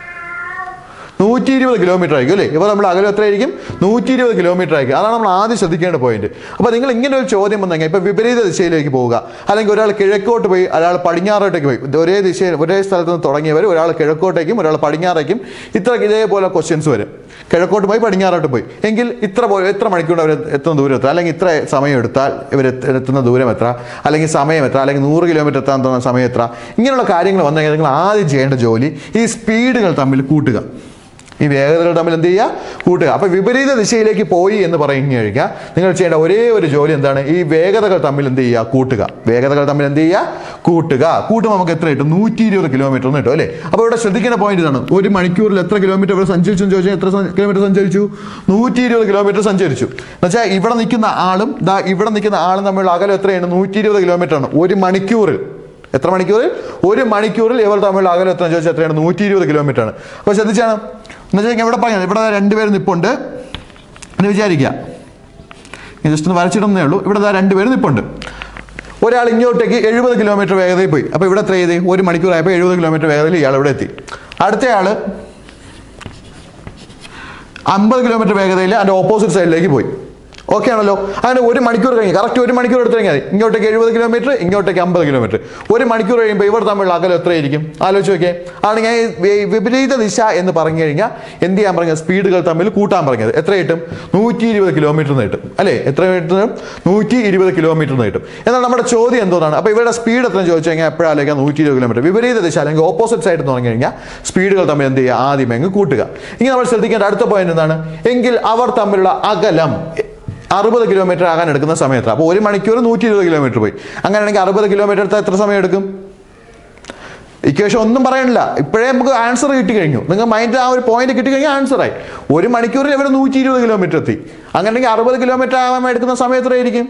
നൂറ്റി ഇരുപത് കിലോമീറ്റർ ആയിരിക്കും അല്ലേ ഇവർ നമ്മൾ അകലം എത്രയായിരിക്കും നൂറ്റി ഇരുപത് കിലോമീറ്റർ ആയിരിക്കും അതാണ് നമ്മൾ ആദ്യം ശ്രദ്ധിക്കേണ്ട പോയിന്റ് അപ്പോൾ നിങ്ങൾ ഇങ്ങനെ ഒരു ചോദ്യം വന്നെങ്കിൽ ഇപ്പോൾ വിപരീത ദിശയിലേക്ക് പോവുക അല്ലെങ്കിൽ ഒരാൾ കിഴക്കോട്ട് പോയി ഒരാൾ പടിഞ്ഞാറോട്ടേക്ക് പോയി ഇത് ഒരേ ദിശയിൽ ഒരേ സ്ഥലത്ത് നിന്ന് തുടങ്ങിയവർ ഒരാൾ കിഴക്കോട്ടേക്കും ഒരാൾ പടിഞ്ഞാറേക്കും ഇത്ര ഇതേപോലെ ക്വസ്റ്റ്യൻസ് വരും കിഴക്കോട്ട് പോയി പടിഞ്ഞാറോട്ട് പോയി എങ്കിൽ ഇത്ര പോ- എത്ര മണിക്കൂർ അവർ എത്തുന്ന ദൂരം എത്ര അല്ലെങ്കിൽ ഇത്ര സമയം എടുത്താൽ ഇവർ എത്തുന്ന ദൂരം എത്ര അല്ലെങ്കിൽ സമയം എത്ര അല്ലെങ്കിൽ നൂറ് കിലോമീറ്റർ എത്താൻ തോന്നുന്ന സമയം എത്ര ഇങ്ങനെയുള്ള കാര്യങ്ങൾ വന്നു കഴിഞ്ഞാൽ നിങ്ങൾ ആദ്യം ചെയ്യേണ്ട ജോലി ഈ സ്പീഡുകൾ തമ്മിൽ കൂട്ടുക ഈ വേഗതകൾ തമ്മിൽ എന്ത് ചെയ്യുക കൂട്ടുക അപ്പോൾ വിപരീത ദിശയിലേക്ക് പോയി എന്ന് പറഞ്ഞു കഴിഞ്ഞാൽ നിങ്ങൾ ചെയ്യേണ്ട ഒരേ ഒരു ജോലി എന്താണ് ഈ വേഗതകൾ തമ്മിൽ എന്ത് ചെയ്യുക കൂട്ടുക വേഗതകൾ തമ്മിൽ എന്ത് ചെയ്യുക കൂട്ടുക കൂട്ടുമ്പോൾ നമുക്ക് എത്ര കിട്ടും നൂറ്റി ഇരുപത് കിലോമീറ്റർ എന്ന് കിട്ടും അല്ലേ അപ്പോൾ ഇവിടെ ശ്രദ്ധിക്കേണ്ട പോയിന്റ് ഇതാണ് ഒരു മണിക്കൂറിൽ എത്ര കിലോമീറ്റർ ഇവിടെ സഞ്ചരിച്ചു എന്ന് ചോദിച്ചാൽ എത്ര കിലോമീറ്റർ സഞ്ചരിച്ചു നൂറ്റി ഇരുപത് കിലോമീറ്റർ സഞ്ചരിച്ചു എന്നുവെച്ചാൽ ഇവിടെ നിൽക്കുന്ന ആളും ദാ ഇവിടെ നിൽക്കുന്ന ആളും തമ്മിലുള്ള അകലം എത്രയാണ് നൂറ്റി ഇരുപത് കിലോമീറ്റർ ആണ് ഒരു മണിക്കൂറിൽ എത്ര മണിക്കൂറിൽ ഒരു മണിക്കൂറിൽ ഇവർ തമ്മിലുള്ള അകലം എത്ര ചോദിച്ചാൽ എത്രയാണ് നൂറ്റി ഇരുപത് കിലോമീറ്റർ ആണ് അപ്പോൾ ശ്രദ്ധിച്ചാണ് എന്ന് വെച്ചാൽ ഇവിടെ പറഞ്ഞത് ഇവിടെ രണ്ടുപേരും നിപ്പുണ്ട് എന്ന് വിചാരിക്കുക ഇത് ജസ്റ്റ് ഒന്ന് വരച്ചിടുന്നേ ഉള്ളൂ ഇവിടെ ദാ രണ്ടുപേരും നിപ്പുണ്ട് ഒരാൾ ഇങ്ങോട്ടേക്ക് എഴുപത് കിലോമീറ്റർ വേഗതയിൽ പോയി അപ്പോൾ ഇവിടെ എത്ര ചെയ്ത് ഒരു മണിക്കൂറായപ്പോൾ എഴുപത് കിലോമീറ്റർ വേഗതയിൽ ഇയാൾ ഇവിടെ എത്തി അടുത്തയാൾ അമ്പത് കിലോമീറ്റർ വേഗതയിൽ അതിൻ്റെ ഓപ്പോസിറ്റ് സൈഡിലേക്ക് പോയി ഓക്കെ ആണല്ലോ അങ്ങനെ ഒരു മണിക്കൂർ കഴിഞ്ഞ് കറക്റ്റ് ഒരു മണിക്കൂർ എടുത്ത് കഴിഞ്ഞാൽ മതി ഇങ്ങോട്ടേക്ക് എഴുപത് കിലോമീറ്റർ ഇങ്ങോട്ടേക്ക് അമ്പത് കിലോമീറ്റർ ഒരു മണിക്കൂർ കഴിയുമ്പോൾ ഇവർ തമ്മിലുള്ള അകലം എത്രയായിരിക്കും ആലോചിച്ച് നോക്കിയേ ആണ് ഞാൻ ഈ വി- വിപരീത ദിശ എന്ന് പറഞ്ഞു കഴിഞ്ഞാൽ എന്ത് ചെയ്യാൻ പറഞ്ഞത് സ്പീഡുകൾ തമ്മിൽ കൂട്ടാൻ പറഞ്ഞത് എത്ര കിട്ടും നൂറ്റി ഇരുപത് കിലോമീറ്റർ കിട്ടും അല്ലേ എത്ര കിട്ടും നൂറ്റി ഇരുപത് കിലോമീറ്റർ കിട്ടും എന്നാൽ നമ്മുടെ ചോദ്യം എന്തോന്നാണ് അപ്പോൾ ഇവരുടെ സ്പീഡ് എത്ര ചോദിച്ചു കഴിഞ്ഞാൽ എപ്പോഴാലേക്ക് നൂറ്റി ഇരുപത് കിലോമീറ്റർ വിപരീത ദിശ അല്ലെങ്കിൽ ഓപ്പോസിറ്റ് സൈഡ് എന്ന് പറഞ്ഞു കഴിഞ്ഞാൽ സ്പീഡുകൾ തമ്മിൽ എന്ത് ചെയ്യുക ആദ്യമേ അങ്ങ് കൂട്ടുക ഇനി നമ്മൾ ശ്രദ്ധിക്കേണ്ട അടുത്ത പോയിന്റ് എന്താണ് എങ്കിൽ അവർ തമ്മിലുള്ള അകലം അറുപത് കിലോമീറ്റർ ആകാൻ എടുക്കുന്ന സമയം എത്ര അപ്പോൾ ഒരു മണിക്കൂർ നൂറ്റി ഇരുപത് കിലോമീറ്റർ പോയി അങ്ങനെയാണെങ്കിൽ അറുപത് കിലോമീറ്റർ എടുത്താൽ എത്ര സമയം എടുക്കും ഇക്വേഷൻ ഒന്നും പറയണില്ല ഇപ്പോഴേ നമുക്ക് ആൻസർ കിട്ടി കഴിഞ്ഞു നിങ്ങൾ മൈൻഡിൽ ആ ഒരു പോയിന്റ് കിട്ടി കഴിഞ്ഞാൽ ആൻസറായി ഒരു മണിക്കൂറിൽ ഇവിടെ നൂറ്റി ഇരുപത് കിലോമീറ്റർ എത്തി അങ്ങനെയാണെങ്കിൽ അറുപത് കിലോമീറ്റർ ആവാൻ എടുക്കുന്ന സമയം എത്രയായിരിക്കും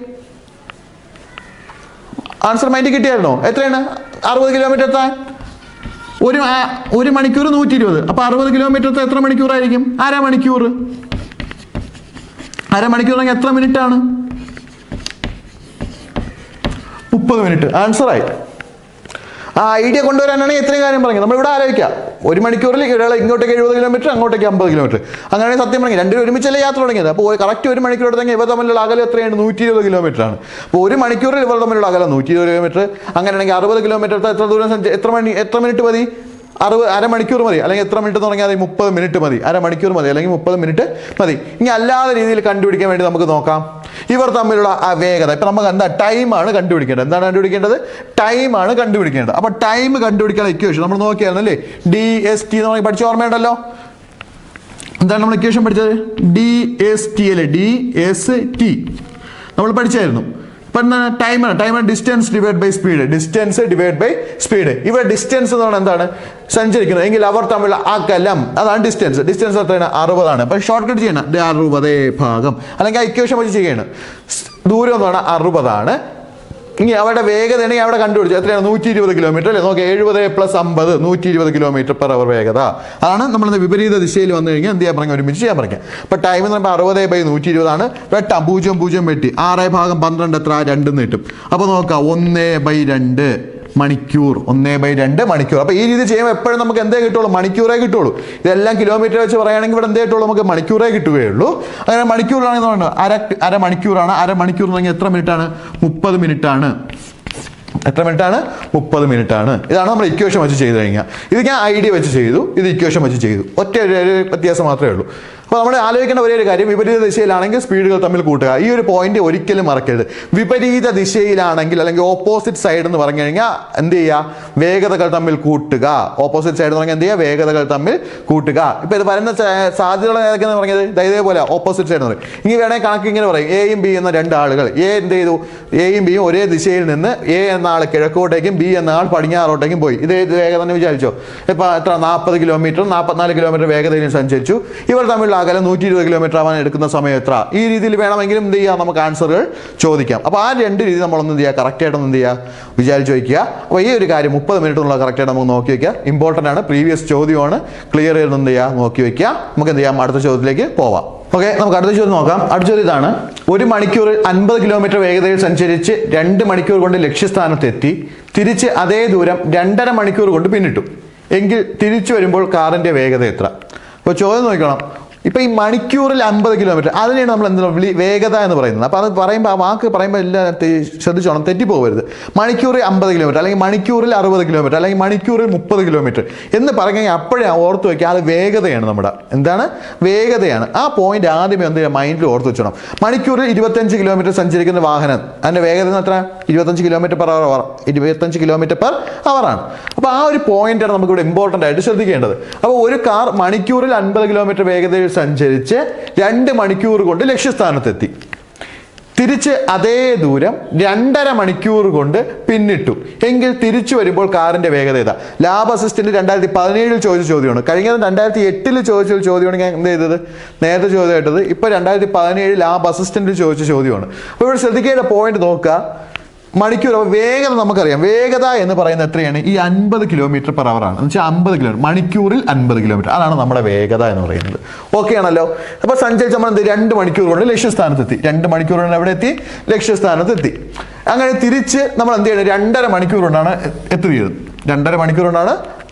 ആൻസർ മൈൻഡിൽ കിട്ടിയായിരുന്നോ എത്രയാണ് അറുപത് കിലോമീറ്റർ എത്താൻ ഒരു ആ- ഒരു മണിക്കൂർ നൂറ്റി ഇരുപത് അപ്പൊ അറുപത് കിലോമീറ്റർ എത്ര മണിക്കൂറായിരിക്കും അര മണിക്കൂർ അരമണിക്കൂറെങ്കിൽ എത്ര മിനിറ്റ് ആണ് മുപ്പത് മിനിറ്റ് ആൻസറായി ആ ഐഡിയ കൊണ്ടുവരാനാണെങ്കിൽ ഇത്രയും കാര്യം പറഞ്ഞു നമ്മളിവിടെ ആലോചിക്കാം ഒരു മണിക്കൂറിൽ ഒരാൾ ഇങ്ങോട്ടേക്ക് എഴുപത് കിലോമീറ്റർ അങ്ങോട്ടേക്ക് അമ്പത് കിലോമീറ്റർ അങ്ങനെയാണെങ്കിൽ സത്യം പറഞ്ഞു രണ്ടുപേരും ഒരുമിച്ചല്ലേ യാത്ര തുടങ്ങിയത് അപ്പോൾ കറക്റ്റ് ഒരു മണിക്കൂർ എടുത്തെങ്കിൽ ഇവർ തമ്മിലുള്ള അകലം എത്രയാണ് നൂറ്റി ഇരുപത് കിലോമീറ്റർ ആണ് അപ്പോൾ ഒരു മണിക്കൂറിൽ ഇവർ തമ്മിലുള്ള അകലം നൂറ്റി ഇരുപത് കിലോമീറ്റർ അങ്ങനെയാണെങ്കിൽ അറുപത് കിലോമീറ്റർ എത്ര ദൂരം സഞ്ച- എത്ര മണി എത്ര മിനിറ്റ് മതി അറുപത് അരമണിക്കൂർ മതി അല്ലെങ്കിൽ എത്ര മിനിറ്റ് എന്ന് പറഞ്ഞാൽ മതി മുപ്പത് മിനിറ്റ് മതി അരമണിക്കൂർ മതി അല്ലെങ്കിൽ മുപ്പത് മിനിറ്റ് മതി ഇനി അല്ലാതെ രീതിയിൽ കണ്ടുപിടിക്കാൻ വേണ്ടി നമുക്ക് നോക്കാം ഇവർ തമ്മിലുള്ള ആ വേഗത ഇപ്പൊ നമുക്ക് എന്താ ടൈമാണ് കണ്ടുപിടിക്കേണ്ടത് എന്താണ് കണ്ടുപിടിക്കേണ്ടത് ടൈമാണ് കണ്ടുപിടിക്കേണ്ടത് അപ്പൊ ടൈം കണ്ടുപിടിക്കാൻ ഇക്വേഷൻ നമ്മൾ നോക്കിയായിരുന്നു അല്ലേ ഡി എസ് ടി എന്ന് പറഞ്ഞ് പഠിച്ച ഓർമ്മയുണ്ടല്ലോ എന്താണ് നമ്മൾ ഇക്വേഷൻ പഠിച്ചത് ഡി എസ് ടി അല്ലേ ഡി എസ് ടി നമ്മൾ പഠിച്ചായിരുന്നു ഇപ്പൊ എന്താണ് ടൈമാണ് ടൈമാണ് distance divide by speed distance divide by speed ഇവിടെ ഡിസ്റ്റൻസ് എന്ന് പറഞ്ഞാൽ എന്താണ് സഞ്ചരിക്കുന്നത് എങ്കിൽ അവർ തമ്മിലുള്ള അകലം അതാണ് ഡിസ്റ്റൻസ് ഡിസ്റ്റൻസ് എത്രയാണ് അറുപതാണ് അപ്പൊ ഷോർട്ട് കട്ട് ചെയ്യണം ദേ അറുപതേ ഭാഗം അല്ലെങ്കിൽ ആ ഇക്വേഷൻ വെച്ച് ചെയ്യണം സ് ദൂരം എന്ന് പറഞ്ഞാൽ അറുപതാണ് ഇനി അവരുടെ വേഗത ആണെങ്കിൽ അവിടെ കണ്ടുപിടിച്ചു എത്രയാണ് നൂറ്റി ഇരുപത് കിലോമീറ്റർ അല്ലേ നോക്കി എഴുപത് പ്ലസ് അമ്പത് നൂറ്റി ഇരുപത് കിലോമീറ്റർ പെർ അവർ വേഗത അതാണ് നമ്മൾ വിപരീത ദിശയിൽ വന്നു കഴിഞ്ഞാൽ എന്ത് ചെയ്യാൻ പറഞ്ഞാൽ ഒരുമിച്ച് ചെയ്യാൻ പറഞ്ഞത് അപ്പോൾ ടൈം എന്ന് പറയുമ്പോൾ അറുപത് ബൈ നൂറ്റി ഇരുപതാണ് വെട്ടാം പൂജ്യം പൂജ്യം വെട്ടി ആറ് ഭാഗം പന്ത്രണ്ട് എത്ര രണ്ട് നീട്ടും അപ്പോൾ നോക്കാം ഒന്ന് ബൈ രണ്ട് മണിക്കൂർ ഒന്നേ ബൈ രണ്ട് മണിക്കൂർ അപ്പോൾ ഈ രീതി ചെയ്യുമ്പോൾ എപ്പോഴും നമുക്ക് എന്തേ കിട്ടുള്ളൂ മണിക്കൂറേ കിട്ടുള്ളൂ ഇതെല്ലാം കിലോമീറ്റർ വെച്ച് പറയുകയാണെങ്കിൽ ഇവിടെ എന്തേ കിട്ടുള്ളൂ നമുക്ക് മണിക്കൂറേ കിട്ടുകയുള്ളൂ അങ്ങനെ മണിക്കൂറാണെന്ന് പറയുന്നത് അര അര മണിക്കൂറാണ് അര മണിക്കൂർ എന്ന് പറഞ്ഞാൽ എത്ര മിനിറ്റ് ആണ് മുപ്പത് മിനിറ്റ് ആണ് എത്ര മിനിറ്റ് ആണ് മുപ്പത് മിനിറ്റ് ആണ് ഇതാണ് നമ്മൾ ഇക്വേഷൻ വെച്ച് ചെയ്ത് കഴിഞ്ഞാൽ ഇത് ഞാൻ ഐഡിയ വെച്ച് ചെയ്തു ഇത് ഇക്വേഷൻ വെച്ച് ചെയ്തു ഒറ്റ ഒരു ഒരു വ്യത്യാസം മാത്രമേ ഉള്ളൂ അപ്പോൾ നമ്മൾ ആലോചിക്കേണ്ട ഒരേ ഒരു കാര്യം വിപരീത ദിശയിലാണെങ്കിൽ സ്പീഡുകൾ തമ്മിൽ കൂട്ടുക ഈ ഒരു പോയിന്റ് ഒരിക്കലും മറക്കരുത് വിപരീത ദിശയിലാണെങ്കിൽ അല്ലെങ്കിൽ ഓപ്പോസിറ്റ് സൈഡ് എന്ന് പറഞ്ഞു കഴിഞ്ഞാൽ എന്ത് ചെയ്യുക വേഗതകൾ തമ്മിൽ കൂട്ടുക ഓപ്പോസിറ്റ് സൈഡ് എന്ന് പറഞ്ഞാൽ എന്ത് ചെയ്യുക വേഗതകൾ തമ്മിൽ കൂട്ടുക ഇപ്പോൾ ഇത് വരുന്ന ച- സാധ്യതകൾ ഏതൊക്കെയെന്ന് പറഞ്ഞത് ദാ ഇതേപോലെ ഓപ്പോസിറ്റ് സൈഡ് എന്ന് പറയും ഇനി വേണമെങ്കിൽ കണക്ക് ഇങ്ങനെ പറയും എയും ബി എന്ന രണ്ട് ആളുകൾ എ എന്ത് ചെയ്തു എയും ബിയും ഒരേ ദിശയിൽ നിന്ന് എ എന്ന ആൾ കിഴക്കോട്ടേക്കും ബി എന്ന ആൾ പടിഞ്ഞാറോട്ടേക്കും പോയി ഇത് ഇത് വേഗത എന്ന് വിചാരിച്ചോ ഇപ്പൊ എത്ര നാൽപ്പത് കിലോമീറ്റർ നാൽപ്പത്തിനാല് കിലോമീറ്റർ വേഗതയിൽ സഞ്ചരിച്ചു ഇവർ തമ്മിലുള്ള അകലം നൂറ്റി ഇരുപത് കിലോമീറ്റർ ആവാൻ എടുക്കുന്ന സമയം എത്ര ഈ രീതിയിൽ വേണമെങ്കിലും എന്ത് ചെയ്യാം നമുക്ക് ആൻസറുകൾ ചോദിക്കാം അപ്പോൾ ആ രണ്ട് രീതി നമ്മളൊന്ന് എന്ത് ചെയ്യുക കറക്റ്റായിട്ടൊന്ന് എന്ത് ചെയ്യുക വിചാരിച്ച് വയ്ക്കുക അപ്പോൾ ഈ ഒരു കാര്യം മുപ്പത് മിനിറ്റ് എന്നുള്ള കറക്റ്റായിട്ട് നമുക്ക് നോക്കി വയ്ക്കുക ഇമ്പോർട്ടൻ്റ് ആണ് പ്രീവിയസ് ചോദ്യമാണ് ക്ലിയർ ചെയ്ത് എന്ത് ചെയ്യുക നോക്കി വയ്ക്കുക നമുക്ക് എന്ത് ചെയ്യാം അടുത്ത ചോദ്യത്തിലേക്ക് പോവാം ഓക്കെ നമുക്ക് അടുത്ത ചോദ്യം നോക്കാം അടുത്ത ചോദ്യം ഇതാണ് ഒരു മണിക്കൂറിൽ അൻപത് കിലോമീറ്റർ വേഗതയിൽ സഞ്ചരിച്ച് രണ്ട് മണിക്കൂർ കൊണ്ട് ലക്ഷ്യസ്ഥാനത്തെത്തി തിരിച്ച് അതേ ദൂരം രണ്ടര മണിക്കൂർ കൊണ്ട് പിന്നിട്ടു എങ്കിൽ തിരിച്ചു വരുമ്പോൾ കാറിന്റെ വേഗത എത്ര അപ്പോൾ ചോദ്യം നോക്കണം ഇപ്പൊ ഈ മണിക്കൂറിൽ അമ്പത് കിലോമീറ്റർ അതിനെയാണ് നമ്മൾ എന്താ വിളി വേഗത എന്ന് പറയുന്നത് അപ്പോൾ അത് പറയുമ്പോൾ ആ വാക്ക് പറയുമ്പോൾ എല്ലാം തെ- ശ്രദ്ധിച്ചോണം തെറ്റിപ്പോകരുത് മണിക്കൂറിൽ അമ്പത് കിലോമീറ്റർ അല്ലെങ്കിൽ മണിക്കൂറിൽ അറുപത് കിലോമീറ്റർ അല്ലെങ്കിൽ മണിക്കൂറിൽ മുപ്പത് കിലോമീറ്റർ എന്ന് പറഞ്ഞു അപ്പോഴേ ഓർത്ത് വയ്ക്കുക അത് വേഗതയാണ് നമ്മുടെ എന്താണ് വേഗതയാണ് ആ പോയിന്റ് ആദ്യമേ എന്ത് ചെയ്യുക മൈൻഡിൽ ഓർത്ത് വെച്ചോണം മണിക്കൂറിൽ ഇരുപത്തഞ്ച് കിലോമീറ്റർ സഞ്ചരിക്കുന്ന വാഹനം അതിന്റെ വേഗത എന്ന് എത്ര ഇരുപത്തഞ്ച് കിലോമീറ്റർ പെർ അവർ ഇരുപത്തഞ്ച് കിലോമീറ്റർ പെർ അവറാണ് അപ്പോൾ ആ ഒരു പോയിന്റാണ് നമുക്ക് ഇവിടെ ഇമ്പോർട്ടൻ്റ് ആയിട്ട് ശ്രദ്ധിക്കേണ്ടത് അപ്പോൾ ഒരു കാർ മണിക്കൂറിൽ അൻപത് കിലോമീറ്റർ വേഗതയിൽ സഞ്ചരിച്ച് രണ്ട് മണിക്കൂർ കൊണ്ട് ലക്ഷ്യസ്ഥാനത്തെത്തി തിരിച്ച് അതേ ദൂരം രണ്ടര മണിക്കൂർ കൊണ്ട് പിന്നിട്ടു എങ്കിൽ തിരിച്ചു വരുമ്പോൾ കാറിന്റെ വേഗത ഏതാ ലാബ് അസിസ്റ്റന്റ് രണ്ടായിരത്തി പതിനേഴിൽ ചോദിച്ച ചോദ്യമാണ് കഴിഞ്ഞത് രണ്ടായിരത്തി എട്ടിൽ ചോദിച്ച ഒരു ചോദ്യമാണ് ഞാൻ എന്ത് ചെയ്തത് നേരത്തെ ചോദ്യമായിട്ടത് ഇപ്പൊ രണ്ടായിരത്തി പതിനേഴ് ലാബ് അസിസ്റ്റന്റ് ചോദിച്ച ചോദ്യമാണ് അപ്പോൾ ഇവിടെ ശ്രദ്ധിക്കേണ്ട പോയിന്റ് നോക്കുക മണിക്കൂർ അപ്പോൾ വേഗത നമുക്കറിയാം വേഗത എന്ന് പറയുന്നത് എത്രയാണ് ഈ അൻപത് കിലോമീറ്റർ പെർ അവർ ആണ് എന്ന് വെച്ചാൽ അമ്പത് കിലോമീറ്റർ മണിക്കൂറിൽ അൻപത് കിലോമീറ്റർ അതാണ് നമ്മുടെ വേഗത എന്ന് പറയുന്നത് ഓക്കെ ആണല്ലോ അപ്പോൾ സഞ്ചരിച്ച് നമ്മൾ എന്ത് രണ്ട് മണിക്കൂർ കൊണ്ട് ലക്ഷ്യസ്ഥാനത്തെത്തി രണ്ട് മണിക്കൂർ കൊണ്ട് എവിടെ എത്തി ലക്ഷ്യസ്ഥാനത്തെത്തി അങ്ങനെ തിരിച്ച് നമ്മൾ എന്ത് ചെയ്യണം രണ്ടര മണിക്കൂർ കൊണ്ടാണ് എ- എത്തിയത് രണ്ടര മണിക്കൂർ കൊണ്ടാണ്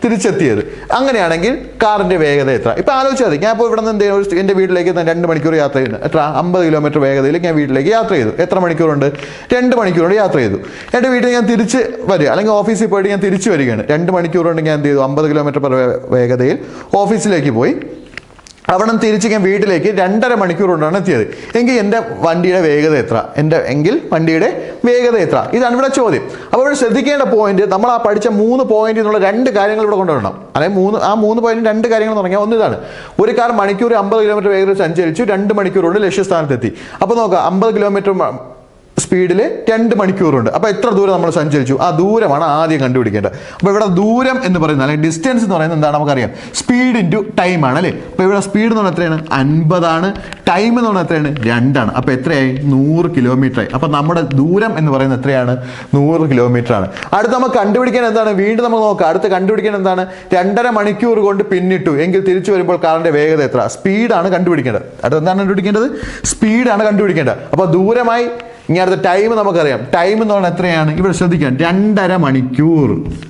തിരിച്ചെത്തിയത് അങ്ങനെയാണെങ്കിൽ കാറിന്റെ വേഗത എത്ര ഇപ്പൊ ആലോചിച്ചാൽ മതി ഞാൻ ഇപ്പോൾ ഇവിടെ നിന്ന് എന്ത് എൻ്റെ വീട്ടിലേക്ക് ഞാൻ രണ്ട് മണിക്കൂർ യാത്ര ചെയ്യുന്നു എത്ര അമ്പത് കിലോമീറ്റർ വേഗതയിൽ ഞാൻ വീട്ടിലേക്ക് യാത്ര ചെയ്തു എത്ര മണിക്കൂറുണ്ട് രണ്ട് മണിക്കൂറുണ്ട് യാത്ര ചെയ്തു എൻ്റെ വീട്ടിൽ ഞാൻ തിരിച്ച് വരിക അല്ലെങ്കിൽ ഓഫീസിൽ പോയിട്ട് ഞാൻ തിരിച്ചു വരികയാണ് രണ്ട് മണിക്കൂർ കൊണ്ട് ഞാൻ എന്ത് ചെയ്തു അമ്പത് കിലോമീറ്റർ പെർ വേഗതയിൽ ഓഫീസിലേക്ക് പോയി അവിടെ നിന്ന് തിരിച്ച് ഞാൻ വീട്ടിലേക്ക് രണ്ടര മണിക്കൂർ കൊണ്ടാണ് എത്തിയത് എങ്കിൽ എൻ്റെ വണ്ടിയുടെ വേഗത എത്ര എൻ്റെ എങ്കിൽ വണ്ടിയുടെ വേഗത എത്ര ഇതാണ് ഇവിടെ ചോദ്യം അപ്പോൾ ഇവിടെ ശ്രദ്ധിക്കേണ്ട പോയിന്റ് നമ്മൾ ആ പഠിച്ച മൂന്ന് പോയിന്റ് എന്നുള്ള രണ്ട് കാര്യങ്ങൾ ഇവിടെ കൊണ്ടുവരണം അതായത് മൂന്ന് ആ മൂന്ന് പോയിന്റ് രണ്ട് കാര്യങ്ങൾ എന്ന് പറഞ്ഞാൽ ഒന്ന് ഇതാണ് ഒരു കാർ മണിക്കൂർ അമ്പത് കിലോമീറ്റർ വേഗത സഞ്ചരിച്ചു രണ്ട് മണിക്കൂർ കൊണ്ട് ലക്ഷ്യസ്ഥാനത്തെത്തി അപ്പോൾ നോക്കുക അമ്പത് കിലോമീറ്റർ സ്പീഡിൽ രണ്ട് മണിക്കൂറുണ്ട് അപ്പോൾ എത്ര ദൂരം നമ്മൾ സഞ്ചരിച്ചു ആ ദൂരമാണ് ആദ്യം കണ്ടുപിടിക്കേണ്ടത് അപ്പോൾ ഇവിടെ ദൂരം എന്ന് പറയുന്നത് അല്ലെങ്കിൽ ഡിസ്റ്റൻസ് എന്ന് പറയുന്നത് എന്താണ് നമുക്കറിയാം സ്പീഡ് ഇൻറ്റു ടൈം ആണ് അല്ലേ അപ്പോൾ ഇവിടെ സ്പീഡ് എന്ന് പറഞ്ഞാൽ എത്രയാണ് അൻപതാണ് ടൈം എന്ന് പറഞ്ഞാൽ എത്രയാണ് രണ്ടാണ് അപ്പോൾ എത്രയായി നൂറ് കിലോമീറ്റർ ആയി അപ്പോൾ നമ്മുടെ ദൂരം എന്ന് പറയുന്നത് എത്രയാണ് നൂറ് കിലോമീറ്റർ ആണ് അടുത്ത് നമുക്ക് കണ്ടുപിടിക്കാൻ എന്താണ് വീണ്ടും നമുക്ക് നോക്കാം അടുത്ത് കണ്ടുപിടിക്കാൻ എന്താണ് രണ്ടര മണിക്കൂർ കൊണ്ട് പിന്നിട്ടു എങ്കിൽ തിരിച്ചു വരുമ്പോൾ കാറിന്റെ വേഗത എത്ര സ്പീഡാണ് കണ്ടുപിടിക്കേണ്ടത് അടുത്ത് എന്താണ് കണ്ടുപിടിക്കേണ്ടത് സ്പീഡാണ് കണ്ടുപിടിക്കേണ്ടത് അപ്പോൾ ദൂരമായി ഇനി അടുത്ത ടൈം നമുക്കറിയാം ടൈം എന്ന് പറഞ്ഞാൽ എത്രയാണ് ഇവിടെ ശ്രദ്ധിക്കാം രണ്ടര മണിക്കൂർ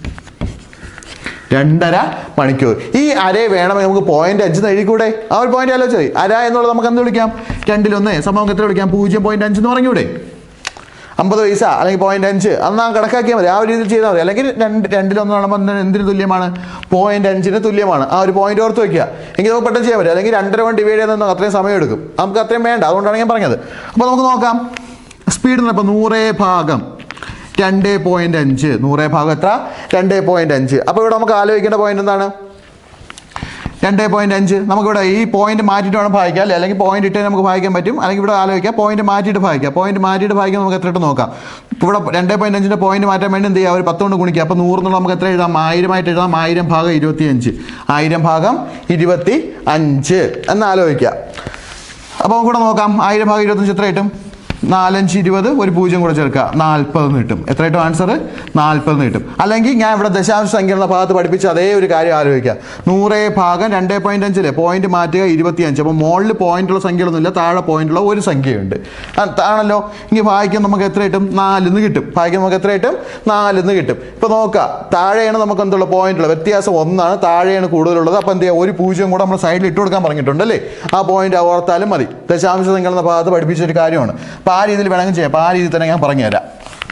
രണ്ടര മണിക്കൂർ ഈ അരയെ വേണമെങ്കിൽ നമുക്ക് പോയിന്റ് അഞ്ച് എഴുതിക്കൂടെ ആ ഒരു പോയിന്റ് ആലോചിച്ചാൽ മതി. അര എന്നുള്ളത് നമുക്ക് എന്ത് വിളിക്കാം രണ്ടിലൊന്ന് സംഭവം എത്ര വിളിക്കാം പൂജ്യം പോയിന്റ് അഞ്ച് എന്ന് പറഞ്ഞൂടെ അമ്പത് പൈസ അല്ലെങ്കിൽ പോയിന്റ് അഞ്ച് അന്ന് ആ കണക്കാക്കിയാൽ മതി ആ ഒരു രീതിയിൽ ചെയ്താൽ മതി അല്ലെങ്കിൽ രണ്ട് രണ്ടിലൊന്ന് കാണുമ്പോൾ എന്തിന് എന്തിന് തുല്യമാണ് പോയിന്റ് അഞ്ചിന് തുല്യമാണ് ആ ഒരു പോയിന്റ് ഓർത്ത് വെക്കുക എങ്കിൽ നമുക്ക് പെട്ടെന്ന് ചെയ്യാൻ പറ്റും അല്ലെങ്കിൽ രണ്ടര കൊണ്ട് ഡിവൈഡ് ചെയ്യുന്ന അത്രയും സമയം എടുക്കും നമുക്ക് അത്രയും വേണ്ട അതുകൊണ്ടാണ് ഞാൻ പറഞ്ഞത് അപ്പോൾ നമുക്ക് നോക്കാം സ്പീഡ് ഇപ്പോൾ നൂറേ ഭാഗം രണ്ട് പോയിന്റ് അഞ്ച് നൂറേ ഭാഗം എത്ര രണ്ട് പോയിന്റ് അഞ്ച് അപ്പോൾ ഇവിടെ നമുക്ക് ആലോചിക്കേണ്ട പോയിന്റ് എന്താണ് രണ്ട് പോയിന്റ് അഞ്ച് നമുക്കിവിടെ ഈ പോയിന്റ് മാറ്റിയിട്ട് വേണം ഭാഗിക്കാം അല്ലേ അല്ലെങ്കിൽ പോയിന്റ് ഇട്ടേ നമുക്ക് ഭാഗിക്കാൻ പറ്റും അല്ലെങ്കിൽ ഇവിടെ ആലോചിക്കാം പോയിന്റ് മാറ്റിയിട്ട് ഭാഗിക്കാം പോയിന്റ് മാറ്റിയിട്ട് ഭാഗിക്കാൻ നമുക്ക് എത്ര ഇട്ട് നോക്കാം ഇപ്പോൾ ഇവിടെ രണ്ട് പോയിന്റ് അഞ്ചിൻ്റെ പോയിന്റ് മാറ്റാൻ വേണ്ടി എന്ത് ചെയ്യുക ഒരു പത്ത് കൊണ്ട് ഗുണിക്കുക അപ്പോൾ നൂറിന് നമുക്ക് എത്ര എഴുതാം ആയിരമായിട്ട് എഴുതാം ആയിരം ഭാഗം ഇരുപത്തി അഞ്ച് ആയിരം ഭാഗം ഇരുപത്തി അഞ്ച് എന്ന് ആലോചിക്കുക അപ്പോൾ നമുക്ക് ഇവിടെ നോക്കാം ആയിരം ഭാഗം ഇരുപത്തഞ്ച് എത്ര കിട്ടും നാലഞ്ച് ഇരുപത് ഒരു പൂജ്യം കൂടെ ചേർക്കുക നാൽപ്പത് എന്ന് കിട്ടും എത്ര കിട്ടും ആൻസർ നാൽപ്പത് എന്ന് കിട്ടും അല്ലെങ്കിൽ ഞാൻ ഇവിടെ ദശാംശ സംഖ്യയുള്ള ഭാഗത്ത് പഠിപ്പിച്ച അതേ ഒരു കാര്യം ആലോചിക്കുക നൂറേ ഭാഗം രണ്ടേ പോയിന്റ് അഞ്ചിലെ പോയിന്റ് മാറ്റുക ഇരുപത്തി അഞ്ച് അപ്പോൾ മുകളിൽ പോയിന്റുള്ള സംഖ്യകളൊന്നുമില്ല താഴെ പോയിന്റുള്ള ഒരു സംഖ്യയുണ്ട് ആ, ആണല്ലോ ഇനി ഭാഗിക്കാൻ നമുക്ക് എത്ര കിട്ടും നാലിന്ന് കിട്ടും ഭാഗിക്കാൻ നമുക്ക് എത്ര കിട്ടും നാലിന്ന് കിട്ടും ഇപ്പോൾ നോക്കുക താഴെയാണ് നമുക്ക് എന്തുള്ള പോയിന്റുള്ള വ്യത്യാസം ഒന്നാണ് താഴെയാണ് കൂടുതലുള്ളത് അപ്പോൾ എന്ത് ചെയ്യുക ഒരു പൂജ്യം കൂടെ നമ്മൾ സൈഡിൽ ഇട്ട് കൊടുക്കാൻ പറഞ്ഞിട്ടുണ്ട് അല്ലേ ആ പോയിന്റ് ഓർത്താലും മതി ദശാംശ സംഖ്യ എന്ന ഭാഗത്ത് പഠിപ്പിച്ച ഒരു കാര്യമാണ് അപ്പോൾ ആ രീതിയിൽ വേണമെങ്കിൽ ചെയ്യാം അപ്പോൾ ആ രീതിയിൽ തന്നെ ഞാൻ പറഞ്ഞുതരാം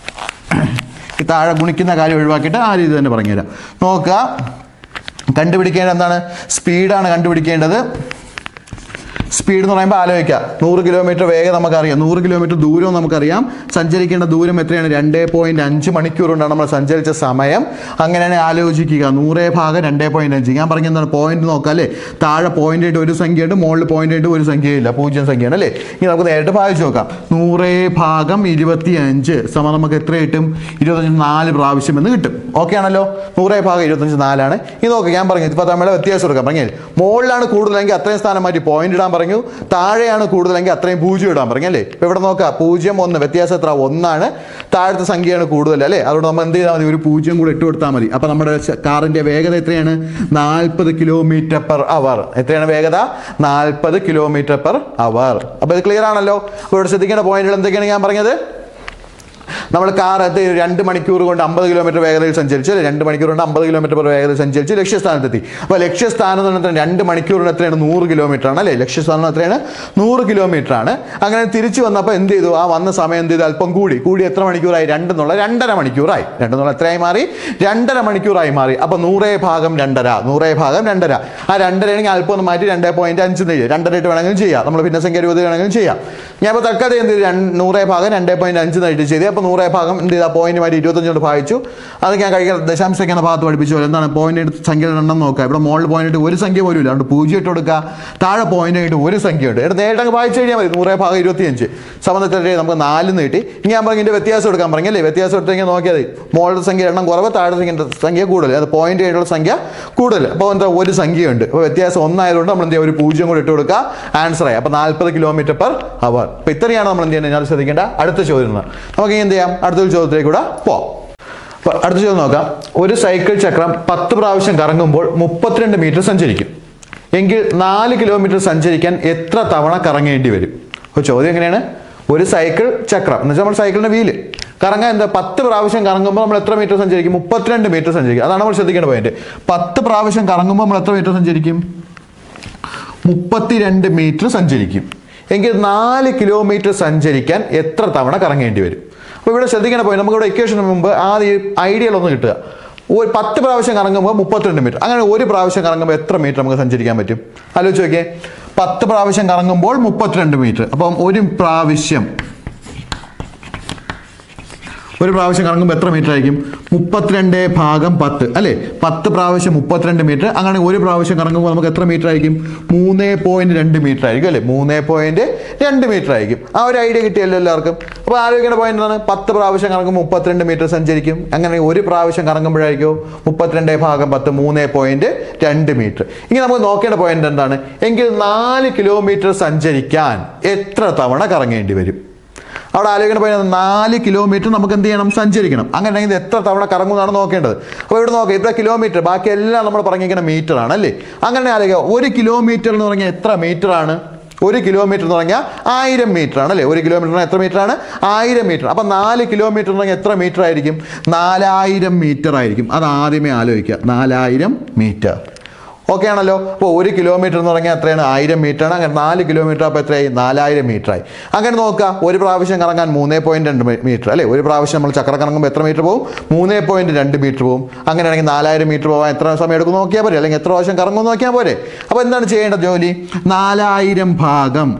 ഈ താഴെ ഗുണിക്കുന്ന കാര്യം ഒഴിവാക്കിയിട്ട് ആ രീതി തന്നെ പറഞ്ഞുതരാം നോക്കുക കണ്ടുപിടിക്കേണ്ടത് എന്താണ് സ്പീഡാണ് കണ്ടുപിടിക്കേണ്ടത് സ്പീഡ് എന്ന് പറയുമ്പോൾ ആലോചിക്കുക നൂറ് കിലോമീറ്റർ വേഗം നമുക്കറിയാം നൂറ് കിലോമീറ്റർ ദൂരവും നമുക്കറിയാം സഞ്ചരിക്കേണ്ട ദൂരം എത്രയാണ് രണ്ടേ പോയിന്റ് അഞ്ച് മണിക്കൂർ കൊണ്ടാണ് നമ്മൾ സഞ്ചരിച്ച സമയം അങ്ങനെയാണ് ആലോചിക്കുക നൂറേ ഭാഗം രണ്ടേ പോയിന്റ് അഞ്ച് ഞാൻ പറഞ്ഞ എന്താണ് പോയിന്റ് നോക്കാം അല്ലേ താഴെ പോയിന്റ് ആയിട്ട് ഒരു സംഖ്യയുണ്ട് മുകളിൽ പോയിന്റ് ആയിട്ട് ഒരു സംഖ്യയില്ല പൂജ്യം സംഖ്യയാണ് അല്ലേ ഇനി നമുക്ക് നേരിട്ട് ഭാഗിച്ച് നോക്കാം നൂറേ ഭാഗം ഇരുപത്തി അഞ്ച് സമയം നമുക്ക് എത്ര കിട്ടും ഇരുപത്തഞ്ച് നാല് പ്രാവശ്യം എന്ന് കിട്ടും ഓക്കെ ആണല്ലോ നൂറേ ഭാഗം ഇരുപത്തഞ്ച് നാലാണ് ഇത് നോക്കാം ഞാൻ പറഞ്ഞു ഇപ്പോൾ തമ്മിലെ വ്യത്യാസം എടുക്കാം പറഞ്ഞു മുകളിലാണ് കൂടുതലെങ്കിൽ അത്രയും സ്ഥാനം മാറ്റി പോയിന്റ് ഇടാൻ പറഞ്ഞു താഴെയാണ് കൂടുതലെങ്കിൽ അത്രയും പൂജ്യം ഇടാൻ പറഞ്ഞു അല്ലേ ഇപ്പോൾ ഇവിടെ നോക്കാം പൂജ്യം ഒന്ന് വ്യത്യാസം എത്ര ഒന്നാണ് താഴത്തെ സംഖ്യയാണ് കൂടുതൽ അല്ലേ അതുകൊണ്ട് നമ്മൾ എന്ത് ചെയ്താൽ മതി ഒരു പൂജ്യം കൂടെ ഇട്ട് കൊടുത്താൽ മതി അപ്പോൾ നമ്മുടെ ശ- കാറിന്റെ വേഗത എത്രയാണ് നാൽപ്പത് കിലോമീറ്റർ പെർ അവർ എത്രയാണ് വേഗത നാൽപ്പത് കിലോമീറ്റർ പെർ അവർ അപ്പോൾ ഇത് ക്ലിയർ ആണല്ലോ അപ്പോൾ ഇവിടെ ശ്രദ്ധിക്കേണ്ട പോയിന്റുകൾ എന്തൊക്കെയാണ് ഞാൻ പറഞ്ഞത് നമ്മൾ കാർ എത്തി രണ്ട് മണിക്കൂർ കൊണ്ട് അമ്പത് കിലോമീറ്റർ വേഗതയിൽ സഞ്ചരിച്ചു അല്ലേ രണ്ട് മണിക്കൂർ കൊണ്ട് അമ്പത് കിലോമീറ്റർ per വേഗതയിൽ സഞ്ചരിച്ച് ലക്ഷ്യസ്ഥാനത്തെത്തി അപ്പോൾ ലക്ഷ്യസ്ഥാനം എന്ന് പറഞ്ഞാൽ രണ്ട് മണിക്കൂറിന് എത്രയാണ് നൂറ് കിലോമീറ്റർ ആണ് അല്ലേ ലക്ഷ്യസ്ഥാനം എത്രയാണ് നൂറ് കിലോമീറ്റർ ആണ് അങ്ങനെ തിരിച്ചു വന്നപ്പോൾ എന്ത് ചെയ്തു ആ വന്ന സമയം എന്ത് ചെയ്തു അല്പം കൂടി കൂടി എത്ര മണിക്കൂറായി രണ്ടെന്നുള്ള രണ്ടര മണിക്കൂറായി രണ്ടെന്നുള്ള എത്രയായി മാറി രണ്ടര മണിക്കൂറായി മാറി അപ്പോൾ നൂറേ ഭാഗം രണ്ടര നൂറേ ഭാഗം രണ്ടര ആ രണ്ടരയാണെങ്കിൽ അല്പം ഒന്ന് മാറ്റി രണ്ടേ പോയിന്റ് അഞ്ച് എന്ന് എഴുതി രണ്ടര ഇട്ട് വേണമെങ്കിലും ചെയ്യാം നമ്മൾ ഭിന്നസംഖ്യ ഇരുപത് വേണമെങ്കിലും ചെയ്യാം ഞാൻ ഇപ്പോൾ തൽക്കാലം എന്ത് ചെയ്തു രണ്ട് നൂറേ ഭാഗം രണ്ടേ പോയിന്റ് അഞ്ച് എഴുതി ചെയ്ത് അപ്പോൾ നൂറേ ഭാഗം എന്ത് ചെയ്താൽ പോയിന്റ് മാറ്റി ഇരുപത്തഞ്ച് കൊണ്ട് ഭാഗിച്ചു അത് ഞാൻ കഴിക്കാൻ ദശാംശം എന്ന ഭാഗത്ത് പഠിപ്പിച്ചു പോലെ എന്താണ് പോയിന്റ് എടുത്ത് സംഖ്യ എണ്ണം നോക്കുക ഇവിടെ മോളിൽ പോയിന്റ് ഇട്ട് ഒരു സംഖ്യ പോലും ഇല്ല അതുകൊണ്ട് പൂജ്യം ഇട്ട് കൊടുക്കുക താഴെ പോയിന്റ് ആയിട്ട് ഒരു സംഖ്യ ഉണ്ട് എന്നിട്ട് നേരിട്ട് അങ്ങ് വായിച്ചു കഴിഞ്ഞാൽ മതി നൂറേ ഭാഗം ഇരുപത്തിയഞ്ച് സമയത്ത് നമുക്ക് നാലിൽ നിന്ന് കിട്ടി ഇനി ഞാൻ പറഞ്ഞു ഇതിന്റെ വ്യത്യാസം എടുക്കാൻ പറഞ്ഞല്ലേ വ്യത്യാസം എടുത്തെങ്കിൽ നോക്കിയാൽ മതി മോളുടെ സംഖ്യ എണ്ണം കുറവ് താഴെ സംഖ്യ സംഖ്യ കൂടുതൽ അത് പോയിന്റ് ആയിട്ടുള്ള സംഖ്യ കൂടുതൽ അപ്പോൾ എന്താ ഒരു സംഖ്യയുണ്ട് അപ്പോൾ വ്യത്യാസം ഒന്നായതുകൊണ്ട് നമ്മൾ എന്ത് ചെയ്യുക ഒരു പൂജ്യം കൂടി ഇട്ട് കൊടുക്കുക ആൻസർ ആയി അപ്പോൾ നാൽപ്പത് കിലോമീറ്റർ പെർ അവർ അപ്പോൾ ഇത്രയാണ് നമ്മൾ എന്ത് ചെയ്യുന്നത് ഞാൻ ശ്രദ്ധിക്കേണ്ട അടുത്ത ചോദ്യം നമുക്ക് ഇനി എന്ത് ചെയ്യാം അടുത്തൊരു ചോദ്യത്തിലേക്ക് കൂടെ പോവാം അപ്പോൾ അടുത്ത ചോദ്യം നോക്കാം ഒരു സൈക്കിൾ ചക്രം പത്ത് പ്രാവശ്യം കറങ്ങുമ്പോൾ മുപ്പത്തിരണ്ട് മീറ്റർ സഞ്ചരിക്കും എങ്കിൽ നാല് കിലോമീറ്റർ സഞ്ചരിക്കാൻ എത്ര തവണ കറങ്ങേണ്ടി വരും അപ്പോൾ ചോദ്യം എങ്ങനെയാണ് ഒരു സൈക്കിൾ ചക്രം എന്ന് വെച്ചാൽ നമ്മൾ സൈക്കിളിന്റെ വീല് കറങ്ങാൻ എന്താ പത്ത് പ്രാവശ്യം കറങ്ങുമ്പോൾ നമ്മൾ എത്ര മീറ്റർ സഞ്ചരിക്കും മുപ്പത്തിരണ്ട് മീറ്റർ സഞ്ചരിക്കും അതാണ് നമ്മൾ ശ്രദ്ധിക്കേണ്ട പോയിന്റ് പത്ത് പ്രാവശ്യം കറങ്ങുമ്പോൾ നമ്മൾ എത്ര മീറ്റർ സഞ്ചരിക്കും മുപ്പത്തിരണ്ട് മീറ്റർ സഞ്ചരിക്കും എങ്കിൽ നാല് കിലോമീറ്റർ സഞ്ചരിക്കാൻ എത്ര തവണ കറങ്ങേണ്ടി വരും അപ്പോൾ ഇവിടെ ശ്രദ്ധിക്കേണ്ട പോയിന്റ് നമുക്ക് ഇവിടെ ഇക്വേഷന് മുമ്പ് ആദ്യം ഐഡിയൽ ഒന്ന് കിട്ടുക ഒരു പത്ത് പ്രാവശ്യം കറങ്ങുമ്പോൾ മുപ്പത്തിരണ്ട് മീറ്റർ അങ്ങനെ ഒരു പ്രാവശ്യം കറങ്ങുമ്പോൾ എത്ര മീറ്റർ നമുക്ക് സഞ്ചരിക്കാൻ പറ്റും ആലോചിച്ച് നോക്കിയേ പത്ത് പ്രാവശ്യം കറങ്ങുമ്പോൾ മുപ്പത്തിരണ്ട് മീറ്റർ അപ്പം ഒരു പ്രാവശ്യം ഒരു പ്രാവശ്യം കറങ്ങുമ്പോൾ എത്ര മീറ്റർ ആയിരിക്കും മുപ്പത്തിരണ്ട് ഭാഗം പത്ത് അല്ലേ പത്ത് പ്രാവശ്യം മുപ്പത്തിരണ്ട് മീറ്റർ അങ്ങനെ ഒരു പ്രാവശ്യം കറങ്ങുമ്പോൾ നമുക്ക് എത്ര മീറ്റർ ആയിരിക്കും മൂന്ന് പോയിന്റ് രണ്ട് മീറ്റർ ആയിരിക്കും അല്ലേ മൂന്ന് പോയിന്റ് രണ്ട് മീറ്റർ ആയിരിക്കും ആ ഒരു ഐഡിയ കിട്ടിയല്ലോ എല്ലാവർക്കും അപ്പോൾ ആലോചിക്കേണ്ട പോയിന്റ് എന്താണ് പത്ത് പ്രാവശ്യം കറങ്ങുമ്പോൾ മുപ്പത്തിരണ്ട് മീറ്റർ സഞ്ചരിക്കും അങ്ങനെ ഒരു പ്രാവശ്യം കറങ്ങുമ്പോഴായിരിക്കും മുപ്പത്തിരണ്ട് ഭാഗം പത്ത് മൂന്ന് പോയിന്റ് രണ്ട് മീറ്റർ ഇങ്ങനെ നമുക്ക് നോക്കേണ്ട പോയിന്റ് എന്താണ് എങ്കിൽ നാല് കിലോമീറ്റർ സഞ്ചരിക്കാൻ എത്ര തവണ കറങ്ങേണ്ടി വരും അവിടെ ആലോചിക്കേണ്ട പോയി നാല് കിലോമീറ്റർ നമുക്ക് എന്ത് ചെയ്യണം സഞ്ചരിക്കണം അങ്ങനെയാണെങ്കിൽ ഇത് എത്ര തവണ കറങ്ങുന്നതാണ് നോക്കേണ്ടത് അപ്പോൾ ഇവിടെ നോക്കാം ഇവിടെ കിലോമീറ്റർ ബാക്കി എല്ലാം നമ്മൾ പറഞ്ഞിരിക്കുന്ന മീറ്റർ ആണ് അല്ലേ അങ്ങനെ ആലോചിക്കുക ഒരു കിലോമീറ്റർ എന്ന് പറഞ്ഞാൽ എത്ര മീറ്റർ ആണ് ഒരു കിലോമീറ്റർ എന്ന് പറഞ്ഞാൽ ആയിരം മീറ്റർ ആണ് അല്ലേ ഒരു കിലോമീറ്റർ എത്ര മീറ്റർ ആണ് ആയിരം മീറ്റർ അപ്പം നാല് കിലോമീറ്റർ എന്ന് പറഞ്ഞാൽ എത്ര മീറ്റർ ആയിരിക്കും നാലായിരം മീറ്റർ ആയിരിക്കും അത് ആദ്യമേ ആലോചിക്കുക നാലായിരം മീറ്റർ ഓക്കെ ആണല്ലോ അപ്പോൾ ഒരു കിലോമീറ്റർ എന്ന് പറഞ്ഞാൽ എത്രയാണ് ആയിരം മീറ്റർ ആണ് അങ്ങനെ നാല് കിലോമീറ്റർ അപ്പോൾ എത്രയായി നാലായിരം മീറ്റർ ആയി അങ്ങനെ നോക്കുക ഒരു പ്രാവശ്യം കറങ്ങാൻ മൂന്നേ പോയിന്റ് രണ്ട് മീറ്റർ അല്ലേ ഒരു പ്രാവശ്യം നമ്മൾ ചക്ര കറങ്ങുമ്പോൾ എത്ര മീറ്റർ പോകും മൂന്നേ പോയിന്റ് രണ്ട് മീറ്റർ പോകും അങ്ങനെയാണെങ്കിൽ നാലായിരം മീറ്റർ പോകാൻ എത്ര സമയം എടുക്കും നോക്കിയാൽ പോരെ അല്ലെങ്കിൽ എത്ര പ്രാവശ്യം കറങ്ങും നോക്കിയാൽ പോരെ അപ്പോൾ എന്താണ് ചെയ്യേണ്ടത് ജോലി നാലായിരം ഭാഗം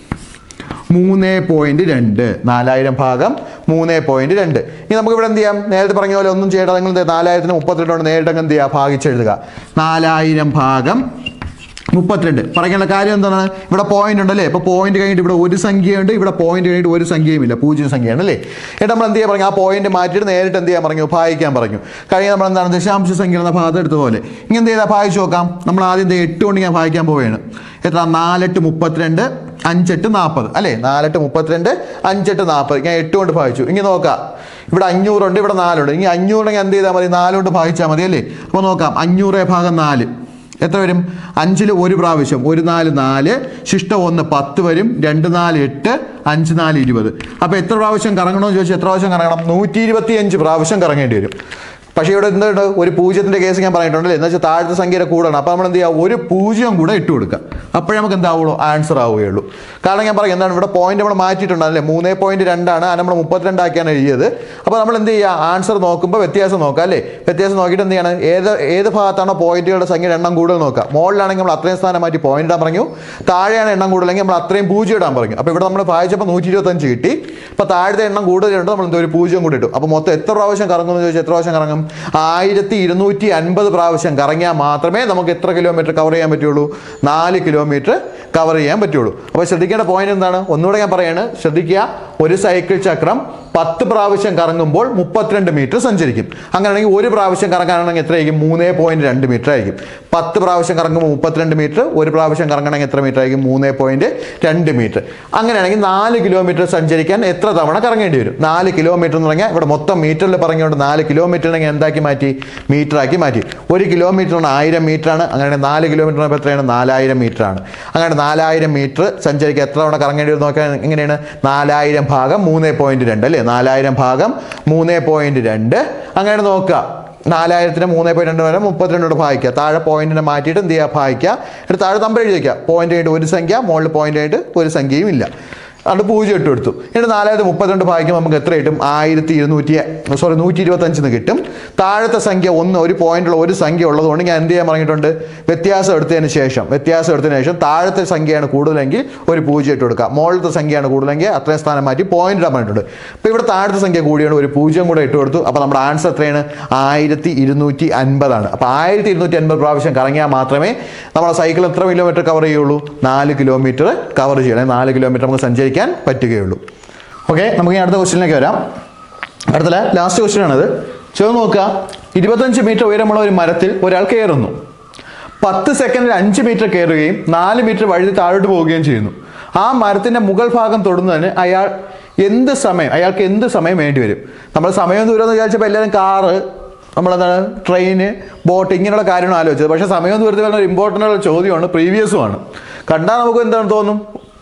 മൂന്ന് പോയിന്റ് രണ്ട് നാലായിരം ഭാഗം മൂന്ന് പോയിന്റ് രണ്ട് ഇനി നമുക്ക് ഇവിടെ എന്ത് ചെയ്യാം നേരത്തെ പറഞ്ഞ പോലെ ഒന്നും ചെയ്യേണ്ട നിങ്ങൾ എന്ത് നാലായിരത്തിന് മുപ്പത്തിരണ്ട് കൊണ്ട് നേരിട്ട് അങ്ങ് എന്ത് ചെയ്യുക ഭാഗിച്ചെഴുതുക നാലായിരം ഭാഗം മുപ്പത്തിരണ്ട് പറയാനുള്ള കാര്യം എന്താണ് ഇവിടെ പോയിന്റ് ഉണ്ടല്ലേ ഇപ്പോൾ പോയിന്റ് കഴിഞ്ഞിട്ട് ഇവിടെ ഒരു സംഖ്യയുണ്ട് ഇവിടെ പോയിന്റ് കഴിഞ്ഞിട്ട് ഒരു സംഖ്യയുമില്ല പൂജ്യം സംഖ്യയാണ് അല്ലേ എന്നിട്ട് നമ്മൾ എന്ത് ചെയ്യാൻ പറഞ്ഞു ആ പോയിന്റ് മാറ്റിയിട്ട് നേരിട്ട് എന്ത് ചെയ്യാൻ പറഞ്ഞു ഭാഗിക്കാൻ പറഞ്ഞു കഴിഞ്ഞ നമ്മൾ എന്താണ് ദശാംശ സംഖ്യ എന്ന ഭാഗത്ത് എടുത്ത പോലെ ഇങ്ങനെ എന്ത് ചെയ്താൽ ഭാഗിച്ച് നോക്കാം നമ്മൾ ആദ്യം ദേ എട്ട് കൊണ്ട് ഞാൻ ഭാഗിക്കാൻ പോവുകയാണ് എത്ര നാലെട്ട് മുപ്പത്തിരണ്ട് അഞ്ചെട്ട് നാൽപ്പത് അല്ലേ നാലെട്ട് മുപ്പത്തിരണ്ട് അഞ്ചെട്ട് നാൽപ്പത് ഞാൻ എട്ട് കൊണ്ട് ഭാഗിച്ചു ഇങ്ങനെ നോക്കാം ഇവിടെ അഞ്ഞൂറുണ്ട് ഇവിടെ നാലുണ്ട് ഇനി അഞ്ഞൂറുണ്ടെങ്കിൽ എന്ത് ചെയ്താൽ മതി നാല് കൊണ്ട് ഭാഗിച്ചാൽ മതി അല്ലേ അപ്പോൾ നോക്കാം അഞ്ഞൂറ് ഭാഗം നാല് എത്ര വരും അഞ്ചിൽ ഒരു പ്രാവശ്യം ഒരു നാല് നാല് ശിഷ്ടം ഒന്ന് പത്ത് വരും രണ്ട് നാല് എട്ട് അഞ്ച് നാല് ഇരുപത് അപ്പോൾ എത്ര പ്രാവശ്യം കറങ്ങണമെന്ന് ചോദിച്ചാൽ എത്ര പ്രാവശ്യം കറങ്ങണം നൂറ്റി ഇരുപത്തി അഞ്ച് പ്രാവശ്യം കറങ്ങേണ്ടി വരും പക്ഷേ ഇവിടെ എന്തുണ്ട് ഒരു പൂജ്യത്തിന്റെ കേസ് ഞാൻ പറഞ്ഞിട്ടുണ്ടല്ലേ എന്ന് വെച്ചാൽ താഴത്തെ സംഖ്യയുടെ കൂടാണ് അപ്പോൾ നമ്മൾ എന്ത് ചെയ്യുക ഒരു പൂജ്യം കൂടെ ഇട്ട് കൊടുക്കുക അപ്പോഴേ നമുക്ക് എന്താവുള്ളൂ ആൻസർ ആവുകയുള്ളൂ കാരണം ഞാൻ പറയാം എന്താണ് ഇവിടെ പോയിന്റ് നമ്മൾ മാറ്റിയിട്ടുണ്ട് അല്ലേ മൂന്നേ പോയിന്റ് രണ്ടാണ് അത് നമ്മൾ മുപ്പത്തിരണ്ടാക്കിയാണ് എഴുതിയത് അപ്പോൾ നമ്മൾ എന്ത് ചെയ്യുക ആൻസർ നോക്കുമ്പോൾ വ്യത്യാസം നോക്കുക അല്ലേ വ്യത്യാസം നോക്കിയിട്ട് എന്ത് ചെയ്യണം ഏത് ഏത് ഭാഗത്താണോ പോയിന്റുകളുടെ സംഖ്യയുടെ എണ്ണം കൂടുതൽ നോക്കുക മുകളിലാണെങ്കിൽ നമ്മൾ അത്രയും സ്ഥാനം മാറ്റി പോയിന്റ് ഇടാൻ പറഞ്ഞു താഴെയാണ് എണ്ണം കൂടുതലെങ്കിൽ നമ്മൾ അത്രയും പൂജ്യം ഇടാൻ പറഞ്ഞു അപ്പോൾ ഇവിടെ നമ്മൾ വായിച്ചപ്പോൾ നൂറ്റി ഇരുപത്തഞ്ച് കിട്ടി അപ്പോൾ താഴത്തെ എണ്ണം കൂടുതലുണ്ട് നമ്മൾ എന്തോ ഒരു പൂജ്യം കൂടി ഇട്ടു അപ്പോൾ മൊത്തം എത്ര പ്രാവശ്യം കറങ്ങുമെന്ന് ചോദിച്ചാൽ എത്ര പ്രാവശ്യം കറങ്ങും ആയിരത്തി ഇരുന്നൂറ്റി അൻപത് പ്രാവശ്യം കറങ്ങിയാൽ മാത്രമേ നമുക്ക് എത്ര കിലോമീറ്റർ കവർ ചെയ്യാൻ പറ്റുള്ളൂ നാല് കിലോമീറ്റർ കവർ ചെയ്യാൻ പറ്റുള്ളൂ അപ്പോൾ ശ്രദ്ധിക്കേണ്ട പോയിന്റ് എന്താണ് ഒന്നുകൂടെ ഞാൻ പറയാണ് ശ്രദ്ധിക്കുക ഒരു സൈക്കിൾ ചക്രം പത്ത് പ്രാവശ്യം കറങ്ങുമ്പോൾ മുപ്പത്തിരണ്ട് മീറ്റർ സഞ്ചരിക്കും അങ്ങനെയാണെങ്കിൽ ഒരു പ്രാവശ്യം കറങ്ങാനാണെങ്കിൽ എത്രയായിരിക്കും മൂന്നേ പോയിന്റ് രണ്ട് മീറ്റർ ആയിരിക്കും പത്ത് പ്രാവശ്യം കറങ്ങുമ്പോൾ മുപ്പത്തിരണ്ട് മീറ്റർ ഒരു പ്രാവശ്യം കറങ്ങണമെങ്കിൽ എത്ര മീറ്റർ ആയിരിക്കും മൂന്നേ പോയിന്റ് രണ്ട് മീറ്റർ അങ്ങനെയാണെങ്കിൽ നാല് കിലോമീറ്റർ സഞ്ചരിക്കാൻ എത്ര തവണ കറങ്ങേണ്ടി വരും നാല് കിലോമീറ്റർ എന്ന് പറഞ്ഞാൽ ഇവിടെ മൊത്തം മീറ്ററിൽ പറഞ്ഞുകൊണ്ട് നാല് കിലോമീറ്ററിനെങ്കിൽ എന്താക്കി മാറ്റി മീറ്ററാക്കി മാറ്റി ഒരു കിലോമീറ്ററിന് ആയിരം മീറ്ററാണ് അങ്ങനെ നാല് കിലോമീറ്ററിന് എത്രയാണ് നാലായിരം മീറ്ററാണ് അങ്ങനെ നാലായിരം മീറ്റർ സഞ്ചരിക്കാൻ എത്ര തവണ കറങ്ങേണ്ടി വരും നോക്കാൻ എങ്ങനെയാണ് നാലായിരം ഭാഗം മൂന്ന് പോയിന്റ് രണ്ട് അല്ലേ നാലായിരം ഭാഗം മൂന്ന് പോയിന്റ് രണ്ട് അങ്ങനെ നോക്കുക നാലായിരത്തിന് മൂന്ന് പോയിന്റ് രണ്ട് വരെ മുപ്പത്തിരണ്ടോട് ഭാഗിക്കുക താഴെ പോയിന്റിനെ മാറ്റിയിട്ട് എന്ത് ചെയ്യുക ഭാഗിക്കുക എന്നിട്ട് താഴെ നമ്പർ എഴുതി വയ്ക്കുക പോയിന്റ് ആയിട്ട് ഒരു സംഖ്യ മുകളിൽ പോയിന്റ് ആയിട്ട് ഒരു സംഖ്യയും ഇല്ല അതുകൊണ്ട് പൂജ്യം ഇട്ട് കൊടുത്തു എന്നിട്ട് നാലായിരത്തി മുപ്പത്തിരണ്ട് ഭാഗിക്കുമ്പോൾ നമുക്ക് എത്ര കിട്ടും ആയിരത്തി ഇരുന്നൂറ്റി സോറി നൂറ്റി ഇരുപത്തഞ്ചിന് കിട്ടും താഴത്തെ സംഖ്യ ഒന്ന് ഒരു പോയിന്റുള്ള ഒരു സംഖ്യ ഉള്ളതുകൊണ്ട് ഞാൻ എന്ത് ചെയ്യാൻ പറഞ്ഞിട്ടുണ്ട് വ്യത്യാസം എടുത്തതിന് ശേഷം വ്യത്യാസം എടുത്തതിന് ശേഷം താഴത്തെ സംഖ്യയാണ് കൂടുതലെങ്കിൽ ഒരു പൂജ്യം ഇട്ട് കൊടുക്കുക മുകളിലത്തെ സംഖ്യയാണ് കൂടുതലെങ്കിൽ അത്രയും സ്ഥാനം മാറ്റി പോയിന്റ് ഇടാൻ പറഞ്ഞിട്ടുണ്ട് അപ്പോൾ ഇവിടെ താഴത്തെ സംഖ്യ കൂടിയാണ് ഒരു പൂജ്യം കൂടെ ഇട്ട് കൊടുത്തു അപ്പോൾ നമ്മുടെ ആൻസർ എത്രയാണ് ആയിരത്തി ഇരുന്നൂറ്റി അൻപതാണ് അപ്പോൾ ആയിരത്തി ഇരുന്നൂറ്റി അൻപത് പ്രാവശ്യം കറങ്ങിയാൽ മാത്രമേ നമ്മുടെ സൈക്കിൾ എത്ര കിലോമീറ്റർ കവർ ചെയ്യുള്ളൂ നാല് കിലോമീറ്റർ കവർ ചെയ്യണം നാല് കിലോമീറ്റർ നമുക്ക് സഞ്ചരിക്കാൻ പറ്റുകയുള്ളൂ ഓക്കെ നമുക്ക് ഇനി അടുത്ത ക്വസ്റ്റിനിലേക്ക് വരാം അടുത്ത ലാസ്റ്റ് ക്വസ്റ്റ്യൻ ആണത് ചോദ്യം നോക്കുക ഇരുപത്തഞ്ച് മീറ്റർ ഉയരമുള്ള ഒരു മരത്തിൽ ഒരാൾ കയറുന്നു പത്ത് സെക്കൻഡിൽ അഞ്ച് മീറ്റർ കയറുകയും നാല് മീറ്റർ വഴുതി താഴോട്ട് പോവുകയും ചെയ്യുന്നു ആ മരത്തിന്റെ മുകൾ ഭാഗം തൊടുന്നതിന് അയാൾ എന്ത് സമയം അയാൾക്ക് എന്ത് സമയം വേണ്ടി വരും നമ്മൾ സമയം ദൂരം എന്ന് വിചാരിച്ചപ്പോൾ എല്ലാവരും കാറ് നമ്മളെന്താണ് ട്രെയിന് ബോട്ട് ഇങ്ങനെയുള്ള കാര്യമാണ് ആലോചിച്ചത് പക്ഷേ സമയം ദൂരത്തിൽ വരുന്ന ഒരു ഇമ്പോർട്ടൻ്റ് ഉള്ള ചോദ്യമാണ് പ്രീവിയസുമാണ് കണ്ടാൽ നമുക്ക് എന്താണ് തോന്നും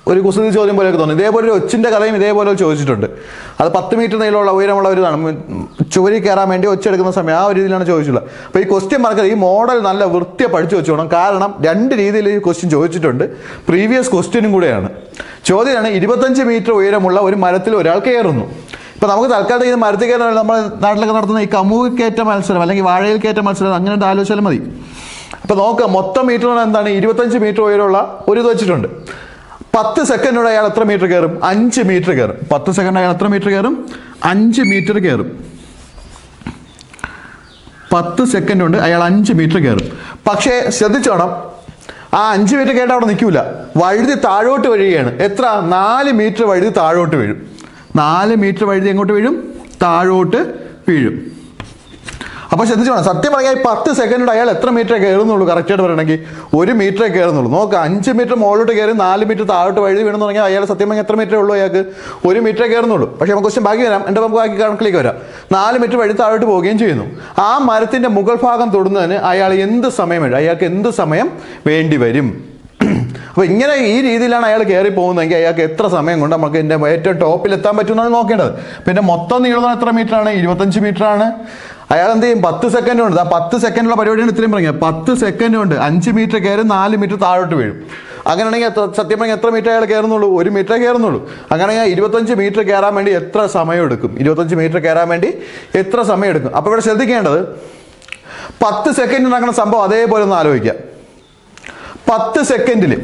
ഒരു കുസൃതി ചോദ്യം പോലെയൊക്കെ തോന്നും ഇതേപോലെ ഒരു ഒച്ചിൻ്റെ കഥയും ഇതേപോലെ ചോദിച്ചിട്ടുണ്ട് അത് പത്ത് മീറ്റർ നീളമുള്ള ഉയരമുള്ള ഒരു ഇതാണ് ചുവരി കയറാൻ വേണ്ടി ഒച്ചെടുക്കുന്ന സമയം ആ ഒരു രീതിയിലാണ് ചോദിച്ചിട്ടുള്ളത് അപ്പോൾ ഈ ക്വസ്റ്റ്യൻ മറക്കരുത് ഈ മോഡൽ നല്ല വൃത്തിയെ പഠിച്ചു വെച്ചോണം കാരണം രണ്ട് രീതിയിൽ ഈ ക്വസ്റ്റ്യൻ ചോദിച്ചിട്ടുണ്ട് പ്രീവിയസ് ക്വസ്റ്റ്യനും കൂടെയാണ് ചോദ്യമാണ് ഇരുപത്തഞ്ച് മീറ്റർ ഉയരമുള്ള ഒരു മരത്തിൽ ഒരാൾ കയറുന്നു ഇപ്പൊ നമുക്ക് തൽക്കാലം ഇത് മരത്തിൽ കയറാൻ നമ്മുടെ നാട്ടിലൊക്കെ നടത്തുന്ന ഈ കമുക് കയറ്റ മത്സരം അല്ലെങ്കിൽ വാഴയിൽ കയറ്റ മത്സരം അങ്ങനെ ഒരു ആലോചിച്ചാലും മതി അപ്പൊ നോക്കുക മൊത്തം മീറ്റർ എന്താണ് ഇരുപത്തഞ്ച് മീറ്റർ ഉയരമുള്ള ഒരു ഇത് വെച്ചിട്ടുണ്ട് പത്ത് സെക്കൻഡോടെ അയാൾ എത്ര മീറ്റർ കയറും അഞ്ച് മീറ്റർ കയറും പത്ത് സെക്കൻഡ് അയാൾ എത്ര മീറ്റർ കയറും അഞ്ച് മീറ്റർ കയറും പത്ത് സെക്കൻഡ് കൊണ്ട് അയാൾ അഞ്ച് മീറ്റർ കയറും പക്ഷേ ശ്രദ്ധിച്ചോണം ആ അഞ്ച് മീറ്റർ കേട്ട് അവിടെ നിൽക്കൂല വഴുതി താഴോട്ട് വീഴുകയാണ് എത്ര നാല് മീറ്റർ വഴുതി താഴോട്ട് വീഴും നാല് മീറ്റർ വഴുതി എങ്ങോട്ട് വീഴും താഴോട്ട് വീഴും അപ്പോൾ ശ്രദ്ധിച്ചോണം സത്യം പറഞ്ഞാൽ ഈ പത്ത് സെക്കൻഡ് അയാൾ എത്ര മീറ്റർ കയറുന്നുള്ളൂ കറക്റ്റായിട്ട് പറയണമെങ്കിൽ ഒരു മീറ്ററേ കയറുന്നുള്ളൂ നോക്കാം അഞ്ച് മീറ്റർ മുകളിലോട്ട് കയറി നാല് മീറ്റർ താഴോട്ട് വഴുതി വീണെന്ന് പറഞ്ഞാൽ അയാൾ സത്യം പറഞ്ഞാൽ എത്ര മീറ്റർ ഉള്ളൂ അയാൾക്ക് ഒരു മീറ്ററേ കയറുന്നുള്ളൂ പക്ഷേ നമുക്ക് ക്വസ്റ്റ്യൻ ബാക്കി വരാം എൻ്റെ നമുക്ക് ബാക്കി കണക്കിലേക്ക് വരാം നാല് മീറ്റർ വഴി താഴോട്ട് പോവുകയും ചെയ്യുന്നു ആ മരത്തിന്റെ മുകൾ ഭാഗം തൊടുന്നതിന് അയാൾ എന്ത് സമയം വേണം അയാൾക്ക് എന്ത് സമയം വേണ്ടി വരും അപ്പോൾ ഇങ്ങനെ ഈ രീതിയിലാണ് അയാൾ കയറി പോകുന്നതെങ്കിൽ അയാൾക്ക് എത്ര സമയം കൊണ്ട് നമുക്ക് ഇതിൻ്റെ ഏറ്റവും ടോപ്പിൽ എത്താൻ പറ്റുമെന്നാണ് നോക്കേണ്ടത് പിന്നെ മൊത്തം നീളം എത്ര മീറ്റർ ആണ് ഇരുപത്തഞ്ച് മീറ്റർ ആണ് അയാൾ എന്ത് ചെയ്യും പത്ത് സെക്കൻഡ് കൊണ്ട് ആ പത്ത് സെക്കൻഡുള്ള പരിപാടിയാണ് ഇത്രയും പറഞ്ഞത് പത്ത് സെക്കൻഡ് കൊണ്ട് അഞ്ച് മീറ്റർ കയറി നാല് മീറ്റർ താഴോട്ട് വീഴും അങ്ങനെയാണെങ്കിൽ എത്ര സത്യം പറഞ്ഞാൽ എത്ര മീറ്റർ അയാൾ കയറുന്നുള്ളൂ ഒരു മീറ്റർ കയറുന്നുള്ളൂ അങ്ങനെയാണെങ്കിൽ ഇരുപത്തഞ്ച് മീറ്റർ കയറാൻ വേണ്ടി എത്ര സമയം എടുക്കും ഇരുപത്തഞ്ച് മീറ്റർ കയറാൻ വേണ്ടി എത്ര സമയം എടുക്കും അപ്പോൾ ഇവിടെ ശ്രദ്ധിക്കേണ്ടത് പത്ത് സെക്കൻഡ് നടക്കുന്ന സംഭവം അതേപോലെ ഒന്ന് ആലോചിക്കാം പത്ത് സെക്കൻഡിൽ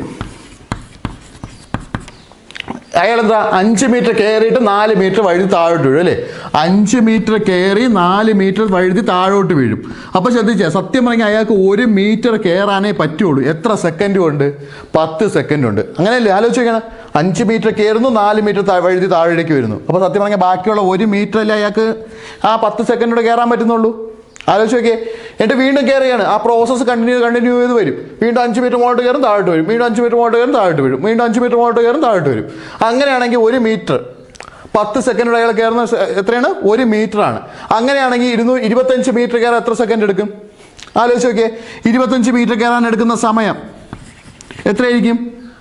അയാൾ എന്താ അഞ്ച് മീറ്റർ കയറിയിട്ട് നാല് മീറ്റർ വഴുതി താഴോട്ട് വീഴും അല്ലേ അഞ്ച് മീറ്റർ കയറി നാല് മീറ്റർ വഴുതി താഴോട്ട് വീഴും അപ്പോൾ ശ്രദ്ധിച്ചേ സത്യം പറഞ്ഞാൽ അയാൾക്ക് ഒരു മീറ്റർ കയറാനേ പറ്റുള്ളൂ എത്ര സെക്കൻഡ് കൊണ്ട് പത്ത് സെക്കൻഡ് ഉണ്ട് അങ്ങനെയല്ലേ ആലോചിക്കണം അഞ്ച് മീറ്റർ കയറുന്നു നാല് മീറ്റർ താ- വഴുതി താഴേക്ക് വരുന്നു അപ്പോൾ സത്യം പറഞ്ഞാൽ ബാക്കിയുള്ള ഒരു മീറ്ററല്ലേ അയാൾക്ക് ആ പത്ത് സെക്കൻഡ് കൊണ്ട് കയറാൻ പറ്റുന്നുള്ളൂ ആലോചിച്ച് നോക്കിയേ എന്നിട്ട് വീണ്ടും കയറുകയാണ് ആ പ്രോസസ്സ് കണ്ടിന്യൂ കണ്ടിന്യൂ ചെയ്ത് വരും വീണ്ടും അഞ്ച് മീറ്റർ മുകളിലോട്ട് കയറും താഴോട്ട് വരും വീണ്ടും അഞ്ച് മീറ്റർ മുകളിലോട്ട് കയറും താഴോട്ട് വരും വീണ്ടും അഞ്ച് മീറ്റർ മുകളിലോട്ട് കയറും താഴോട്ട് വരും അങ്ങനെയാണെങ്കിൽ ഒരു മീറ്റർ പത്ത് സെക്കൻഡ് അയാൾ കയറുന്ന സെ- എത്രയാണ് ഒരു മീറ്റർ ആണ് അങ്ങനെയാണെങ്കിൽ ഇരുന്നൂ ഇരുപത്തഞ്ച് മീറ്റർ കയറാൻ എത്ര സെക്കൻഡ് എടുക്കും ആലോചിച്ച് നോക്കിയേ ഇരുപത്തഞ്ച് മീറ്റർ കയറാൻ എടുക്കുന്ന സമയം എത്രയായിരിക്കും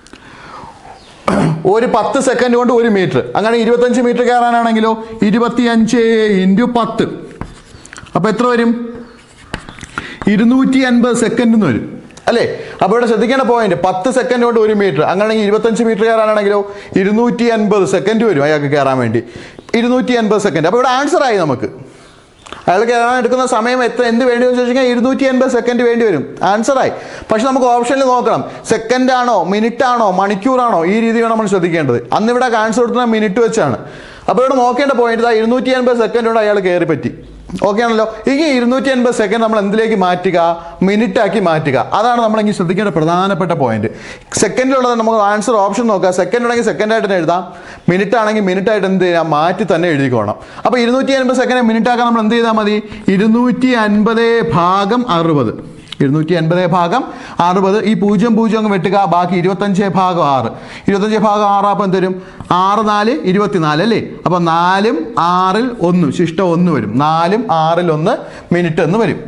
ഒരു പത്ത് സെക്കൻഡ് കൊണ്ട് ഒരു മീറ്റർ അങ്ങനെ ഇരുപത്തഞ്ച് മീറ്റർ കയറാനാണെങ്കിലോ ഇരുപത്തിയഞ്ച് ഇൻറ്റു പത്ത് അപ്പൊ എത്ര വരും ഇരുന്നൂറ്റി അൻപത് സെക്കൻഡ് എന്ന് വരും അല്ലേ അപ്പോൾ ഇവിടെ ശ്രദ്ധിക്കേണ്ട പോയിന്റ് പത്ത് സെക്കൻഡ് കൊണ്ട് ഒരു മീറ്റർ അങ്ങനെയാണെങ്കിൽ ഇരുപത്തഞ്ച് മീറ്റർ കയറാനാണെങ്കിലോ ഇരുന്നൂറ്റി അൻപത് സെക്കൻഡ് വരും അയാൾക്ക് കയറാൻ വേണ്ടി ഇരുന്നൂറ്റി അൻപത് സെക്കൻഡ് അപ്പോൾ ഇവിടെ ആൻസർ ആയി നമുക്ക് അയാൾ കയറാൻ എടുക്കുന്ന സമയം എത്ര എന്ത് വേണ്ടി വരും ചോദിച്ചാൽ ഇരുന്നൂറ്റി അൻപത് സെക്കൻഡ് വേണ്ടി വരും ആൻസറായി പക്ഷെ നമുക്ക് ഓപ്ഷനിൽ നോക്കണം സെക്കൻഡ് ആണോ മിനിറ്റ് ആണോ മണിക്കൂറാണോ ഈ രീതിയാണ് നമ്മൾ ശ്രദ്ധിക്കേണ്ടത് അന്ന് ഇവിടെ ആൻസർ കൊടുക്കുന്ന മിനിറ്റ് വെച്ചാണ് അപ്പോൾ ഇവിടെ നോക്കേണ്ട പോയിന്റ് ഇതാ ഇരുന്നൂറ്റി അൻപത് സെക്കൻഡ് കൊണ്ട് അയാൾ കയറി പറ്റി ഓക്കെ ആണല്ലോ ഇനി ഇരുന്നൂറ്റി അൻപത് സെക്കൻഡ് നമ്മൾ എന്തിലേക്ക് മാറ്റുക മിനിറ്റ് ആക്കി മാറ്റുക അതാണ് നമ്മൾ ഇങ്ങനെ ശ്രദ്ധിക്കേണ്ട പ്രധാനപ്പെട്ട പോയിന്റ് സെക്കൻഡിലുള്ളത് നമുക്ക് ആൻസർ ഓപ്ഷൻ നോക്കുക സെക്കൻഡ് ആണെങ്കിൽ സെക്കൻഡ് ആയിട്ട് തന്നെ എഴുതാം മിനിറ്റ് ആണെങ്കിൽ മിനിറ്റ് ആയിട്ട് എന്ത് ചെയ്യാം മാറ്റി തന്നെ എഴുതിക്കോണം അപ്പോൾ ഇരുന്നൂറ്റി അൻപത് സെക്കൻഡ് മിനിറ്റ് ആക്കാൻ നമ്മൾ എന്ത് ചെയ്താൽ മതി ഇരുന്നൂറ്റി അൻപത് ഭാഗം അറുപത് ഇരുന്നൂറ്റി അൻപത് ഭാഗം അറുപത് ഈ പൂജ്യം പൂജ്യം അങ്ങ് വെട്ടുക ബാക്കി ഇരുപത്തഞ്ച് ഭാഗം ആറ് ഇരുപത്തഞ്ച് ഭാഗം ആറ് അപ്പം എന്ത് വരും ആറ് നാല് ഇരുപത്തിനാല് അല്ലേ അപ്പം നാലും ആറിൽ ഒന്ന് ശിഷ്ടം ഒന്ന് വരും നാലും ആറിൽ ഒന്ന് മിനിറ്റ് എന്ന് വരും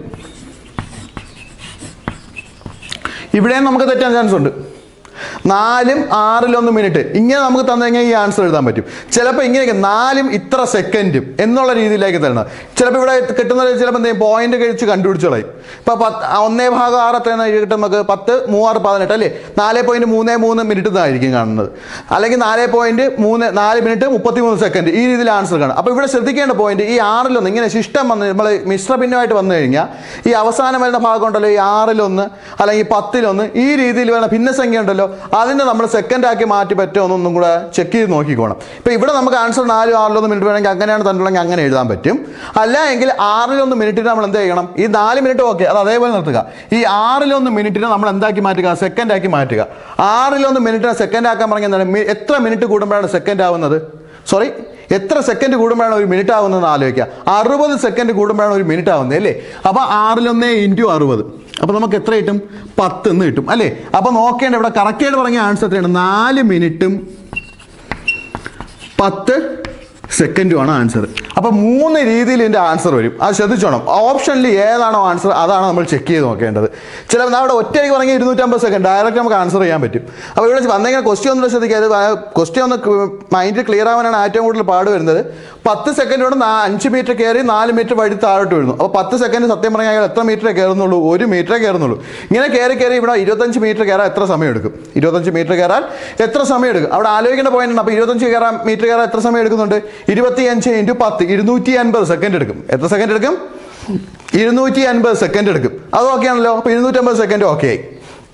ഇവിടെയും നമുക്ക് തെറ്റാൻ ചാൻസ് ഉണ്ട് നാലും ആറിലൊന്ന് മിനിറ്റ് ഇങ്ങനെ നമുക്ക് തന്നു കഴിഞ്ഞാൽ ഈ ആൻസർ എഴുതാൻ പറ്റും ചിലപ്പോൾ ഇങ്ങനെയൊക്കെ നാലും ഇത്ര സെക്കൻഡും എന്നുള്ള രീതിയിലേക്ക് തരണം ചിലപ്പോൾ ഇവിടെ കിട്ടുന്നത് ചിലപ്പോൾ എന്തെങ്കിലും പോയിന്റ് കഴിച്ച് കണ്ടുപിടിച്ച് കളയും ഇപ്പോൾ പത്ത് ഒന്നേ ഭാഗം ആറ് എത്രയാണ് കിട്ടും നമുക്ക് പത്ത് മൂവാറ് പതിനെട്ട് അല്ലേ നാല് പോയിന്റ് മൂന്ന് മൂന്ന് മിനിറ്റ് എന്നായിരിക്കും കാണുന്നത് അല്ലെങ്കിൽ നാല് പോയിന്റ് മൂന്ന് നാല് മിനിറ്റ് മുപ്പത്തി മൂന്ന് സെക്കൻഡ് ഈ രീതിയിൽ ആൻസർ കാണും അപ്പോൾ ഇവിടെ ശ്രദ്ധിക്കേണ്ട പോയിന്റ് ഈ ആറിലൊന്ന് ഇങ്ങനെ ശിഷ്ടം വന്ന് നമ്മൾ മിശ്ര ഭിന്നമായിട്ട് വന്നു കഴിഞ്ഞാൽ ഈ അവസാനം വരുന്ന ഭാഗം ഉണ്ടല്ലോ ഈ ആറിലൊന്ന് അല്ലെങ്കിൽ പത്തിലൊന്ന് ഈ രീതിയിൽ വരുന്ന ഭിന്നസംഖ്യ ഉണ്ടല്ലോ അതിനെ നമ്മൾ സെക്കൻഡ് ആക്കി മാറ്റി പറ്റുമോ എന്നൊന്നും കൂടെ ചെക്ക് ചെയ്ത് നോക്കിക്കോണം ഇപ്പോൾ ഇവിടെ നമുക്ക് ആൻസർ നാലും ആറിലൊന്ന് മിനിറ്റ് വേണമെങ്കിൽ അങ്ങനെയാണ് തന്നിട്ടുണ്ടെങ്കിൽ അങ്ങനെ എഴുതാൻ പറ്റും അല്ല എങ്കിൽ ആറിലൊന്ന് മിനിറ്റിന് നമ്മൾ എന്ത് ചെയ്യണം ഈ നാല് മിനിറ്റ് ഓക്കെ അത് അതേപോലെ നിർത്തുക ഈ ആറിലൊന്ന് മിനിറ്റിനെ നമ്മൾ എന്താക്കി മാറ്റുക സെക്കൻഡ് ആക്കി മാറ്റുക ആറിലൊന്ന് മിനിറ്റിനെ സെക്കൻഡ് ആക്കാൻ പറഞ്ഞാൽ എന്താണ് മി- എത്ര മിനിറ്റ് കൂടുമ്പോഴാണ് സെക്കൻഡ് ആവുന്നത് സോറി എത്ര സെക്കൻഡ് കൂടുമ്പോഴാണ് ഒരു മിനിറ്റ് ആവുന്നതെന്ന് ആലോചിക്കുക അറുപത് സെക്കൻഡ് കൂടുമ്പോഴാണ് ഒരു മിനിറ്റ് ആവുന്നത് അല്ലേ അപ്പോൾ ആറിലൊന്നേ ഇൻറ്റു അറുപത് അപ്പോൾ നമുക്ക് എത്ര കിട്ടും പത്ത് എന്ന് കിട്ടും അല്ലേ അപ്പോൾ നോക്കേണ്ട ഇവിടെ കറക്റ്റായിട്ട് പറഞ്ഞ ആൻസർ എത്രയാണ് നാല് മിനിറ്റും പത്ത് സെക്കൻഡുമാണ് ആൻസർ അപ്പോൾ മൂന്ന് രീതിയിൽ ഇതിൻ്റെ ആൻസർ വരും അത് ശ്രദ്ധിച്ചോണം ഓപ്ഷനിൽ ഏതാണോ ആൻസർ അതാണ് നമ്മൾ ചെക്ക് ചെയ്ത് നോക്കേണ്ടത് ചിലപ്പോൾ അവിടെ ഒറ്റയ്ക്ക് പറഞ്ഞാൽ ഇരുന്നൂറ്റമ്പത് സെക്കൻഡ് ഡയറക്റ്റ് നമുക്ക് ആൻസർ ചെയ്യാൻ പറ്റും അപ്പോൾ ഇവിടെ വന്നെങ്കിൽ ക്വസ്റ്റ്യൻ ഒന്നും ശ്രദ്ധിക്കുക ക്വസ്റ്റ്യൻ ഒന്ന് മൈൻഡിൽ ക്ലിയർ ആവാനാണ് ഏറ്റവും കൂടുതൽ പാട് വരുന്നത് പത്ത് സെക്കൻഡ് കൊണ്ട് നാ- അഞ്ച് മീറ്റർ കയറി നാല് മീറ്റർ വഴി താഴോട്ട് വീഴുന്നു അപ്പോൾ പത്ത് സെക്കൻഡ് സത്യം പറഞ്ഞാൽ അയാൾ എത്ര മീറ്ററേ കയറുന്നുള്ളൂ ഒരു മീറ്ററേ കയറുന്നുള്ളൂ ഇങ്ങനെ കയറി കയറി ഇവിടെ ഇരുപത്തഞ്ച് മീറ്റർ കയറാൻ എത്ര സമയം എടുക്കും ഇരുപത്തഞ്ച് മീറ്റർ കയറാൻ എത്ര സമയം എടുക്കും അവിടെ ആലോചിക്കേണ്ട പോയിന്റ് ഉണ്ട് അപ്പോൾ ഇരുപത്തഞ്ച് കയറാൻ മീറ്റർ കയറാൻ എത്ര സമയം എടുക്കുന്നുണ്ട് ഇരുപത്തിയഞ്ച് ഇൻറ്റു പത്ത് ഇരുന്നൂറ്റി അൻപത് സെക്കൻഡ് എടുക്കും എത്ര സെക്കൻഡ് എടുക്കും ഇരുന്നൂറ്റി അൻപത് സെക്കൻഡ് എടുക്കും അത് ഓക്കെ ആണല്ലോ അപ്പോൾ ഇരുന്നൂറ്റമ്പത് സെക്കൻഡ് ഓക്കെ ആയി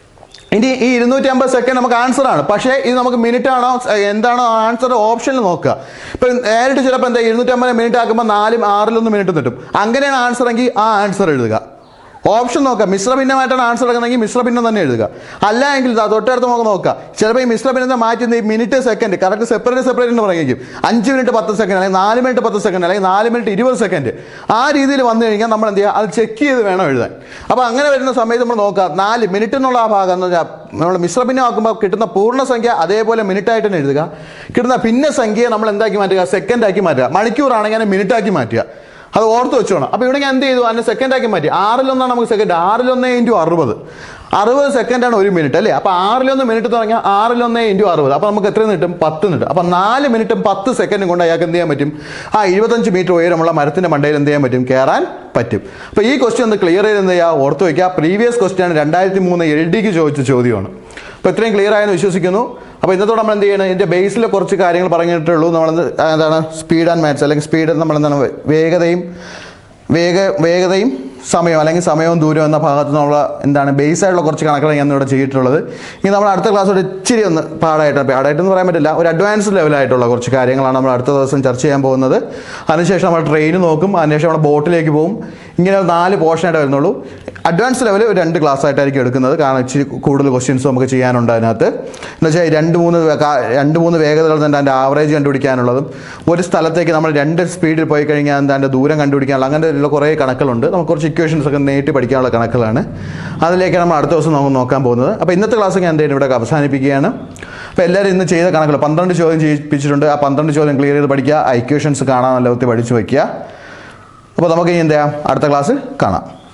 ഇനി ഈ ഇരുന്നൂറ്റി അമ്പത് സെക്കൻഡ് നമുക്ക് ആൻസർ ആണ് പക്ഷേ ഇത് നമുക്ക് മിനിറ്റ് ആണോ ഏഹ് എന്താണോ ആൻസർ ഓപ്ഷനിൽ നോക്കുക ഇപ്പം നേരിട്ട് ചിലപ്പോൾ എന്താ ഇരുന്നൂറ്റമ്പത് മിനിറ്റ് ആക്കുമ്പോൾ നാലും ആറിലൊന്ന് മിനിറ്റ് കിട്ടും അങ്ങനെയാണ് ആൻസർ എങ്കിൽ ആ ആൻസർ എഴുതുക ഓപ്ഷൻ നോക്കുക മിശ്ര ഭിന്നമായിട്ടാണ് ആൻസർ എടുക്കുന്നതെങ്കിൽ മിശ്ര ഭിന്നം തന്നെ എഴുതുക അല്ല എങ്കിൽ ദാ തൊട്ടടുത്ത് നമുക്ക് നോക്കുക ചിലപ്പോൾ ഈ മിശ്ര ഭിന്നത്തെ മാറ്റുന്ന ഈ minute second correct separate separate എന്ന് പറയുകയും അഞ്ച് മിനിറ്റ് പത്ത് സെക്കൻഡ് അല്ലെങ്കിൽ നാല് മിനിറ്റ് പത്ത് സെക്കൻഡ് അല്ലെങ്കിൽ നാല് മിനിറ്റ് ഇരുപത് സെക്കൻഡ് ആ രീതിയിൽ വന്നു കഴിഞ്ഞാൽ നമ്മൾ എന്ത് ചെയ്യുക അത് ചെക്ക് ചെയ്ത് വേണം എഴുതാൻ അപ്പോൾ അങ്ങനെ വരുന്ന സമയത്ത് നമ്മൾ നോക്കുക നാല് മിനിറ്റ് എന്നുള്ള ആ ഭാഗം എന്ന് വെച്ചാൽ നമ്മൾ മിശ്ര ഭിന്നം ആക്കുമ്പോൾ കിട്ടുന്ന പൂർണ്ണസംഖ്യ അതേപോലെ മിനിറ്റ് ആയിട്ട് തന്നെ എഴുതുക കിട്ടുന്ന ഭിന്ന സംഖ്യയെ നമ്മൾ എന്താക്കി മാറ്റുക സെക്കൻഡ് ആക്കി മാറ്റുക മണിക്കൂറാണെങ്കിൽ അതിനെ മിനിറ്റ് ആക്കി മാറ്റുക അത് ഓർത്ത് വെച്ചോണം അപ്പോൾ ഇവിടെ ഞാൻ എന്ത് ചെയ്തു അതിനെ സെക്കൻഡ് ആക്കി മാറ്റി ആറിലൊന്നാണ് നമുക്ക് സെക്കൻഡ് ആറിലൊന്ന് ഇൻറ്റു അറുപത് അറുപത് സെക്കൻഡാണ് ഒരു മിനിറ്റ് അല്ലേ അപ്പോൾ ആറിലൊന്ന് മിനിറ്റ് തുടങ്ങിയാൽ ആറിലൊന്ന് ഇൻറ്റു അറുപത് അപ്പോൾ നമുക്ക് എത്ര കിട്ടും പത്ത് കിട്ടും അപ്പോൾ നാല് മിനിറ്റും പത്ത് സെക്കൻഡും കൊണ്ട് അയാൾക്ക് എന്ത് ചെയ്യാൻ പറ്റും ആ ഇരുപത്തഞ്ച് മീറ്റർ ഉയരമുള്ള മരത്തിൻ്റെ മണ്ടയിൽ എന്ത് ചെയ്യാൻ പറ്റും കയറാൻ പറ്റും അപ്പോൾ ഈ ക്വസ്റ്റ്യൻ ഒന്ന് ക്ലിയർ ചെയ്ത് എന്ത് ചെയ്യുക ഓർത്ത് വയ്ക്കുക പ്രീവിയസ് ക്വസ്റ്റ്യൻ ആണ് രണ്ടായിരത്തി മൂന്ന് എൽ ഡിക്ക് ചോദിച്ച ചോദ്യമാണ് അപ്പോൾ ഇത്രയും ക്ലിയർ ആയെന്ന് വിശ്വസിക്കുന്നു അപ്പോൾ ഇന്നത്തോടെ നമ്മൾ എന്ത് ചെയ്യണം ഇതിൻ്റെ ബേസിൽ കുറച്ച് കാര്യങ്ങൾ പറഞ്ഞിട്ടുള്ളൂ നമ്മൾ എന്താണ് സ്പീഡ് ആൻഡ് മാത്സ് അല്ലെങ്കിൽ സ്പീഡ് നമ്മൾ എന്താണ് വേഗതയും വേഗ വേഗതയും സമയം അല്ലെങ്കിൽ സമയവും ദൂരവും എന്ന ഭാഗത്ത് നിന്നുള്ള എന്താണ് ബേസ് ആയിട്ടുള്ള കുറച്ച് കണക്കുകൾ ഞാൻ ഇവിടെ ചെയ്തിട്ടുള്ളത് ഇനി നമ്മൾ അടുത്ത ക്ലാസ് ഒരു ഇച്ചിരി ഒന്ന് പാടായിട്ട് പാടായിട്ടെന്ന് പറയാൻ പറ്റില്ല ഒരു അഡ്വാൻസ് ലെവലായിട്ടുള്ള കുറച്ച് കാര്യങ്ങളാണ് നമ്മൾ അടുത്ത ദിവസം ചർച്ച ചെയ്യാൻ പോകുന്നത് അതിനുശേഷം നമ്മൾ ട്രെയിൻ നോക്കും അതിനുശേഷം നമ്മൾ ബോട്ടിലേക്ക് പോകും ഇങ്ങനെ ഒരു നാല് പോർഷനായിട്ട് വരുന്നുള്ളൂ അഡ്വാൻസ് ലെവൽ ഒരു രണ്ട് ക്ലാസ് ആയിട്ടായിരിക്കും എടുക്കുന്നത് കാരണം ഇച്ചിരി കൂടുതൽ ക്വസ്റ്റ്യൻസ് നമുക്ക് ചെയ്യാനുണ്ട് അതിനകത്ത് എന്ന് വെച്ചാൽ രണ്ട് മൂന്ന് വേ- കാ- രണ്ട് മൂന്ന് വേഗതകൾ തന്നെ അതിൻ്റെ ആവറേജ് കണ്ടുപിടിക്കാനുള്ളതും ഒരു സ്ഥലത്തേക്ക് നമ്മൾ രണ്ട് സ്പീഡിൽ പോയി കഴിഞ്ഞാൽ എന്താ അതിൻ്റെ ദൂരം കണ്ടുപിടിക്കാനുള്ള അങ്ങനെയുള്ള കുറേ കണക്കുകളുണ്ട് നമുക്ക് കുറച്ച് ഇക്വേഷൻസ് ഒക്കെ നേരിട്ട് പഠിക്കാനുള്ള കണക്കുകളാണ് അതിലേക്ക് നമ്മൾ അടുത്ത ദിവസം നമുക്ക് നോക്കാൻ പോകുന്നത് അപ്പോൾ ഇന്നത്തെ ക്ലാസ് ഞാൻ എന്തെങ്കിലും ഇവിടെ അവസാനിപ്പിക്കുകയാണ് അപ്പോൾ എല്ലാവരും ഇന്ന് ചെയ്ത കണക്കുകൾ പന്ത്രണ്ട് ചോദ്യം ചെയ്യിപ്പിച്ചിട്ടുണ്ട് ആ പന്ത്രണ്ട് ചോദ്യം ക്ലിയർ ചെയ്ത് പഠിക്കുക ആ ഇക്വേഷൻസ് കാണാൻ നല്ല ഒത്തിരി പഠിച്ചു വയ്ക്കുക അപ്പോൾ നമുക്ക് ഇനി എന്ത് ചെയ്യാം അടുത്ത ക്ലാസ് കാണാം